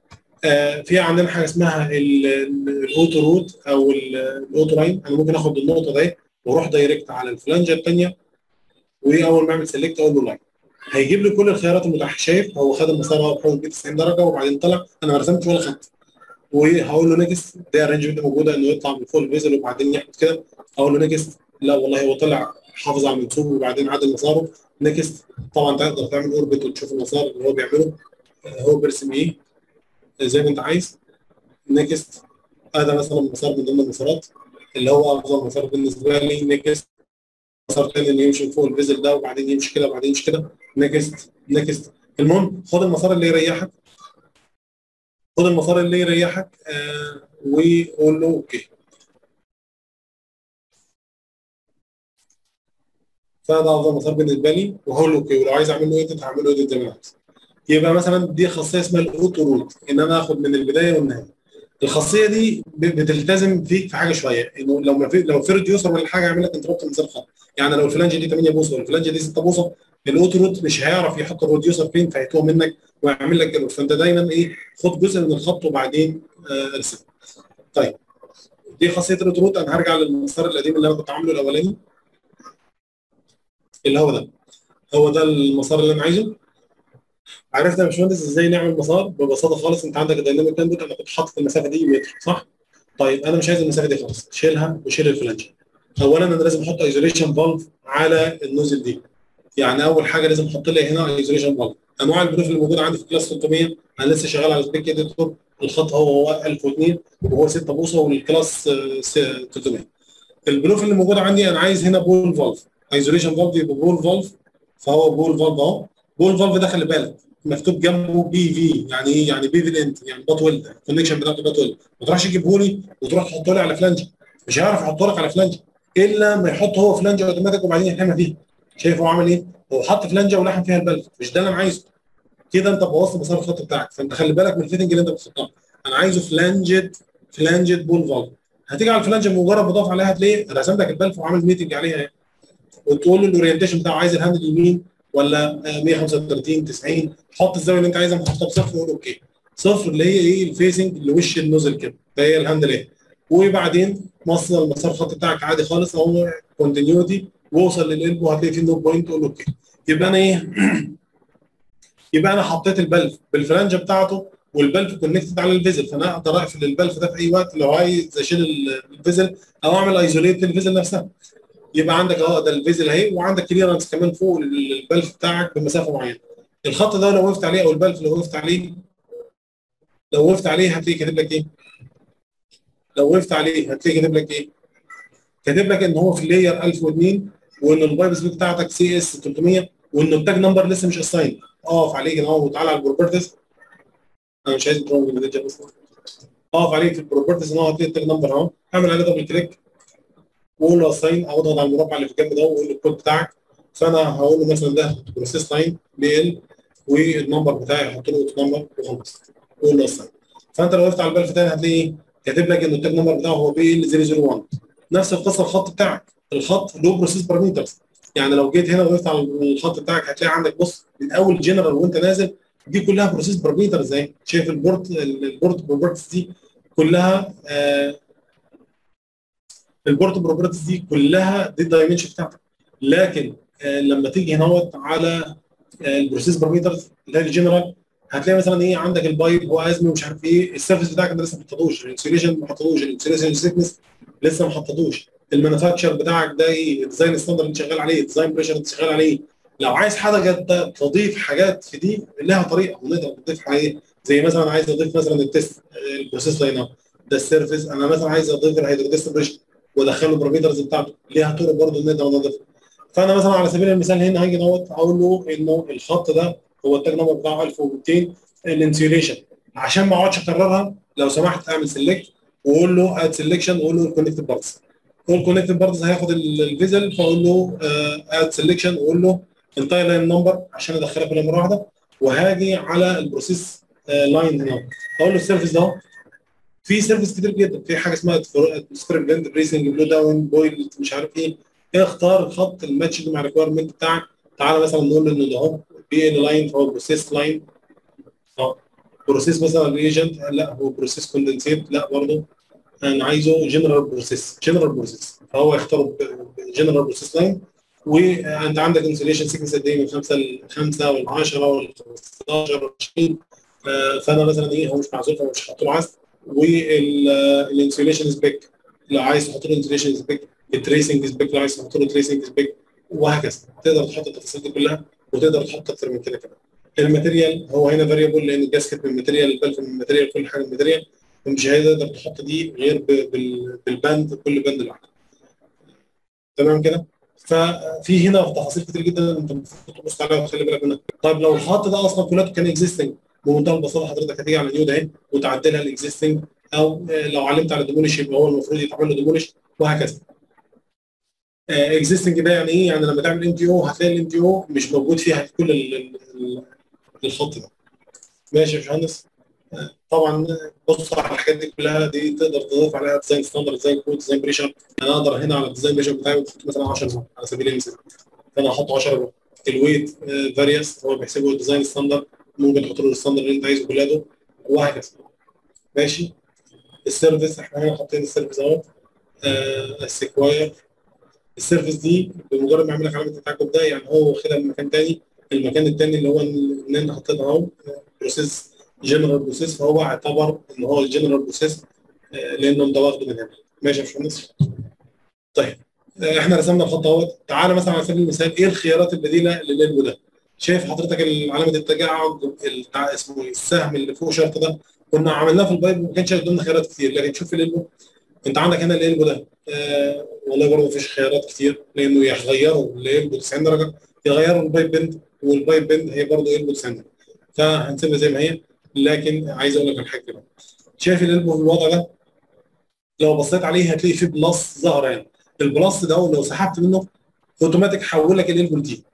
آه في عندنا حاجه اسمها الاوتو روت او الاوتو لاين انا ممكن اخد النقطه دي واروح دايركت على الفلانجه الثانيه واول ما اعمل سيلكت اقول له لاين هيجيب لي كل الخيارات المتاحه شايف هو خد المسار هو بحول 90 درجه وبعدين طلع انا ما رسمتش ولا خدت وهقول له نيكست دي ارينجمنت موجوده انه يطلع من فوق الفيزل وبعدين يحدث كده اقول له نيكست لا والله هو طلع حافظ على المنسوب وبعدين عدل مساره نيكست طبعا تقدر تعمل اوربت وتشوف المسار اللي هو بيعمله هو بيرسم ايه زي ما انت عايز نيكست هذا مثلا مسار من ضمن المسارات اللي هو افضل مسار بالنسبه لي نيكست مسار تاني انه يمشي فوق الفيزل ده وبعدين يمشي كده وبعدين يمشي كده نيكست نيكست المهم خد المسار اللي يريحك خد المسار اللي يريحك آه وقول له اوكي فده افضل مسار بالنسبه لي وهقول له اوكي ولو عايز اعمل له ايديت هعمل له ايديت زي ما انا عايز يبقى مثلا دي خاصيه اسمها الاوتو روت ان انا اخد من البدايه والنهايه الخاصيه دي بتلتزم فيك في حاجه شويه انه لو ما في لو في ريديوسر ولا حاجه يعمل لك انتربت من الخط يعني لو الفلانجه دي 8 بوصه والفلانجه دي 6 بوصه الاوتو روت مش هيعرف يحط الريديوسر فين فهيتوه منك ويعمل لك ايرور فانت دايما ايه خد جزء من الخط وبعدين آه ارسم طيب دي خاصيه الاوتو روت انا هرجع للمسار القديم اللي انا كنت عامله الاولاني اللي هو ده هو ده المسار اللي انا عايزه عرفنا يا باشمهندس ازاي نعمل مسار ببساطه خالص انت عندك الدايناميك لاند انا كنت حاطط المسافه دي متر صح؟ طيب انا مش عايز المسافه دي خالص شيلها وشيل الفلانج اولا انا لازم احط ايزوليشن فالف على النوزل دي يعني اول حاجه لازم احط لي هنا ايزوليشن فالف انواع البروف اللي موجوده عندي في كلاس 300 انا لسه شغال على سبيك اديتور الخط هو هو 1002 وهو 6 بوصه والكلاس 300 البروف اللي موجود عندي انا عايز هنا بول فالف ايزوليشن فالف يبقى بول فالف فهو بول فالف اهو بول فالف ده خلي بالك مكتوب جنبه بي في يعني ايه يعني بي في الانت يعني بات ويلد الكونكشن بتاعته بات ويلد ما تروحش تجيبه لي وتروح تحطه لي على فلانج مش هيعرف يحطه لك على فلانج الا ما يحط هو فلانجه اوتوماتيك وبعدين يحمى فيها شايف هو عمل ايه؟ هو حط فلانجه ولحم فيها البلف مش ده اللي انا عايزه كده انت بوظت مسار الخط بتاعك فانت خلي بالك من الفيتنج اللي انت بتحطها انا عايزه فلانجد فلانجد بول فالف هتيجي على الفلانجه مجرد بضاف عليها هتلاقيه رسم لك البلف وعامل ميتنج عليها وتقول له الاورينتيشن بتاعه عايز الهاند يمين ولا 135 90 حط الزاويه اللي انت عايزها محطوطه بصفر وقول اوكي صفر اللي هي ايه الفيسنج لوش النوزل كده ده هي الهاندل ايه وبعدين مصدر المسار الخط بتاعك عادي خالص اهو كونتينيوتي واوصل للقلب وهتلاقي فيه نوت بوينت تقول اوكي يبقى انا ايه يبقى انا حطيت البلف بالفلانجه بتاعته والبلف كونكتد على الفيزل فانا اقدر اقفل البلف ده في اي وقت لو عايز اشيل الفيزل او اعمل ايزوليت للفيزل نفسها يبقى عندك اهو ده الفيزل اهي وعندك كليرنس كمان فوق البلف بتاعك بمسافه معينه الخط ده لو وقفت عليه او البلف لو وقفت عليه لو وقفت عليه هتلاقيه كاتب لك ايه؟ لو وقفت عليه هتلاقيه كاتب لك ايه؟ كاتب لك ان هو في اللاير 1002 وان البايب سبيك بتاعتك سي اس 300 وان التاج نمبر لسه مش اساين اقف عليه كده اهو وتعالى على البروبرتيز انا مش عايز بروبرتيز مانجر بس اقف عليه في البروبرتيز ان هو هتلاقي التاج نمبر اهو اعمل عليه دبل كليك واقول له اساين او اضغط على المربع اللي في الجنب ده واقول له الكود بتاعك فانا هقول له مثلا ده بروسيس لاين بي ال والنمبر بتاعي هحط له نمبر وخلاص واقول له اساين فانت لو وقفت على البلف تاني هتلاقي كاتب لك ان التاج نمبر بتاعه هو بي ال 001 نفس القصه الخط بتاعك الخط له بروسيس بارامترز يعني لو جيت هنا وقفت على الخط بتاعك هتلاقي عندك بص من اول جنرال وانت نازل دي كلها بروسيس بارامترز اهي شايف البورت البورت بروبرتيز دي كلها آه البورت بروبرتيز دي كلها دي الدايمنشن بتاعتك لكن آه لما تيجي هنا على آه البروسيس بارامترز اللي هي الجنرال هتلاقي مثلا ايه عندك البايب هو ازمي ومش عارف ايه السيرفيس بتاعك انت لسه ما حطيتوش الانسوليشن ما حطيتوش الانسوليشن سيكنس لسه ما حطيتوش المانيفاكتشر بتاعك ده ايه الديزاين ستاندرد اللي شغال عليه الديزاين بريشر اللي شغال عليه لو عايز حاجه تضيف حاجات في دي لها طريقه ونقدر نضيف ايه زي مثلا عايز اضيف مثلا التست البروسيس لاين اب ده السيرفيس انا مثلا عايز اضيف الهيدروديست بريشر وادخله البارامترز بتاعته ليها طرق برضه نقدر نضيفها فانا مثلا على سبيل المثال هنا هاجي دوت اقول له انه الخط ده هو التاج نمبر بتاعه 1200 الانسيوليشن عشان ما اقعدش اكررها لو سمحت اعمل سيلكت وقول له اد سيلكشن وقول له الكونكتد بارتس هو الكونكتد بارتس هياخد الفيزل فاقول له اد سيلكشن وقول له انتاير لاين نمبر عشان ادخلها كلها مره واحده وهاجي على البروسيس لاين هنا اقول له السيرفيس ده في سيرفيس كتير جدا في حاجه اسمها اتموسفير بلند بريسنج بلو داون بويل مش عارف ايه اختار الخط الماتش مع الريكويرمنت بتاعك تعالى مثلا نقول له انه ده اهو بي ال لاين فهو بروسيس لاين اهو بروسيس مثلا ريجنت لا هو بروسيس كوندنسيت لا برضه انا عايزه جنرال بروسيس جنرال بروسيس فهو يختار جنرال بروسيس لاين وانت عندك انسوليشن سيكنس قد ايه من 5 ل 5 وال 10 وال 15 وال 20 فانا مثلا ايه هو مش معزول فمش هحط له عزل والانسوليشن سبيك لو عايز تحط له انسوليشن سبيك التريسنج سبيك لو عايز تحط له تريسنج سبيك وهكذا تقدر تحط التفاصيل دي كلها وتقدر تحط اكتر من كده كمان الماتيريال هو هنا فاريبل لان الجاسكت من ماتيريال البلف من ماتيريال كل حاجه من ماتيريال ومش هتقدر تحط دي غير بالباند كل باند لوحده تمام كده ففي هنا تفاصيل كتير جدا انت المفروض تبص عليها وتخلي بالك منها طيب لو الخط ده اصلا كلته كان اكزيستنج بمنتهى البساطه حضرتك هتيجي على نيو ده اهي وتعدلها الاكزيستنج او لو علمت على ديموليش يبقى هو المفروض يتعمل له ديموليش وهكذا اكزيستنج ده يعني ايه؟ يعني لما تعمل ام تي او هتلاقي الام تي او مش موجود فيها كل الخط ده ماشي يا باشمهندس طبعا بص على الحاجات دي كلها دي تقدر تضيف عليها ديزاين ستاندرد ديزاين كود ديزاين بريشر انا اقدر هنا على الديزاين بريشر بتاعي احط مثلا 10 على سبيل المثال فانا احط 10 الويت فاريوس هو بيحسبه الديزاين ستاندرد ممكن تحط له الستاندرد اللي انت عايزه كله وهكذا ماشي السيرفيس احنا هنا حاطين السيرفيس اهوت السيكواير السيرفيس دي بمجرد ما اعمل لك علامه التعاقب ده يعني هو واخدها من مكان تاني المكان التاني اللي هو اللي انت حطيتها اهو بروسيس جنرال بروسيس فهو اعتبر ان هو الجنرال بروسيس لانه انت واخده من هنا ماشي يا باشمهندس طيب احنا رسمنا الخط اهوت تعالى مثلا على سبيل المثال ايه الخيارات البديله للالبو ده شايف حضرتك علامه التجاعد اسمه السهم اللي فوق شرط ده كنا عملناه في البايب ما كانش قدامنا خيارات كتير لكن شوف الالبو انت عندك هنا الالبو ده آه والله برضه مفيش خيارات كتير لانه يغيروا الالبو 90 درجه يغيروا البايب بند والبايب بند هي برضه البو 90 درجه فهنسيبها زي ما هي لكن عايز اقول لك على حاجه كده شايف الالبو في الوضع ده لو بصيت عليه هتلاقي فيه بلس ظهر هنا البلس ده لو سحبت منه اوتوماتيك حول لك الالبو دي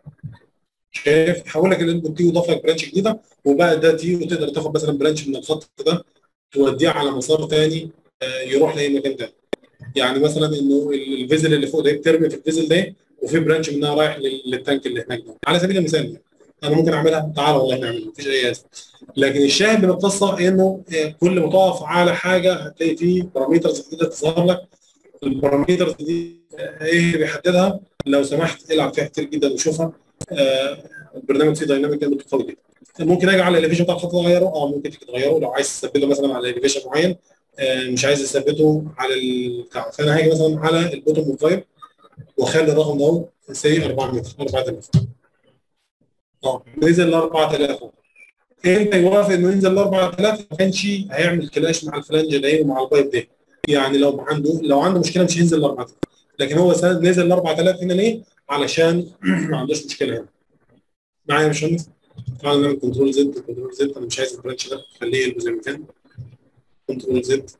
شايف حول لك الالبو دي وضاف لك برانش جديده وبقى ده تي وتقدر تاخد مثلا برانش من الخط ده توديه على مسار ثاني يروح لاي مكان تاني يعني مثلا انه الفيزل اللي فوق ده بترمي في الفيزل ده وفي برانش منها رايح للتانك اللي هناك ده على سبيل المثال يعني. انا ممكن اعملها تعالى والله نعملها مفيش اي ازمه لكن الشاهد من القصه انه كل ما تقف على حاجه هتلاقي فيه بارامترز جديده تظهر لك البارامترز دي ايه اللي بيحددها لو سمحت العب فيها كتير جدا وشوفها آه البرنامج فيه دايناميك جدا قوي جدا ممكن اجي على الاليفيشن بتاع الخط اغيره اه ممكن تيجي تغيره لو عايز تثبته مثلا على الاليفيشن معين آه مش عايز تثبته على البتاع فانا هاجي مثلا على البوتوم اوف فايب واخلي الرقم ده سي 4 متر 4000 اه نزل ل 4000 انت يوافق انه ينزل ل 4000 ما كانش هيعمل كلاش مع الفلانج ده ومع البايب ده يعني لو عنده لو عنده مشكله مش هينزل ل 4000 لكن هو نزل ل 4000 هنا ليه؟ علشان ما عندوش مشكله هنا معايا يا باشمهندس؟ تعالى نعمل كنترول زد كنترول زد انا مش عايز البرانش ده خليه يلبس زي ما كان كنترول زد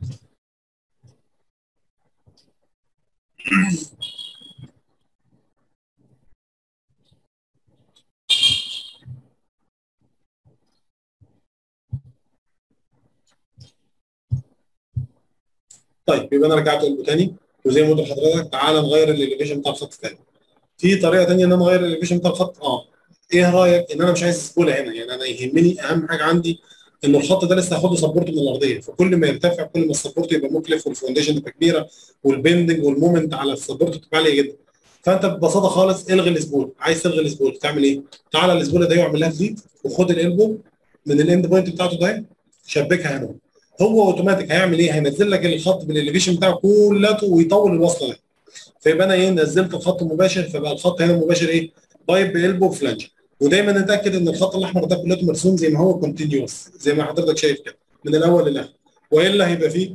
طيب يبقى انا رجعت قلبه تاني وزي ما قلت لحضرتك تعالى نغير الاليفيشن بتاع الخط تاني في طريقه ثانيه ان انا اغير الاليفيشن بتاع الخط اه ايه رايك ان انا مش عايز سبوله هنا يعني انا يهمني اهم حاجه عندي ان الخط ده لسه هاخد سبورت من الارضيه فكل ما يرتفع كل ما السبورت يبقى مكلف والفونديشن تبقى كبيره والبندنج والمومنت على السبورت تبقى عاليه جدا فانت ببساطه خالص الغي السبول عايز تلغي السبول تعمل ايه؟ تعالى السبوله ده واعمل لها فليت وخد الالبو من الاند بوينت بتاعته ده شبكها هنا هو اوتوماتيك هيعمل ايه؟ هينزل لك الخط بالاليفيشن بتاعه كلته ويطول الوصله ده فيبقى انا ايه نزلت الخط مباشر فبقى الخط هنا مباشر ايه؟ بايب بقلبه فلانج ودايما نتاكد ان الخط الاحمر ده كلته مرسوم زي ما هو كونتينيوس زي ما حضرتك شايف كده من الاول للاخر والا هيبقى فيه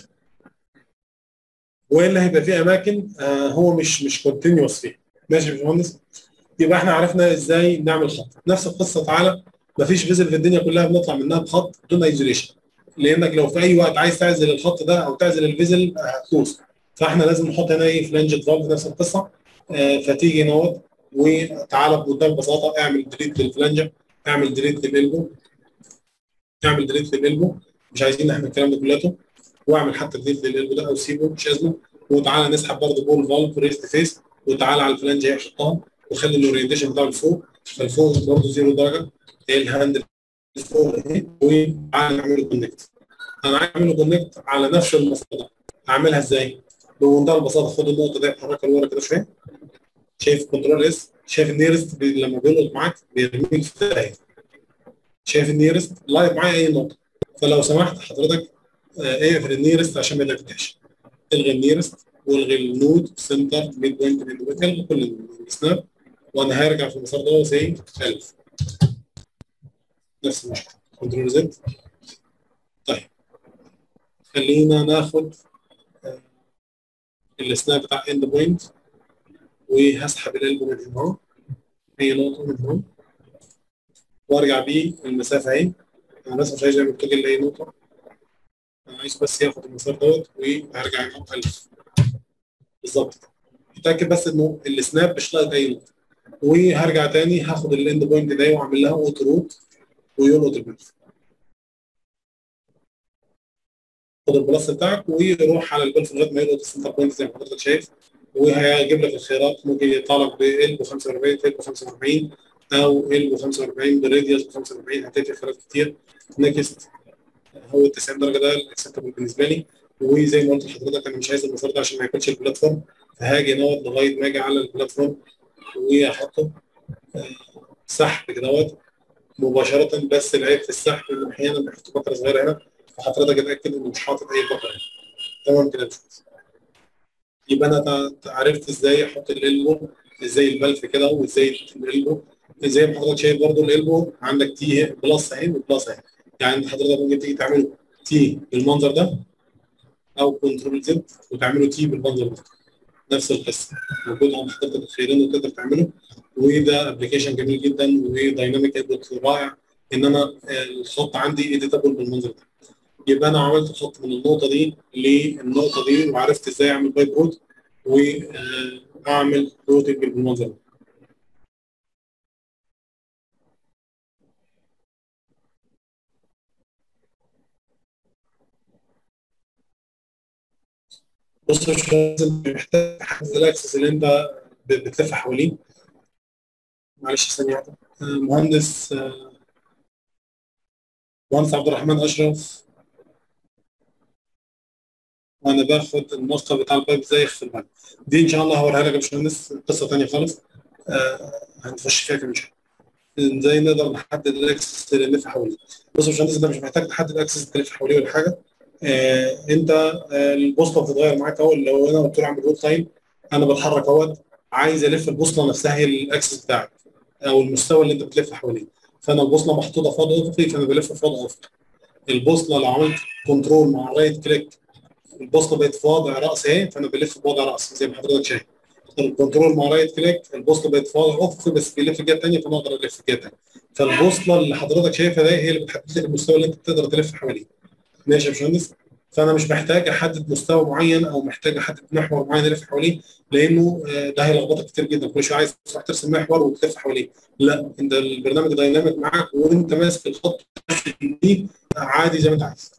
والا هيبقى فيه اماكن آه هو مش مش كونتينيوس فيها ماشي يا باشمهندس يبقى احنا عرفنا ازاي نعمل خط نفس القصه تعالى مفيش فيزل في الدنيا كلها بنطلع منها بخط بدون ايزوليشن لانك لو في اي وقت عايز تعزل الخط ده او تعزل الفيزل هتدوس فاحنا لازم نحط هنا ايه فلانجت فالف نفس القصه آه فتيجي نوت وتعالى بمنتهى البساطه اعمل ديليت للفلانجه اعمل ديليت للالبو اعمل ديليت للالبو مش عايزين احنا الكلام ده كلته واعمل حتى ديليت للالبو ده او سيبه مش ازمه وتعالى نسحب برضه بول فالف ريست فيس وتعالى على الفلانجه حطها وخلي الاورينتيشن بتاعه لفوق فالفوق برضه زيرو درجه الهاند فوق اهي وتعالى نعمل كونكت انا عايز اعمل كونكت على نفس المسار ده هعملها ازاي؟ بمنتهى البساطه خد النقطه دي احركها لورا كده شويه شايف كنترول اس شايف النيرست بي لما بيلقط معاك بيرميك في داهيه شايف النيرست لايف معايا اي نقطه فلو سمحت حضرتك اقفل آه النيرست عشان ما يلفتش الغي النيرست والغي النود سنتر ميد بوينت ميد بوينت الغي كل السناب وانا هرجع في المسار ده زي 1000 نفس المشكله كنترول زد طيب خلينا ناخد السناب بتاع اند بوينت وهسحب القلب من هنا اهو اي نقطه من هنا وارجع بيه المسافه اهي انا بس مش عايز اعمل كده لاي نقطه انا عايز بس ياخد المسار دوت وهرجع هنا 1000 بالظبط اتاكد بس انه السناب مش لاقط اي نقطه وهرجع تاني هاخد الاند بوينت ده واعمل لها اوتو روت ويلقط البلف خد البلس بتاعك ويروح على البلف لغايه ما يلقط السنتر بوينت زي ما حضرتك شايف وهيجيب لك الخيارات ممكن يطلع لك بقلب 45 قلب 45 او قلب 45 براديوس 45 هتلاقي خيارات كتير نكست هو 90 درجه ده الاكسبتبل بالنسبه لي وزي ما قلت لحضرتك انا مش عايز المسار ده عشان ما ياكلش البلاتفورم فهاجي نقعد لغايه ما اجي على البلاتفورم واحطه سحب كدهوت مباشره بس العيب في السحب انه احيانا بيحطوا بكره صغيره هنا فحضرتك اتاكد انه مش حاطط اي بكره هنا تمام كده يبقى انا عرفت ازاي احط الالبو ازاي البلف كده وازاي الالبو زي ما حضرتك شايف برضو الالبو عندك تي بلس اهي وبلس اهي يعني حضرتك ممكن تيجي تعمله تي بالمنظر ده او كنترول زد وتعمله تي بالمنظر ده نفس القصه موجود عند حضرتك الخيارين وتقدر تعمله وده ابلكيشن جميل جدا ودايناميك ادوت رائع ان انا الخط عندي اديتابل بالمنظر ده يبقى انا عملت خط من النقطه دي للنقطه دي وعرفت ازاي اعمل بايب روت واعمل روتنج بالمنظر ده بص مش لازم محتاج تحدد الاكسس اللي انت بتلف حواليه معلش ثانيه واحده مهندس مهندس عبد الرحمن اشرف وانا باخد النسخه بتاع البايب زي في البايب دي ان شاء الله هوريها لك يا باشمهندس قصه ثانيه خالص آه هنخش فيها كمان شويه ازاي نقدر نحدد الاكسس اللي نلف حواليه بص يا باشمهندس انت مش محتاج تحدد الاكسس اللي تلف حواليه ولا حاجه آه انت آه البوصله بتتغير معاك اهو لو انا قلت له اعمل روت تايم انا بتحرك اهوت عايز الف البوصله نفسها هي الاكسس بتاعك او المستوى اللي انت بتلف حواليه فانا البوصله محطوطه في وضع افقي فانا بلف في وضع افقي البوصله لو عملت كنترول مع رايت كليك البوصله بقت في وضع راس اهي فانا بلف في وضع راس زي ما حضرتك شايف الكنترول مع رايت كليك البوصله بقت في وضع افقي بس بيلف الجهه الثانيه فانا اقدر الف الجهه الثانيه فالبوصله اللي حضرتك شايفها دي هي اللي بتحدد لك المستوى اللي انت تقدر تلف حواليه ماشي يا باشمهندس فانا مش محتاج احدد مستوى معين او محتاج احدد محور معين الف حواليه لانه ده هيلخبطك كتير جدا كل شويه عايز تروح ترسم محور وتلف حواليه لا انت البرنامج دايناميك معاك وانت ماسك الخط دي عادي زي ما انت عايز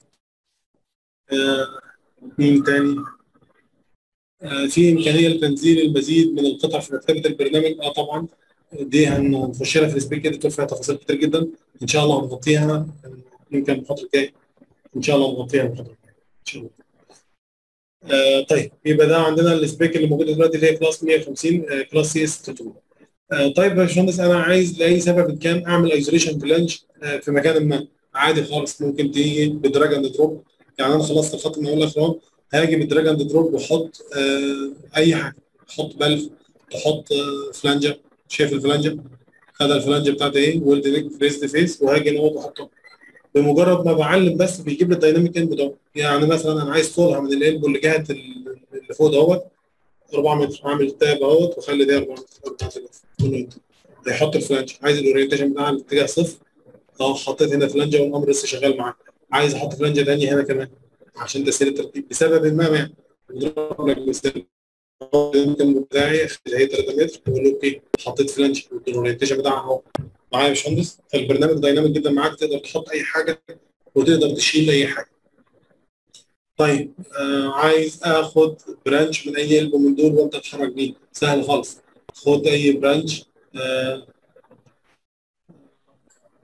آه مين تاني آه في امكانيه لتنزيل المزيد من القطع في مكتبه البرنامج اه طبعا دي هنخش لها في السبيك اديتور فيها تفاصيل كتير جدا ان شاء الله هنغطيها يمكن الفتره الجايه ان شاء الله نغطيها الفتره الجايه ان شاء الله آه طيب يبقى ده عندنا السبيك اللي موجوده دلوقتي اللي هي كلاس 150 آه كلاس سي اس 2 آه طيب يا باشمهندس انا عايز لاي سبب كان اعمل ايزوليشن فلانج آه في مكان ما عادي خالص ممكن تيجي بدراج اند دروب يعني انا خلصت الخط من اول لاخر هاجي بالدراج اند دروب واحط آه اي حاجه احط بلف تحط آه فلانجه شايف الفلانجه هذا الفلانجه بتاعتي ايه ويلد نيك فيس فيس وهاجي نقط واحطه بمجرد ما بعلم بس بيجيب لي الدايناميك انبوت اهو يعني مثلا انا عايز طولها من الانبو اللي جهه اللي فوق دوت 4 متر هعمل تاب اهوت واخلي ده 4 متر هيحط الفلانج عايز الاورينتيشن بتاع الاتجاه صفر اهو حطيت هنا فلانجه والامر لسه شغال معاك عايز احط فلانجه ثانيه هنا كمان عشان تسهيل الترتيب لسبب ما يعني بضرب لك مثال الانبو بتاعي هي 3 متر بقول له اوكي حطيت فلانج الاورينتيشن بتاعها اهو معايا يا باشمهندس فالبرنامج دايناميك جدا معاك تقدر تحط اي حاجه وتقدر تشيل اي حاجه طيب آه عايز اخد برانش من اي قلب من دول وانت تتحرك بيه سهل خالص خد اي برانش آه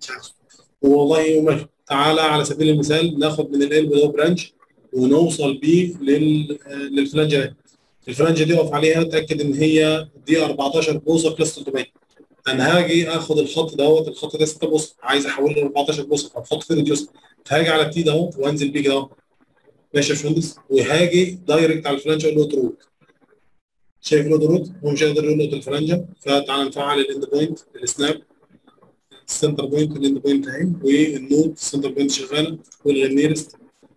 مش عارف والله ماشي تعالى على سبيل المثال ناخد من القلب ده برانش ونوصل بيه لل للفلانجه دي الفلانجه دي اقف عليها اتاكد ان هي دي 14 بوصه بلس 300 انا هاجي اخد الخط دوت الخط ده 6 بوصه عايز احوله ل 14 بوصه فبحط فيه ريديوسر فهاجي على التي ده اهو وانزل بيه كده اهو ماشي يا باشمهندس وهاجي دايركت على الفلانجه اقول له تروت شايف له روت هو مش هيقدر يلقط الفلانجه فتعال نفعل الاند بوينت السناب السنتر بوينت الاند بوينت اهي والنود السنتر بوينت شغاله والنيرست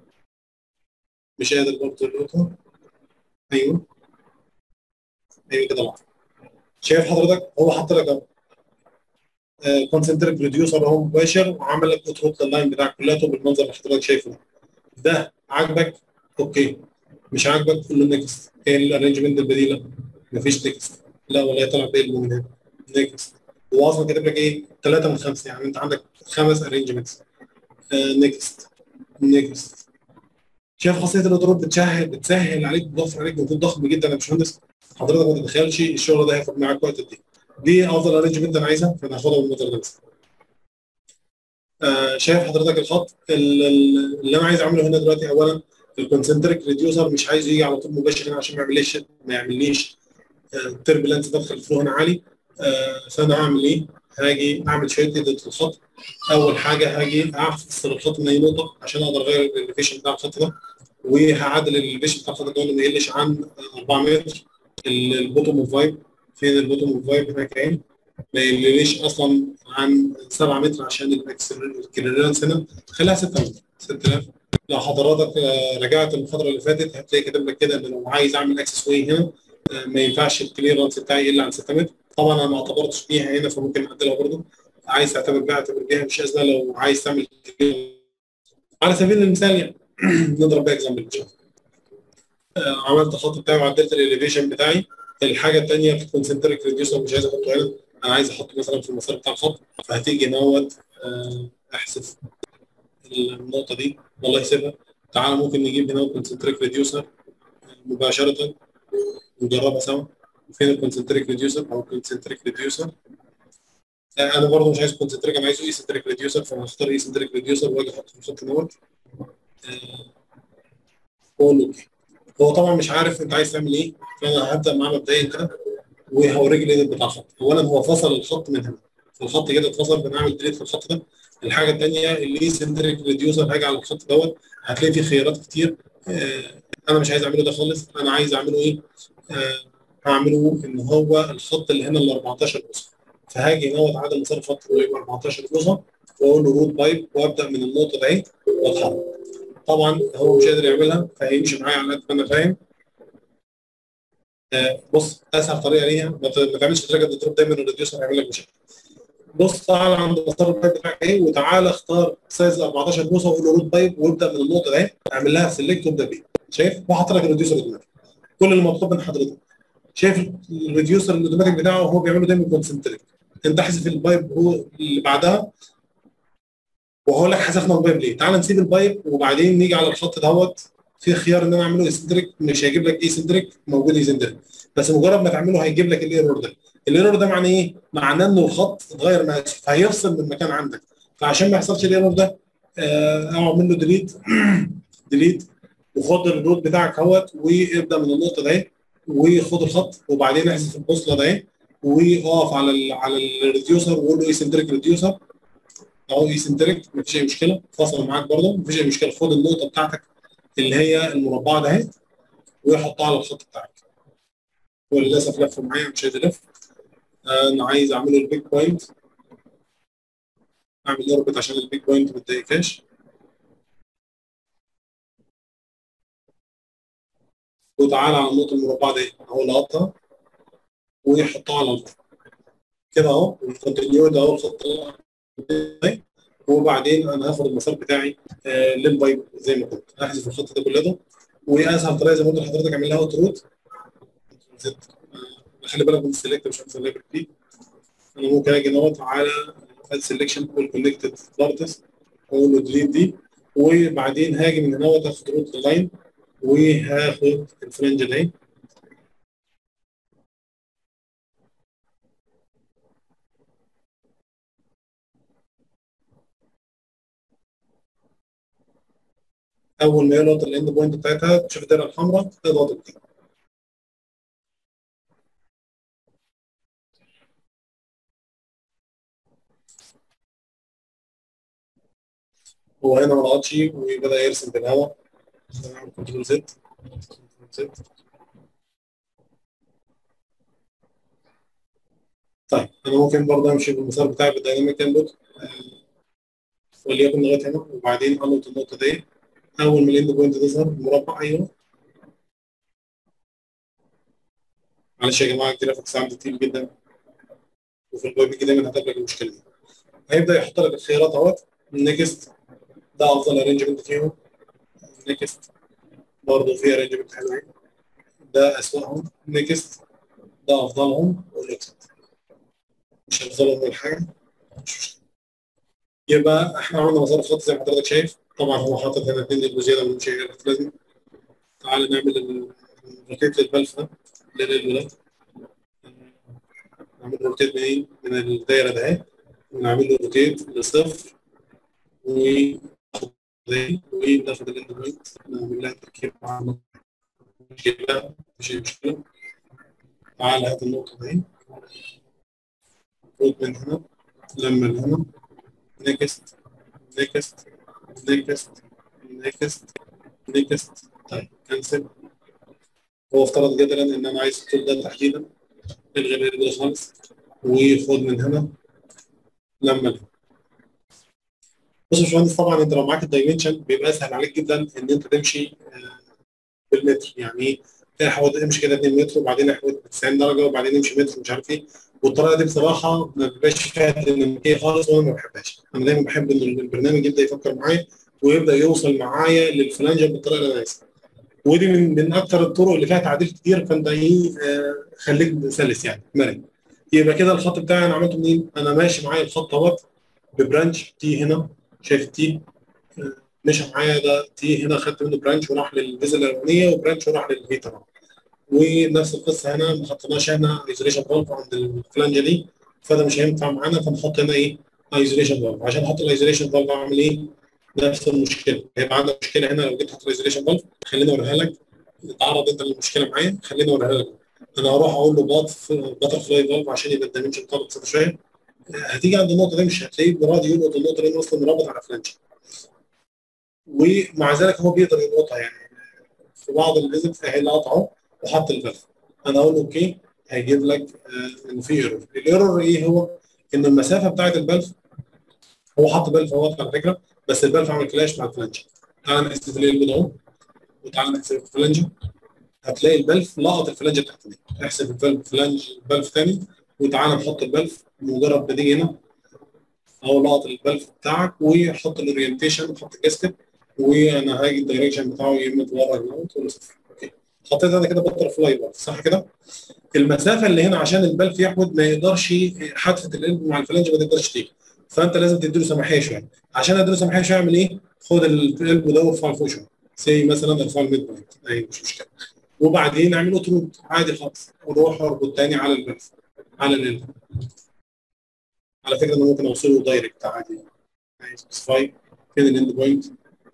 مش قادر برضه يلقطها ايوه ايوه كده بقى شايف حضرتك هو حط لك اهو كونسنتريك ريديوسر اهو مباشر وعمل لك اوتروت اللاين بتاعك كلها بالمنظر اللي حضرتك شايفه ده عاجبك اوكي مش عاجبك قول له نيكست ايه الارينجمنت البديله مفيش نيكست لا ولا طلع بايه من هنا نيكست هو اصلا كاتب لك ايه 3 من 5 يعني انت عندك خمس ارينجمنتس نيكست نيكست شايف خاصيه الاوتروت بتسهل بتسهل عليك بتوفر عليك مجهود ضخم جدا يا باشمهندس حضرتك ما تتخيلش الشغل ده هياخد معاك وقت قد ايه دي افضل ارينجمنت انا عايزها فانا هاخدها بالمنظر ده بس آه شايف حضرتك الخط اللي انا عايز اعمله هنا دلوقتي اولا الكونسنتريك ريديوسر مش عايز يجي على طول مباشر هنا عشان ما يعمليش ما يعمليش تربلنس دخل الفلو هنا عالي آه فانا هعمل ايه؟ هاجي اعمل شويه ايديت للخط اول حاجه هاجي افصل الخط من اي نقطه عشان اقدر اغير الاليفيشن بتاع الخط ده وهعدل الاليفيشن بتاع الخط ده ما يقلش عن 4 متر البوتوم اوف فايب فين البوتوم اوف فايب هناك اهي ما يقلليش اصلا عن 7 متر عشان الكليرنس هنا خليها 6 متر 6000 لو حضرتك رجعت المحاضره اللي فاتت هتلاقي كاتب لك كده ان لو عايز اعمل اكسس واي هنا ما ينفعش الكليرنس بتاعي يقل عن 6 متر طبعا انا ما اعتبرتش بيها هنا فممكن اعدلها برضه عايز تعتبر بيها اعتبر بيها مش ازمه لو عايز تعمل على سبيل المثال يعني نضرب بيها اكزامبل عملت الخط بتاعي وعدلت الاليفيشن بتاعي الحاجه الثانيه في الكونسنتريك ريديوسر مش عايز احطه هنا انا عايز احطه مثلا في المسار بتاع الخط فهتيجي نوت احذف النقطه دي والله يسيبها تعالى ممكن نجيب هنا الكونسنتريك ريديوسر مباشره نجربها سوا فين الكونسنتريك ريديوسر او الكونسنتريك ريديوسر انا برضه مش عايز كونسنتريك انا عايزه ايسنتريك ريديوسر فانا هختار ايسنتريك ريديوسر واجي احطه في الخط دوت اقول اوكي هو طبعا مش عارف انت عايز تعمل ايه فانا هبدا معاه مبدئيا كده وهوريك الايديت بتاع الخط اولا هو فصل الخط من هنا الخط كده اتفصل بنعمل ديليت في الخط ده الحاجه الثانيه اللي سنتريك ريديوسر هاجي على الخط دوت هتلاقي فيه خيارات كتير آه انا مش عايز اعمله ده خالص انا عايز اعمله ايه آه هعمله ان هو الخط اللي هنا ال 14 بوصه فهاجي نوت عدد مسار الخط ويبقى 14 بوصه واقول له روت بايب وابدا من النقطه دي واتحرك طبعا هو مش قادر يعملها فهيمشي معايا على قد ما انا فاهم آه بص اسهل طريقه ليها ما تعملش تراجع دروب دايما الريديوسر هيعمل لك مشاكل بص تعالى عند مسار البايب بتاعك ايه وتعالى اختار سايز 14 بوصه وقول له روت بايب وابدا من النقطه دي اعمل لها سيلكت وابدا بيها شايف وحط لك الريديوسر اوتوماتيك كل اللي مطلوب من حضرتك شايف الريديوسر الاوتوماتيك بتاعه هو بيعمله دايما كونسنتريك انت احذف البايب هو اللي بعدها وهقول لك حذفنا البايب ليه تعال نسيب البايب وبعدين نيجي على الخط دوت في خيار ان انا اعمله ايسنتريك مش هيجيب لك ايسنتريك موجود ايسنتريك بس مجرد ما تعمله هيجيب لك الايرور ده الايرور ده معناه ايه؟ معناه انه الخط اتغير مقاسه فهيفصل من مكان عندك فعشان ما يحصلش الايرور ده اعمل له ديليت ديليت وخد الروت بتاعك اهوت وابدا من النقطه دي وخد الخط وبعدين احذف البوصله دي واقف على ال على الريديوسر وقول له ايسنتريك ريديوسر اهو ايسنتريك مفيش اي مشكله فصل معاك برضه مفيش اي مشكله خد النقطه بتاعتك اللي هي المربعه ده اهي وحطها على الخط بتاعك هو للاسف لف معايا مش عايز يلف انا عايز اعمله البيج بوينت اعمل اوربت عشان البيج بوينت ما تضايقكاش وتعالى على النقطه المربعه دي اهو لقطها ويحطها على الخط كده اهو الكونتينيو ده اهو الخط وبعدين انا هاخد المسار بتاعي آه للبايب زي ما كنت احذف الخط ده كله واسهل طريقه زي ما قلت لحضرتك اعمل لها اوت روت خلي بالك من السلكت مش هنسى الليبر دي انا ممكن اجي نوت على السلكشن والكونكتد بارتس اقول له ديليت دي وبعدين هاجي من هنا اخد روت اللاين وهاخد الفرنج دي اول ما يلقط الاند بوينت بتاعتها تشوف الدايره الحمراء تضغط اوكي هو هنا ما ضغطش وبدا يرسم بالهواء كنترول زد زد طيب انا ممكن برضه امشي بالمسار بتاعي بالديناميك انبوت وليكن لغايه هنا وبعدين القط النقطه دي اول ما الاند بوينت تظهر مربع ايوه معلش يا جماعه الجرافيكس عندي تقيل جدا وفي الويب دايما هتقابلك المشكله دي هيبدا يحط لك الخيارات اهوت نيكست ده افضل ارينجمنت فيهم نيكست برضه في ارينجمنت حلوين ده اسوأهم نيكست ده افضلهم والاكسبت مش افضلهم ولا حاجه مش مشكله يبقى احنا عملنا مسار خط زي ما حضرتك شايف طبعا هو حاطط هنا اثنين ليبل زياده من شيء لازم تعال نعمل الروتيت للبلف ده لليبل ده نعمل روتيت منين من الدايره ده اهي ونعمل له روتيت لصفر وناخد دي وناخد الاند بوينت نعمل لها تركيب مع مشكله مش مشكله تعال هات النقطه دي خد من هنا لما هنا نيكست نيكست نيكست نيكست نيكست طيب كنسل هو افترض جدلا ان انا عايز الطول ده تحديدا الغي الغي خالص وخد من هنا لما هنا بص يا باشمهندس طبعا انت لو معاك الدايمنشن بيبقى اسهل عليك جدا ان انت تمشي بالمتر يعني ايه تحود امشي كده 2 متر وبعدين احود 90 درجه وبعدين امشي متر مش عارف ايه والطريقه دي بصراحه ما بيبقاش فيها ديناميكيه خالص وانا ما بحبهاش انا دايما بحب ان البرنامج يبدا يفكر معايا ويبدا يوصل معايا للفلانجه بالطريقه اللي انا عايزها ودي من من اكثر الطرق اللي فيها تعديل كتير فانت ايه آه خليك سلس يعني مرن يبقى كده الخط بتاعي انا عملته منين؟ انا ماشي معايا الخط اهوت ببرانش تي هنا شايف التي آه مشى معايا ده تي هنا خدت منه برانش وراح للفيزل الاولانيه وبرانش وراح للهيتر ونفس القصه هنا ما حطيناش هنا ايزوليشن فالف عند الفلانجه دي فده مش هينفع معانا فنحط هنا ايه ايزوليشن فالف عشان احط الايزوليشن فالف اعمل ايه؟ نفس المشكله هيبقى عندك مشكله هنا لو جيت تحط الايزوليشن فالف خليني اوريها لك اتعرض انت للمشكله معايا خليني اوريها لك انا هروح اقول له بات باتر فلاي فالف عشان يبقى الدايمنشن بتاعه بسيطه شويه هتيجي عند النقطه دي مش هتلاقيه راضي يلقط النقطه لان اصلا مربط على فلانج ومع ذلك هو بيقدر يلقطها يعني في بعض الفيزيت هيلاقي قطعه وحط الفلف انا اقول اوكي هيجيب لك آه ان في ايرور الايرور ايه هو ان المسافه بتاعت البلف هو حط بلف اهوت على فكره بس البلف عمل كلاش مع الفلانج تعال نحسب القلب ده اهو وتعال نحسب الفلانج هتلاقي البلف لقط الفلانج التحتانيه احسب البلف فلانج البلف ثاني وتعالى نحط البلف مجرد ما تيجي هنا اهو لقط البلف بتاعك وحط الاورينتيشن وحط الجاستب وانا هاجي الدايركشن بتاعه يا اما لورا هنا ولا صفر اوكي حطيت انا كده بتر فلاي بار صح كده؟ المسافه اللي هنا عشان البلف يحود ما يقدرش حادثه القلب مع الفلانج ما تقدرش تيجي فانت لازم تديله سماحيه شويه عشان اديله سماحيه شويه اعمل ايه؟ خد القلب ده وارفعه لفوق شويه سي مثلا ارفعه الميد بوينت اي مش مشكله وبعدين اعمل اوتروت عادي خالص وروح اربط تاني على البلف على القلب على فكره انا ممكن اوصله دايركت عادي يعني سبيسيفاي فين الاند بوينت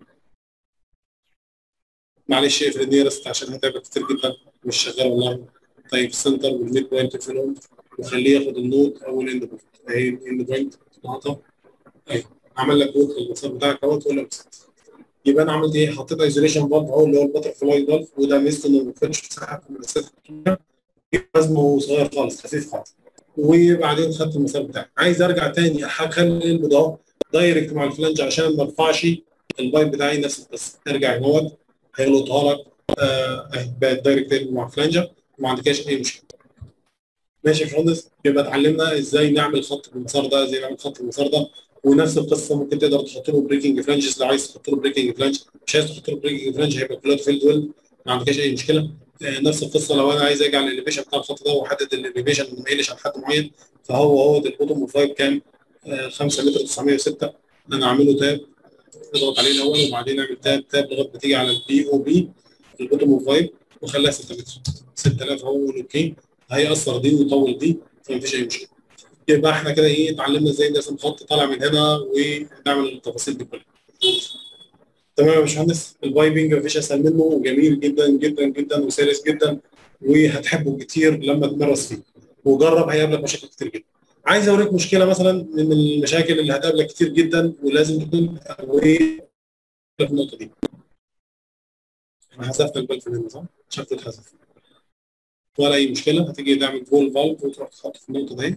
معلش اقفل النيرست عشان هتعب كتير جدا مش شغال والله طيب السنتر والميد بوينت اقفلهم وخليه ياخد النوت او الاند بوينت اهي الاند بوينت نقطه اهي عمل لك نوت المسار بتاعك اهو تقول له يبقى انا عملت ايه؟ حطيت ايزوليشن فالف اهو اللي هو البتر فلاي فالف وده ميزته انه ما بياخدش مساحه من المسافه وزنه صغير خالص خفيف خالص وبعدين خدت المسار بتاعي عايز ارجع تاني اخلي القلب ده اهو دايركت مع الفلنج عشان ما ارفعش البايب بتاعي نفس القصه ارجع اهوت هيلقطها لك اهي بقت دايركت مع فلانجر وما عندكش اي مشكله. ماشي يا باشمهندس يبقى اتعلمنا ازاي نعمل خط بالمسار ده ازاي نعمل خط بالمسار ده ونفس القصه ممكن تقدر تحط له بريكنج فلانجز لو عايز تحط له بريكنج فلانج مش عايز تحط له بريكنج فلانج هيبقى كلها فيلد ويل ما عندكش اي مشكله نفس القصه لو انا عايز اجي على الاليفيشن بتاع الخط ده واحدد الاليفيشن ما يقلش عن حد معين فهو هو البوتوم اوف كام 5 متر 906 انا اعمله تاب اضغط عليه الاول وبعدين اعمل تاب تاب لغايه ما تيجي على البي او بي البوتوم اوف 5 وخليها 6 متر 6000 اهو اوكي هيأثر دي ويطول دي فمفيش اي مشكله يبقى احنا كده ايه اتعلمنا ازاي نرسم خط طالع من هنا ونعمل التفاصيل دي كلها تمام يا باشمهندس البايبنج مفيش اسهل منه وجميل جدا جدا جدا وسلس جدا وهتحبه كتير لما تمارس فيه وجرب هيقابلك مشاكل كتير جدا عايز اوريك مشكله مثلا من المشاكل اللي هتقابلك كتير جدا ولازم تكون في النقطه دي انا حذفت البلف هنا صح؟ شفت الحذف ولا اي مشكله هتيجي تعمل فول فالف وتروح تحط في النقطه دي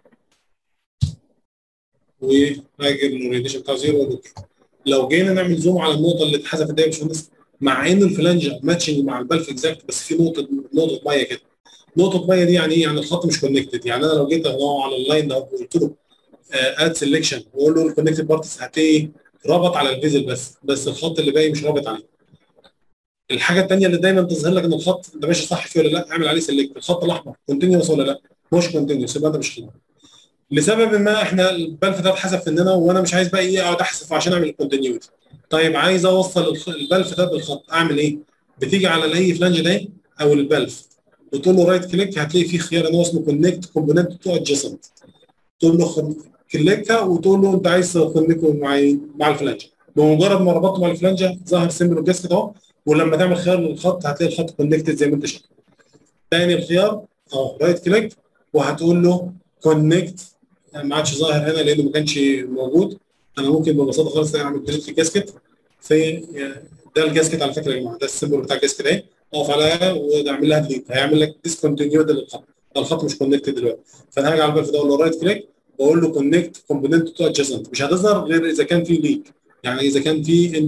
وهاجر الريديشن بتاع زيرو اوكي لو جينا نعمل زوم على النقطه اللي اتحذفت دي يا باشمهندس مع ان الفلانجه ماتشنج مع البلف اكزاكت بس في نقطه نقطه ميه كده نقطه ميه دي يعني ايه؟ يعني الخط مش كونكتد يعني انا لو جيت اهو على اللاين ده وقلت له اد سelection واقول له الكونكتد بارتس هتلاقي ربط على الفيزل بس بس الخط اللي باقي مش رابط عليه الحاجه الثانيه اللي دايما تظهر لك ان الخط انت ماشي صح فيه ولا لا اعمل عليه سيلكت الخط الاحمر كونتينيوس ولا لا مش كونتينيوس يبقى انت مش خلاص لسبب ما احنا البلف ده اتحذف مننا وانا مش عايز بقى ايه اقعد احذف عشان اعمل الكونتينيوتي طيب عايز اوصل البلف ده بالخط اعمل ايه؟ بتيجي على اي فلانج ده او البلف وتقول له رايت كليك هتلاقي في خيار ان هو اسمه كونكت كومبوننت تو ادجسنت تقول له كليكها وتقول له انت عايز تكونكته مع مع الفلانجه بمجرد ما ربطته مع الفلانجه ظهر سيمبل الجسك اهو ولما تعمل خيار للخط هتلاقي الخط كونكتد زي ما انت شايف تاني الخيار اهو رايت كليك وهتقول له كونكت ما عادش ظاهر هنا لانه ما كانش موجود انا ممكن ببساطه خالص اعمل ديليت للجاسكت في ده الجاسكت على فكره يا جماعه ده السيمبل بتاع الجاسكت اهي اقف عليها واعمل لها ديليت هيعمل لك ديسكونتينيود للخط الخط مش كونكتد دلوقتي فانا هاجي على البلف ده اقول له رايت كليك واقول له كونكت كومبوننت تو ادجسنت مش هتظهر غير اذا كان في ليك يعني اذا كان في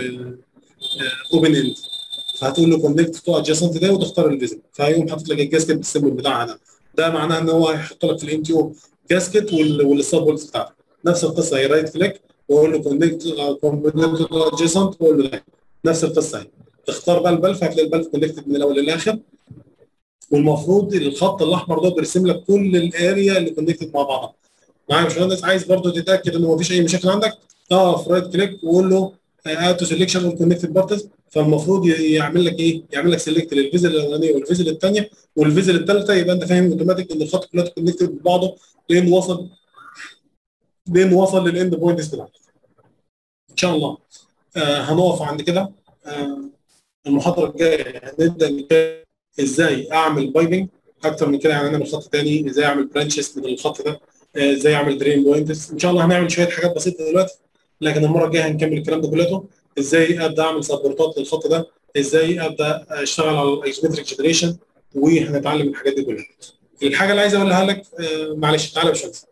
اوبن اند فهتقول له كونكت تو ادجسنت ده وتختار الفيزل فهيقوم حاطط لك الجاسكت بالسيمبل بتاعها ده ده معناه ان هو هيحط لك في الام تي او جاسكت والسب بولز بتاعتك نفس القصه هي رايت كليك واقول له كونكت كومبوننت تو ادجسنت واقول له ده نفس القصه هي تختار بقى البلف هتلاقي البلف كونكتد من الاول للاخر والمفروض الخط الاحمر ده بيرسم لك كل الاريا اللي كونكتد مع بعضها معايا يا باشمهندس عايز برضو تتاكد ان مفيش اي مشاكل عندك اقف رايت كليك وقول له اد تو سelection والكونكتد بارتس فالمفروض يعمل لك ايه؟ يعمل لك سيلكت للفيزل الاولانيه والفيزل الثانيه والفيزل الثالثه يبقى انت فاهم اوتوماتيك ان الخط كله كونكتد ببعضه لانه وصل لانه وصل للاند بوينتس بتاعته. ان شاء الله آه هنقف عند كده آه المحاضره الجايه هنبدا نتكلم ازاي اعمل بايبنج اكتر من كده يعني انا من خط ثاني ازاي اعمل برانشز من الخط ده ازاي اعمل درين بوينتس ان شاء الله هنعمل شويه حاجات بسيطه دلوقتي لكن المره الجايه هنكمل الكلام ده كله ازاي ابدا اعمل سبورتات للخط ده ازاي ابدا اشتغل على الايزومتريك جنريشن وهنتعلم الحاجات دي كلها الحاجه اللي عايز اقولها لك آه معلش تعالى يا باشمهندس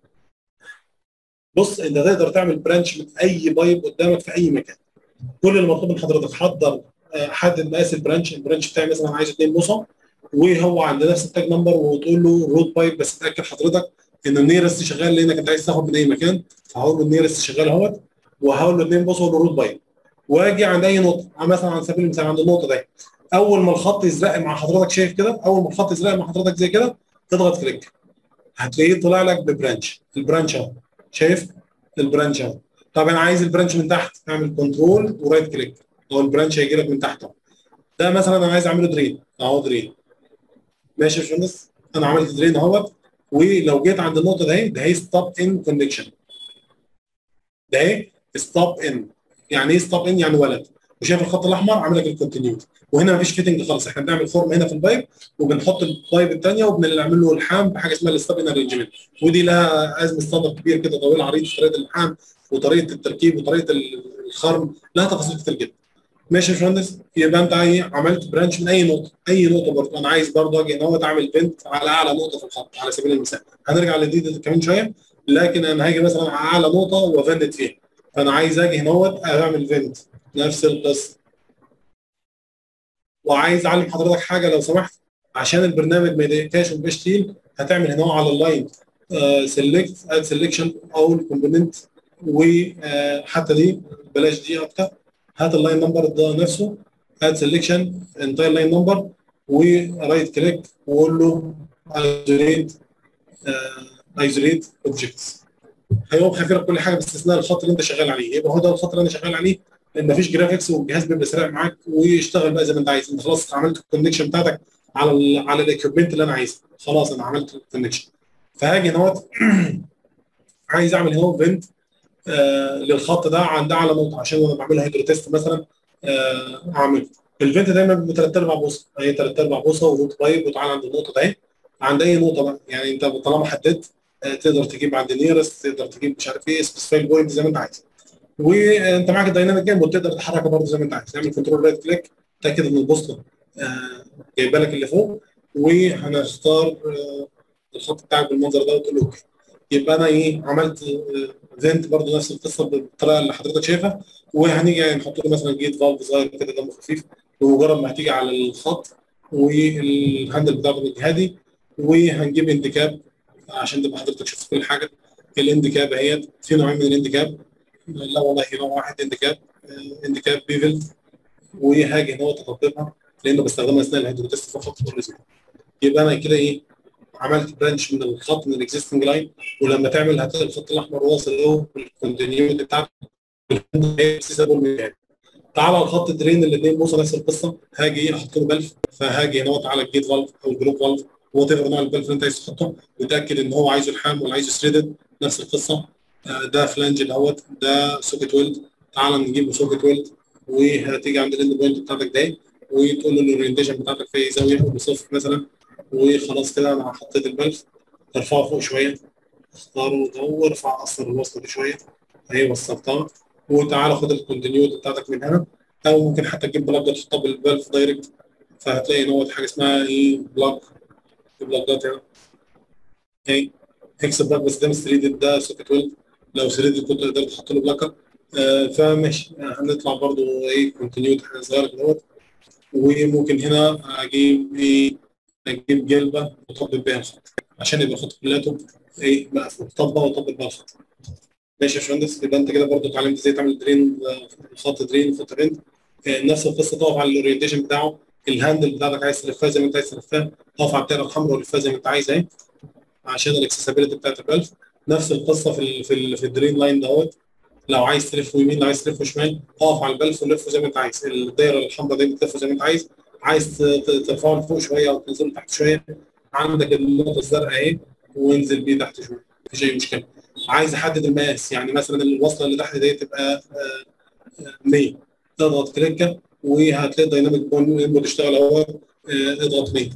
بص انت تقدر تعمل برانش من اي بايب قدامك في اي مكان كل اللي مطلوب من حضرتك حضر آه حدد مقاس البرانش البرانش بتاعي مثلا عايز 2 بوصه وهو عند نفس التاج نمبر وتقول له رود بايب بس اتاكد حضرتك ان النيرست شغال لانك انت عايز تاخد من اي مكان فهقول له النيرست شغال اهوت وهقول له 2 بوصه واقول له رود بايب واجي عند اي نقطه مثلا على سبيل المثال عند النقطه دي اول ما الخط يزرق مع حضرتك شايف كده اول ما الخط يزرق مع حضرتك زي كده تضغط كليك هتلاقيه طلع لك ببرانش البرانش اهو شايف البرانش اهو طب انا عايز البرانش من تحت اعمل كنترول ورايت كليك اهو البرانش هيجي لك من تحت اهو ده مثلا انا عايز اعمله درين اهو درين ماشي يا باشمهندس انا عملت درين اهوت ولو جيت عند النقطه دي ده هي ستوب ان كونكشن ده هي ستوب ان يعني ايه ستوب ان يعني ولد وشايف الخط الاحمر عامل لك الكونتينيوتي وهنا مفيش فيتنج خالص احنا بنعمل فورم هنا في البايب وبنحط البايب الثانيه وبنعمل له الحام بحاجه اسمها الستوب ان ارينجمنت ودي لها ازمه ستاندرد كبير كده طويل عريض في طريقه الحام وطريقه التركيب وطريقه الخرم لها تفاصيل كتير جدا ماشي يا باشمهندس يبقى انت عملت برانش من اي نقطه اي نقطه برضه انا عايز برضه اجي هنا اعمل بنت على اعلى نقطه في الخط على سبيل المثال هنرجع لدي كمان شويه لكن انا هاجي مثلا على اعلى نقطه وافند فيها فانا عايز اجي هنا اعمل فينت نفس القصه وعايز اعلم حضرتك حاجه لو سمحت عشان البرنامج ما يضايقكاش وما يبقاش تقيل هتعمل هنا على اللاين سيلكت اد سيلكشن او الكومبوننت وحتى دي بلاش دي اكتر هات اللاين نمبر ده نفسه اد سيلكشن انتاير لاين نمبر ورايت كليك وقول له ايزوليت ايزوليت اوبجكتس هيقوم خافي لك كل حاجه باستثناء الخط اللي انت شغال عليه يبقى هو ده الخط اللي انا شغال عليه لان مفيش جرافيكس والجهاز بيبقى سريع معاك ويشتغل بقى زي ما انت عايز انت خلاص عملت الكونكشن بتاعتك على ال على الاكيوبمنت اللي انا عايزه خلاص انا عملت الكونكشن فهاجي هنا عايز اعمل هنا فينت آه للخط ده عن ده على نقطه عشان وانا بعمل هيدرو تيست مثلا آه اعمل الفنت دايما بثلاث ارباع بوصه هي ثلاث ارباع بوصه وروت بايب وتعالى عند النقطه دي عند اي نقطه بقى يعني انت طالما حددت آه تقدر تجيب عند نيرست تقدر تجيب مش عارف ايه سبيسيفاي بوينت زي ما انت عايز وانت معاك الدايناميك جيم وتقدر تحركها برضه زي ما انت عايز تعمل كنترول رايت كليك تاكد ان البوصله آه جايبه لك اللي فوق وهنختار آه الخط بتاعك بالمنظر ده وتقول له اوكي يبقى انا ايه عملت فينت برضه نفس القصه بالطريقه اللي حضرتك شايفها وهنيجي يعني نحط له مثلا جيت فالف صغير كده دمه خفيف بمجرد ما هتيجي على الخط والهاندل بتاعه الجهادي وهنجيب اندكاب عشان تبقى حضرتك شفت كل حاجه الاندكاب اهيت في نوعين من الاندكاب لا والله نوع واحد اندكاب اندكاب بيفل وهاجي هنا اطبقها لانه بستخدمها اثناء الهيدروتست فقط يبقى انا كده ايه عملت برانش من الخط من الاكزيستنج لاين ولما تعمل هتلاقي الخط الاحمر واصل له بالكونتينيوتي بتاعته تعالى على الخط درين الاثنين بوصه نفس القصه هاجي احط له بلف فهاجي هنا على الجيت فالف او الجلوب فالف وات ايفر نوع البلف اللي انت عايز تحطه وتاكد ان هو عايزه الحام ولا عايزه ثريدد نفس القصه ده فلانج الاول ده سوكت ويلد تعالى نجيب سوكت ويلد وهتيجي عند الاند بوينت بتاعتك ده وتقول له الاورينتيشن بتاعتك في زاويه بصفر مثلا وخلاص كده انا حطيت البلف ارفعه فوق شويه اختاره ده وارفع اثر الوصله دي شويه اهي وصلتها وتعالى خد الكونتينيوتي بتاعتك من هنا او ممكن حتى تجيب بلاج تحطها بالبلف دايركت فهتلاقي ان هو حاجه اسمها ايه بلاج بلاجات هنا اهي هيكس بلاج بس ده مش 3 ده سوكت ويلد لو 3 كنت قدرت تحط له بلاكر آه فماشي هنطلع برضو ايه كونتينيوتي حاجه صغيره كده وممكن هنا اجيب ايه اجيب جلبه واطبق بيها الخط عشان يبقى الخط كلياته ايه مقفول طبق واطبق بيها الخط ماشي يا باشمهندس يبقى انت كده برضه اتعلمت ازاي تعمل درين خط درين خط رند آه نفس القصه تقف على الاورينتيشن بتاعه الهاندل بتاعتك عايز تلفها زي ما انت عايز تلفها تقف على الدايره الحمراء ولفها زي ما انت عايز اهي عشان الاكسسبيلتي بتاعت البلف نفس القصه في ال في ال في الدرين لاين دوت لو عايز تلفه يمين لو عايز تلفه شمال اقف على البلف ولفه زي ما انت عايز الدايره الحمراء دي بتلفه زي ما انت عايز عايز ترفعه لفوق شويه او تنزله تحت شويه عندك النقطه الزرقاء اهي وانزل بيه تحت شويه مفيش اي مشكله عايز احدد المقاس يعني مثلا الوصله اللي تحت دي تبقى 100 اضغط كليكه وهتلاقي الدايناميك بون انبوت اشتغل اهو اضغط 100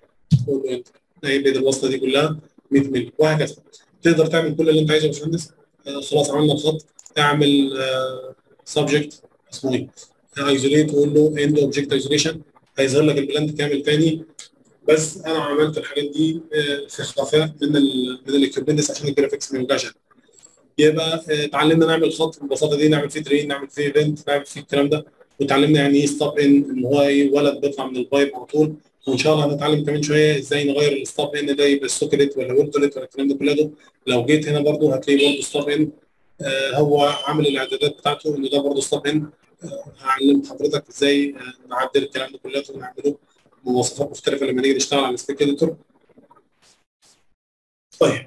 اهي بين الوصله دي كلها 100 مللي وهكذا تقدر تعمل كل اللي انت عايزه يا باشمهندس خلاص عملنا الخط اعمل سبجكت اسمه ايه ايزوليت وقول له اند اوبجكت ايزوليشن هيظهر لك البلاند كامل تاني بس انا عملت الحاجات دي في خفاء من ال من الاكيوبمنتس عشان الجرافيكس ما يوجعش يبقى اتعلمنا نعمل خط بالبساطه دي نعمل فيه درين نعمل فيه ايفنت نعمل فيه الكلام ده وتعلمنا يعني ايه ستوب ان ان هو ايه ولد بيطلع من البايب على طول وان شاء الله هنتعلم كمان شويه ازاي نغير الستوب ان ده يبقى السوكلت ولا ويرتولت ولا الكلام ده كله لو جيت هنا برده هتلاقي برده ستوب ان آه هو عامل الاعدادات بتاعته ان ده برده ستوب ان آه هعلم حضرتك ازاي آه نعدل الكلام ده كله ونعمله بمواصفات مختلفه لما نيجي نشتغل على السبيك اديتور طيب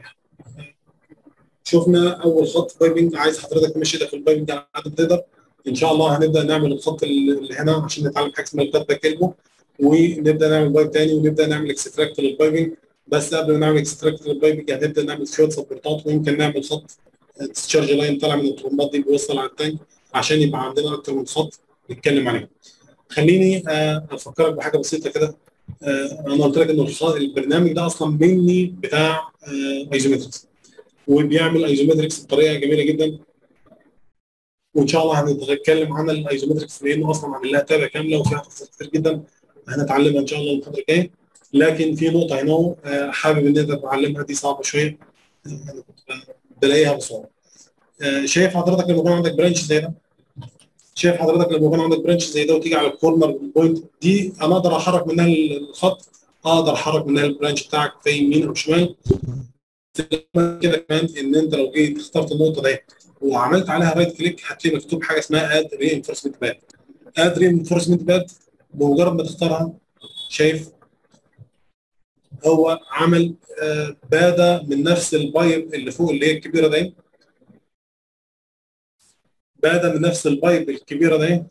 شفنا اول خط بايبنج عايز حضرتك تمشي ده في البايبنج على قد ما تقدر ان شاء الله هنبدا نعمل الخط اللي هنا عشان نتعلم حاجه اسمها الكات باك كلمه ونبدا نعمل بايب تاني ونبدا نعمل اكستراكت للبايبنج بس قبل ما نعمل اكستراكت للبايبنج هنبدا نعمل شويه سبورتات ويمكن نعمل خط ديسشارج لاين طالع من الترمبات دي بيوصل على التانك عشان يبقى عندنا اكتر من خط نتكلم عليه. خليني افكرك بحاجه بسيطه كده انا قلت لك ان البرنامج ده اصلا مني بتاع ايزومتريكس وبيعمل ايزومتريكس بطريقه جميله جدا وان شاء الله هنتكلم عن الايزومتريكس لانه اصلا عامل لها تابع كامله وفيها تفاصيل كتير جدا هنتعلمها ان شاء الله المحاضره الجايه لكن في نقطه هنا حابب ان انت تتعلمها دي صعبه شويه انا كنت بلاقيها بصعوبه شايف حضرتك لما يكون عندك برانش زي ده شايف حضرتك لما يكون عندك برانش زي ده وتيجي على الكورنر بوينت دي انا اقدر احرك منها الخط اقدر احرك منها البرانش بتاعك في يمين او شمال كده كمان ان انت لو جيت اخترت النقطه دي وعملت عليها رايت كليك هتلاقي مكتوب حاجه اسمها اد ري انفورسمنت باد اد ري انفورسمنت باد بمجرد ما تختارها شايف هو عمل آه باده من نفس البايب اللي فوق اللي هي الكبيره دي باده من نفس البايب الكبيره دي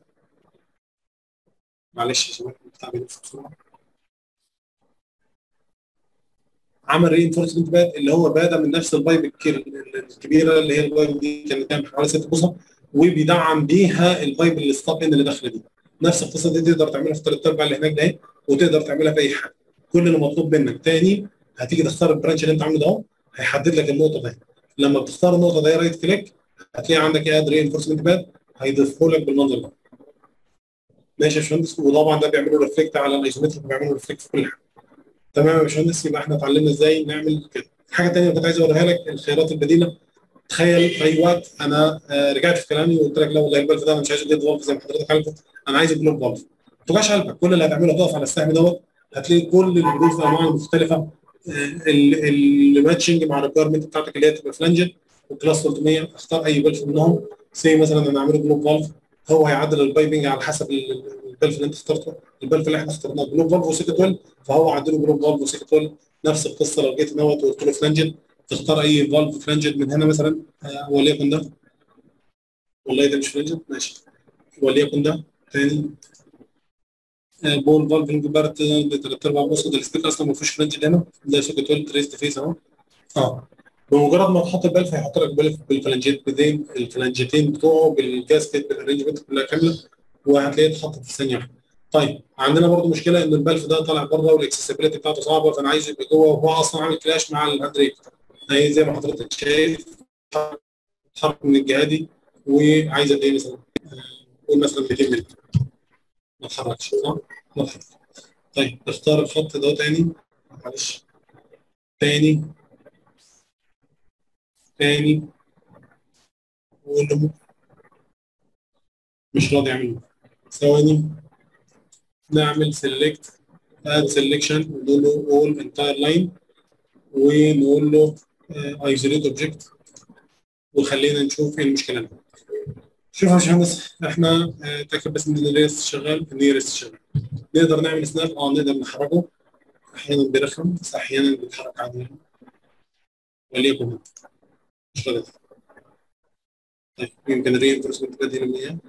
معلش يا شباب بتاع بسرعه عمل ري انفورسمنت باد اللي هو بدا من نفس البايب الكبيره اللي هي البايب دي كانت بتعمل حوالي 6 بوصه وبيدعم بيها البايب اللي ستاب ان اللي داخله دي نفس القصه دي تقدر تعملها في ثلاث ارباع اللي هناك ده وتقدر تعملها في اي حاجه كل اللي مطلوب منك تاني هتيجي تختار البرانش اللي انت عامله ده اهو هيحدد لك النقطه دي لما بتختار النقطه دي رايت كليك هتلاقي عندك اد ري انفورسمنت باد هيضيفه لك بالمنظر ده ماشي يا باشمهندس وطبعا ده بيعملوا ريفلكت على الايزومتريك بيعملوا ريفلكت في كل حاجه تمام يا باشمهندس يبقى احنا اتعلمنا ازاي نعمل كده حاجه ثانيه كنت عايز اوريها لك الخيارات البديله تخيل في اي وقت انا آه رجعت في كلامي وقلت لك لا والله البلف ده انا مش عايز جد فالف زي ما حضرتك عارف انا عايز بلوك فالف ما توجعش قلبك كل اللي هتعمله تقف على السهم دوت هتلاقي كل الحروف الانواع المختلفه الماتشنج مع الريكويرمنت بتاعتك اللي هي تبقى فلانجن وكلاس 300 اختار اي بلف منهم سي مثلا انا اعمله بلوك فالف هو هيعدل البايبنج على حسب البلف اللي انت اخترته البلف اللي احنا اخترناه بلوك فالف وسيكت ويل فهو عدله بلوك فالف وسيكت ويل نفس القصه لو جيت نوت وقلت له فلانجن تختار اي فالف فلانجن من هنا مثلا آه وليكن ده والله ده مش فلانجن ماشي وليكن ده تاني آه بول فالف بارت ثلاث ارباع بص ده السبيك اصلا ما فيهوش فلانجن هنا ده سيكت ويل تريست فيس اهو اه بمجرد ما تحط البلف هيحط لك بلف بالفلانجيت بدين الفلانجتين بتوعه بالجاسكت بالارينجمنت كلها كامله وهتلاقيه اتحط في ثانيه واحده. طيب عندنا برضو مشكله ان البلف ده طالع بره والاكسسبيلتي بتاعته صعبه فانا عايزه يبقى جوه وهو اصلا عامل كلاش مع الهاند ريك هي زي ما حضرتك شايف اتحرك من الجهه دي وعايزه قد ايه مثلا؟ قول مثلا 200 مللي ما اتحركش صح؟ ما اتحركش طيب اختار الخط ده تاني معلش تاني تاني وقول له مش راضي يعمل ثواني نعمل سيلكت اد سيلكشن ونقول له اول انتاير لاين ونقول له ايزوليت اوبجكت وخلينا نشوف ايه المشكله دي شوف يا باشمهندس احنا اتاكد بس ان الريست شغال النيرست شغال نقدر نعمل سناب اه نقدر نحركه احيانا بيرخم بس احيانا بيتحرك عادي وليكن مش راضي طيب يمكن الرينفورسمنت بديل من ايه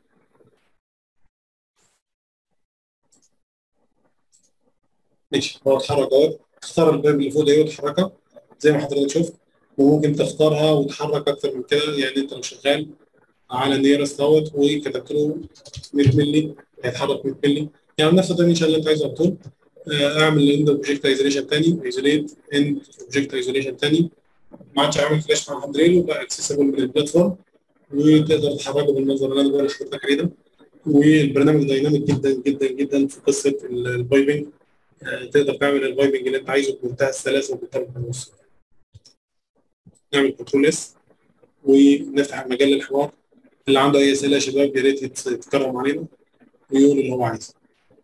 ماشي هو اتحرك اهو تختار الباب اللي فوق ده وتحركها زي ما حضرتك شفت وممكن تختارها وتحرك اكتر من كده يعني انت لو شغال على نيرست دوت وكتبت له 100 مللي هيتحرك 100 مللي يعني نفس الدايمنشن اللي انت عايزه على طول اعمل اند اوبجكت ايزوليشن تاني ايزوليت اند اوبجكت ايزوليشن تاني ما عادش عامل فلاش مع الهاند ريل وبقى اكسسبل من البلاتفورم وتقدر تحركه بالمنظر اللي انا بقول لحضرتك عليه ده والبرنامج دايناميك جدا جدا جدا في قصه البايبنج تقدر تعمل البايبنج اللي انت عايزه بمنتهى السلاسه وبمنتهى النص نعمل كنترول اس ونفتح المجال للحوار اللي عنده اي اسئله يا شباب يا ريت يتكرم علينا ويقول اللي هو عايزه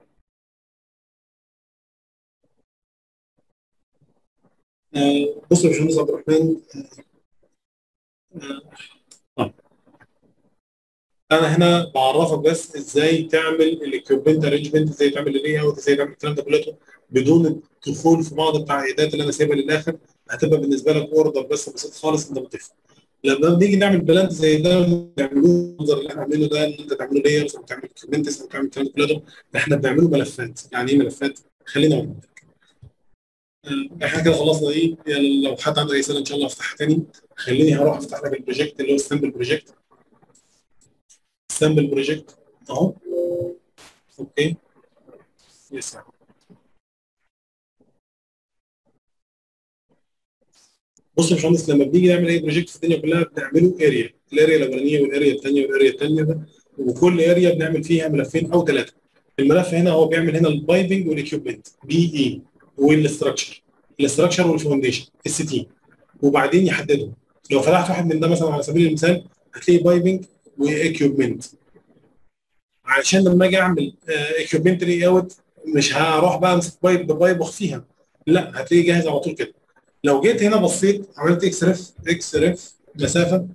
آه بص يا باشمهندس عبد الرحمن آه. انا هنا بعرفك بس ازاي تعمل الاكيوبمنت ارينجمنت ازاي تعمل اللي اوت ازاي تعمل الكلام ده كله بدون الدخول في بعض التعقيدات اللي انا سايبها للاخر هتبقى بالنسبه لك اوردر بس بسيط خالص انت بتفهم لما بنيجي نعمل بلانت زي ده بنعملوه المنظر اللي احنا عاملينه ده ان انت تعمله لايرز او تعمل كومنتس او تعمل الكلام ده كله احنا بنعمله ملفات يعني ايه ملفات؟ خلينا اقول لك احنا كده خلصنا دي لو حد عنده اي اسئله ان شاء الله افتحها تاني خليني هروح افتح لك البروجكت اللي هو السامبل بروجكت السامبل بروجكت اهو اوكي يس بص يا باشمهندس لما بنيجي نعمل اي بروجكت في الدنيا كلها بنعمله اريا الاريا الاولانيه والاريا الثانيه والاريا الثانيه ده وكل اريا بنعمل فيها ملفين او ثلاثه الملف هنا هو بيعمل هنا البايبنج والاكيوبمنت بي اي والاستراكشر الاستراكشر والفاونديشن اس تي وبعدين يحددهم لو فتحت واحد من ده مثلا على سبيل المثال هتلاقي بايبنج واكيوبمنت عشان لما اجي اعمل اكيوبمنت لي اوت مش هروح بقى امسك بايب ببايب واخفيها لا هتلاقيه جاهز على طول كده لو جيت هنا بصيت عملت اكس ريف اكس ريف مسافه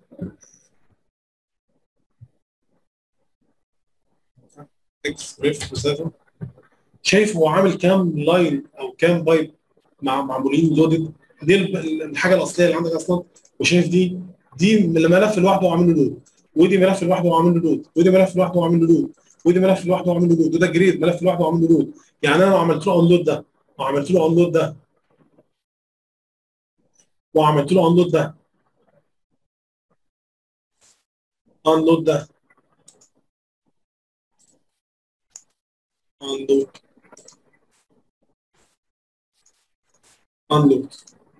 اكس ريف مسافه شايف هو عامل كام لاين او كام بايب مع معمولين لودد دي الحاجه الاصليه اللي عندك اصلا وشايف دي دي الملف لوحده وعامل له لود ودي ملف لوحده وعامل له لود ودي ملف لوحده وعامل له لود ودي ملف لوحده وعامل له لود وده جريد ملف لوحده وعامل له لود يعني انا لو عملت له انلود ده وعملت له انلود ده وعملت له انلود ده انلود ده انلود انلود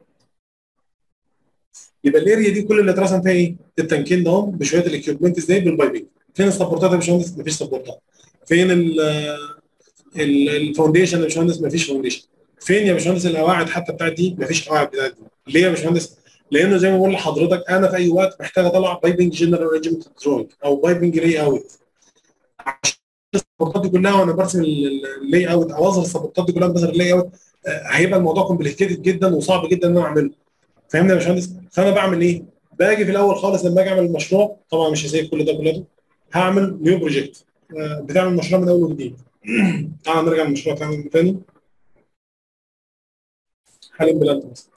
يبقى الاريا دي كل اللي اترسم فيها ايه؟ التنكين ده بشويه الاكيوبمنت ازاي بالبايبنج فين السبورتات يا باشمهندس؟ مفيش سبورتات فين الفاونديشن يا باشمهندس؟ مفيش فاونديشن فين يا باشمهندس القواعد حتى بتاعت دي؟ مفيش قواعد بتاعت دي ليه يا باشمهندس؟ لانه زي ما بقول لحضرتك انا في اي وقت محتاج اطلع بايبنج جنرال ريجمنت دروينج او بايبنج لاي اوت عشان السبورتات دي كلها وانا برسم اللاي اوت او اظهر السبورتات دي كلها بظهر اللاي اوت هيبقى الموضوع كومبليكيتد جدا وصعب جدا ان انا اعمله فاهمني يا باشمهندس؟ فانا بعمل ايه؟ باجي في الاول خالص لما اجي اعمل المشروع طبعا مش هسيب كل ده كله هعمل نيو بروجكت بتعمل مشروع من اول وجديد تعال نرجع للمشروع تاني تاني حاليا بلانت مثلا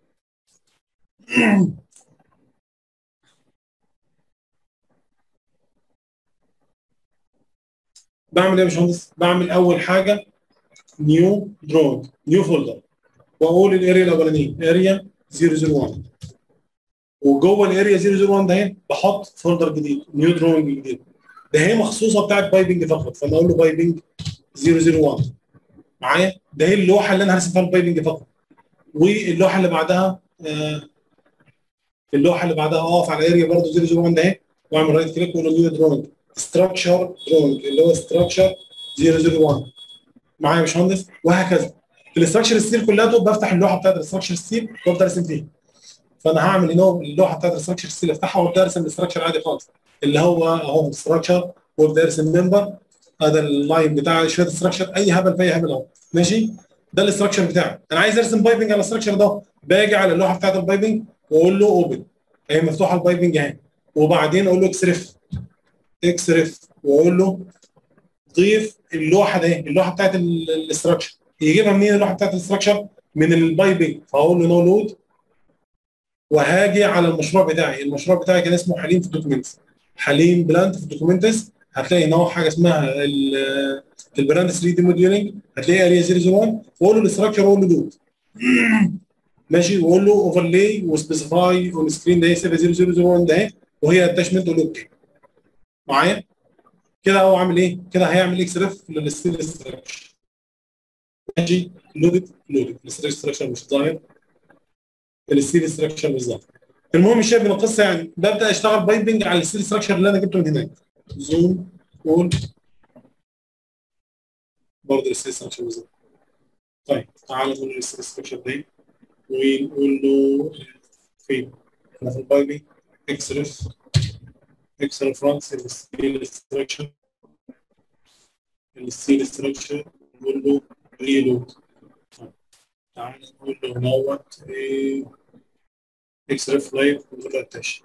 بعمل ايه يا باشمهندس؟ بعمل اول حاجه نيو دروينج نيو فولدر واقول الاريا الاولانيه اريا 001 وجوه الاريا 001 ده اهي بحط فولدر جديد نيو دروينج جديد ده هي مخصوصه بتاعت بايبنج فقط فانا اقول له بايبنج 001 معايا ده هي اللوحه اللي انا هرسم فيها البايبنج فقط واللوحه اللي بعدها آه اللوحه اللي بعدها اقف على اريا برضه 001 ده اهي واعمل رايت كليك واقول له نيو دروينج ستراكشر دروينج اللي هو ستراكشر 001 معايا يا باشمهندس وهكذا الاستراكشر ستيل كلها بفتح اللوحه بتاعت الاستراكشر ستيل وافضل ارسم فيها فانا هعمل هنا اللوحه بتاعت الاستراكشر ستيل افتحها وابدا ارسم الاستراكشر عادي خالص اللي هو اهو استراكشر وابدا ارسم ممبر هذا اللاين بتاع شويه استراكشر اي هبل في اي هبل اهو ماشي ده الاستراكشر بتاعي انا عايز ارسم بايبنج على الاستراكشر ده باجي على اللوحه بتاعت البايبنج واقول له اوبن هي مفتوحه البايبنج اهي وبعدين اقول له اكسرف اكسرف واقول له ضيف اللوحه ده اللوحه بتاعت الاستراكشر يجيبها منين اللوحه بتاعت الاستراكشر من البايبنج فاقول له نو لود وهاجي على المشروع بتاعي المشروع بتاعي كان اسمه حليم في الدوكيومنتس حليم بلانت في الدوكيومنتس هتلاقي ان هو حاجه اسمها البراند 3 دي موديلنج هتلاقي اريا 001 واقول له الاستراكشر واقول له لود ماشي واقول له اوفرلاي وسبيسيفاي اون سكرين ده 7001 ده وهي اتاشمنت اقول له اوكي معايا كده هو عامل ايه؟ كده هيعمل اكس ريف للستيل ستراكشر ماشي لودد لودد الستيل ستراكشر مش ظاهر الستيل ستراكشر مش ظاهر المهم الشايف من القصه يعني ببدا اشتغل بايبنج على الستيل ستراكشر اللي انا جبته من هناك زوم قول برضه الستيل ستراكشر مش ظاهر طيب تعالى نقول الستيل ستراكشر ده ونقول له فين؟ احنا في البايبنج اكس ريف اكس ريفرنس الستيل ستراكشر الستيل ستراكشر نقول له ريلود تعال نقول له نوت اكس ريف لايف ونقول له اتاش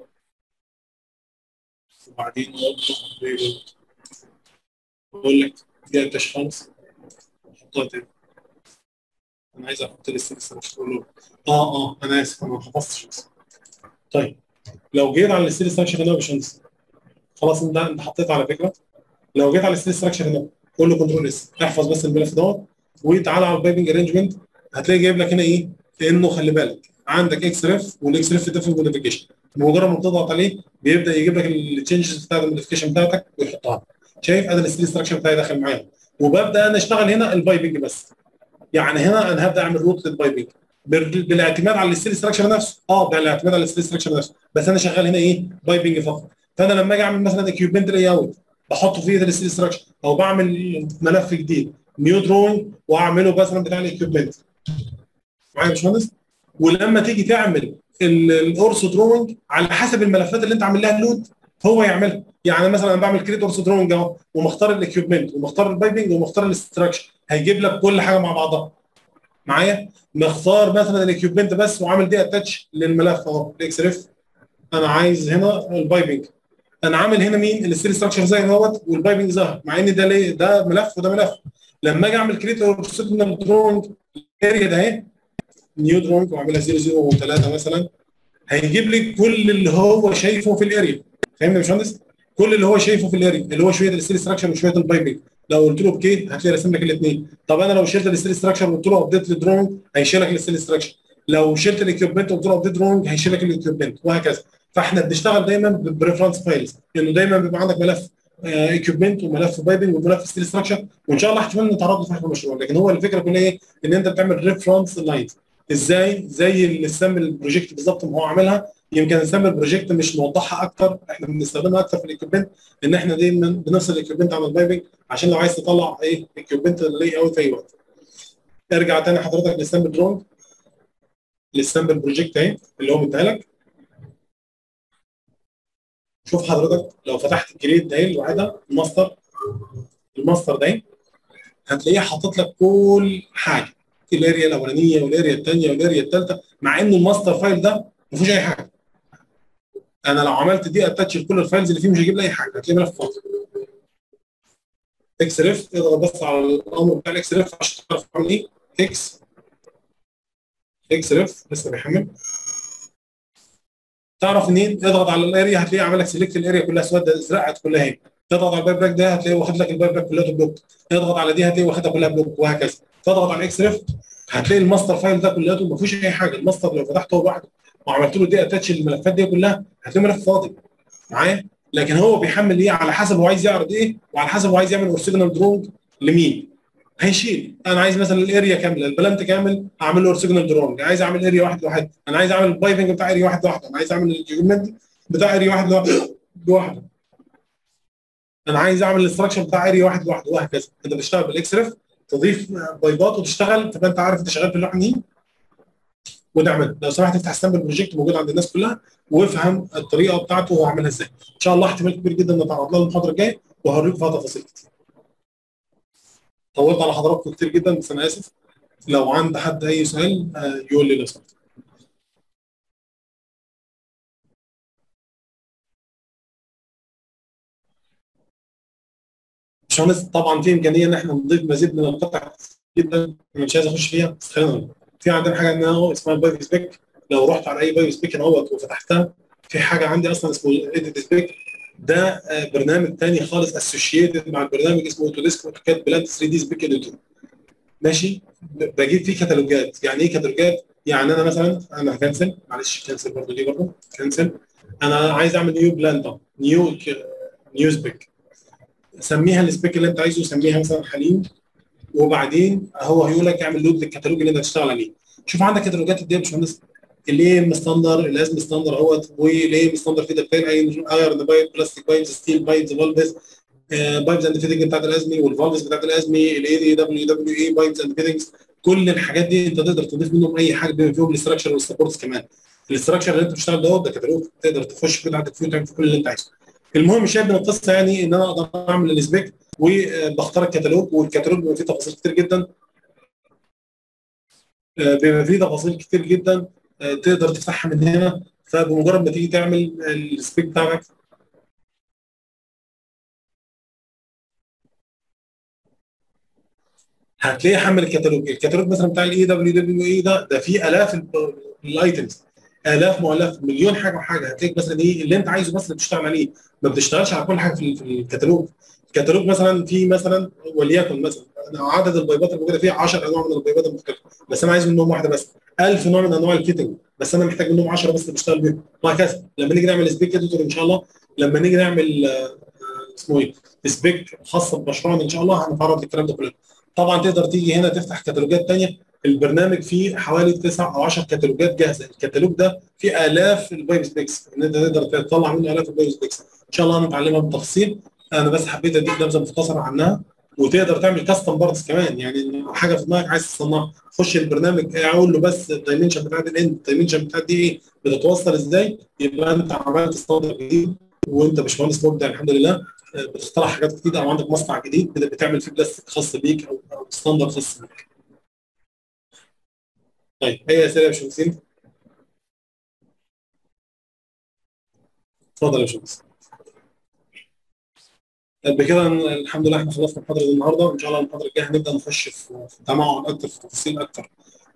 وبعدين نقول له ريلود بقول لك دي اتاش خالص حطها تاني انا عايز احط الستيل ستراكشر له اه اه انا اسف انا ما حفظتش بس طيب لو جيت على الستيل ستراكشر هنا يا باشمهندس خلاص انت انت حطيت على فكره لو جيت على الستيل ستراكشر هنا قول له كنترول اس احفظ بس الملف دوت وتعالى على البايبنج ارينجمنت هتلاقي جايب لك هنا ايه؟ انه خلي بالك عندك اكس ريف والاكس ريف ده في الموديفيكيشن بمجرد ما بتضغط عليه بيبدا يجيب لك التشنجز بتاعت الموديفيكيشن بتاعتك ويحطها شايف انا الستيل ستراكشر بتاعي داخل معايا وببدا انا اشتغل هنا البايبنج بس يعني هنا انا هبدا اعمل روت للبايبنج بالاعتماد على الستيل ستراكشر نفسه اه بالاعتماد على الستيل ستراكشر نفسه بس انا شغال هنا ايه بايبنج فقط فانا لما اجي اعمل مثلا اكيوبمنت لاي اوت بحطه فيه الستيل ستراكشر او بعمل ملف جديد نيو دروينج واعمله مثلا بتاع الاكيوبمنت معايا يا باشمهندس ولما تيجي تعمل الاورسو دروينج على حسب الملفات اللي انت عامل لها اللود هو يعملها يعني مثلا انا بعمل كريت اورسو دروينج اهو ومختار الاكيوبمنت ومختار البايبنج ومختار الاستراكشر هيجيب لك كل حاجه مع بعضها معايا مختار مثلا الاكيوبمنت بس وعامل دي اتاتش للملف اهو الاكس ريف انا عايز هنا البايبنج انا عامل هنا مين الستيل ستراكشر زي اهوت والبايبنج ظهر مع ان ده ليه ده ملف وده ملف لما اجي اعمل كريت اورسيجنال دروينج الاريا ده اهي نيو دروينج واعملها 003 مثلا هيجيب لي كل اللي هو شايفه في الاريا فاهمني يا باشمهندس؟ كل اللي هو شايفه في الاريا اللي هو شويه الستيل ستراكشر وشويه البايبنج لو قلت له اوكي هتلاقي راسم لك الاثنين طب انا لو شلت الستيل ستراكشر وقلت له ابديت للدروينج هيشيل لك الستيل ستراكشر لو شلت الاكيوبمنت وقلت له ابديت رونج هيشيل لك الاكيوبمنت وهكذا فاحنا بنشتغل دايما بريفرنس فايلز لانه دايما بيبقى عندك ملف اكيوبمنت وملف بايبنج وملف ستيل ستراكشر وان شاء الله احتمال نتعرض في اخر المشروع لكن هو الفكره كلها ايه ان انت بتعمل ريفرنس لاينز ازاي زي السامبل بروجكت بالظبط ما هو عاملها يمكن السامبل بروجكت مش موضحها اكتر احنا بنستخدمها اكتر في الاكيوبمنت ان احنا دايما بنفصل الاكيوبمنت عن البايبنج عشان لو عايز تطلع ايه الاكيوبمنت لي اوت في اي وقت ارجع تاني حضرتك للسامبل درونج للسامبل بروجكت اهي اللي هو مديها لك شوف حضرتك لو فتحت الجريد ده لوحدها الماستر الماستر ده هتلاقيه حاطط لك كل حاجه الاريا الاولانيه والاريا الثانيه والاريا الثالثه مع ان الماستر فايل ده ما فيهوش اي حاجه انا لو عملت دي اتاتش لكل الفايلز اللي فيه مش هيجيب لي اي حاجه هتلاقي ملف فاضي اكس ريف اضغط بس على الامر بتاع الاكس ريف عشان تعرف تعمل ايه اكس اكس ريف لسه بيحمل تعرف منين اضغط على الاريا هتلاقيه عمل لك سيلكت الاريا كلها اسود ازرقت كلها هنا تضغط على البايب باك ده هتلاقيه واخد لك البايب باك كلها بلوك اضغط على دي هتلاقيه واخدها كلها بلوك وهكذا تضغط على اكس ريف هتلاقي الماستر فايل ده كلياته ما فيهوش اي حاجه الماستر لو فتحته لوحده وعملت له دي اتاتش الملفات دي كلها هتلاقي ملف فاضي معايا لكن هو بيحمل ايه على حسب هو عايز يعرض ايه وعلى حسب هو عايز يعمل اورسيجنال درونج لمين هيشيل انا عايز مثلا الاريا كامله البلانت كامل اعمل له اورسيجنال درونج عايز اعمل اريا واحد لوحده انا عايز اعمل البايبنج بتاع اريا واحد لوحده انا عايز اعمل الجيومنت بتاع اريا واحد لوحده انا عايز اعمل الاستراكشر بتاع اريا واحد لوحده وهكذا انت بتشتغل بالاكس ريف تضيف بايبات وتشتغل تبقى انت عارف انت شغال في اللوحه مين ونعمل لو سمحت افتح السامبل بروجكت موجود عند الناس كلها وافهم الطريقه بتاعته وهو عاملها ازاي ان شاء الله احتمال كبير جدا نتعرض لها المحاضره الجايه وهوريكم فيها تفاصيل كتير طولت على حضراتكم كتير جدا بس انا اسف لو عند حد اي سؤال يقول لي لو سمحت باشمهندس طبعا في امكانيه ان احنا نضيف مزيد من القطع جدا انا مش عايز اخش فيها بس خلينا في عندنا حاجه انها اسمها بايب سبيك لو رحت على اي بايب سبيك اهوت وفتحتها في حاجه عندي اصلا اسمه ايديت سبيك ده برنامج تاني خالص اسوشيتد مع البرنامج اسمه اوتوديسك اوتوكاد بلانت 3 دي سبيك اديتور ماشي بجيب فيه كتالوجات يعني ايه كتالوجات؟ يعني انا مثلا انا هكنسل معلش كنسل برضه دي برضه كنسل انا عايز اعمل نيو بلانت نيو نيو سبيك سميها السبيك اللي انت عايزه سميها مثلا حليم وبعدين هو هيقول لك اعمل لود للكتالوج اللي انت هتشتغل عليه شوف عندك كتالوجات قد ايه يا باشمهندس الايه ستاندر الاسم ستاندر اهوت والايه ستاندر في دكتين ايرن بايب بلاستيك بايبز ستيل بايبز فالفز بايبز اند فيتنج بتاعت الازمي والفالفز بتاعت الازمي الاي دي دبليو دبليو اي بايبز اند فيتنجز كل الحاجات دي انت تقدر تضيف منهم اي حاجه بما فيهم الاستراكشر والسبورتس كمان الاستراكشر اللي انت بتشتغل دوت ده كتالوج تقدر تخش كده عندك فيه وتعمل كل اللي انت عايزه المهم شايف من القصه يعني ان انا اقدر اعمل السبيك وبختار الكتالوج والكتالوج بيبقى فيه تفاصيل كتير جدا بيبقى فيه تفاصيل كتير جدا تقدر تفتحها من هنا فبمجرد ما تيجي تعمل السبيك بتاعك هتلاقيه حمل الكتالوج الكتالوج مثلا بتاع الاي دبليو دبليو اي ده ده فيه الاف الايتمز الاف مؤلف مليون حاجه وحاجه هتلاقيك مثلا ايه اللي انت عايزه بس اللي بتشتغل عليه ما بتشتغلش على كل حاجه في في الكتالوج الكتالوج مثلا في مثلا وليكن مثلا عدد البيضات الموجوده فيه 10 انواع من البيضات المختلفه بس انا عايز منهم واحده بس 1000 نوع من انواع الفيتنج بس انا محتاج منهم 10 بس اللي بشتغل بيهم وهكذا لما نيجي نعمل سبيك اديتور ان شاء الله لما نيجي نعمل اسمه ايه سبيك خاصه بمشروعنا ان شاء الله هنتعرض للكلام ده كله طبعا تقدر تيجي هنا تفتح كتالوجات ثانيه البرنامج فيه حوالي 9 او 10 كتالوجات جاهزه الكتالوج ده فيه الاف البايب سبيكس ان انت تقدر تطلع منه الاف البايب سبيكس ان شاء الله هنتعلمها بالتفصيل انا بس حبيت اديك نبذه مختصره عنها وتقدر تعمل كاستم بارتس كمان يعني حاجه في دماغك عايز تصنعها خش البرنامج اقول له بس الدايمنشن بتاعت الاند الدايمنشن بتاعت دي ايه بتتوصل ازاي يبقى انت عملت ستاندر جديد وانت باشمهندس مبدع الحمد لله بتخترع حاجات جديده او عندك مصنع جديد بتعمل فيه بلاستيك خاص بيك او او ستاندر خاص بيك. طيب اي اسئله يا باشمهندسين؟ اتفضل يا باشمهندس. بكده الحمد لله احنا خلصنا محاضره النهارده وان شاء الله المحاضره الجايه هنبدا نخش في تمعن اكتر في تفاصيل اكتر.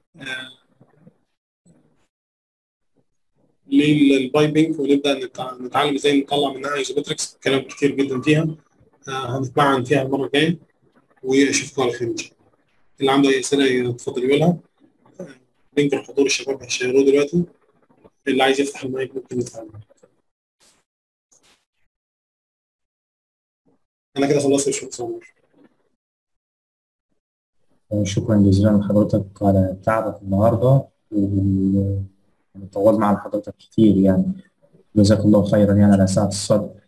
للبايبنج ونبدا نتعلم ازاي نطلع منها ايزومتريكس كلام كتير جدا فيها هنتمعن فيها المره الجايه واشوفكم على خير ان شاء الله. اللي عنده اي اسئله يتفضل يقولها لينك الحضور الشباب هيشيروه دلوقتي اللي عايز يفتح المايك ممكن يفتح المايك انا كده خلصت الشوط صور شكرا جزيلا لحضرتك على تعبك النهارده وطولنا على حضرتك كتير يعني جزاك الله خيرا يعني على ساعة الصدر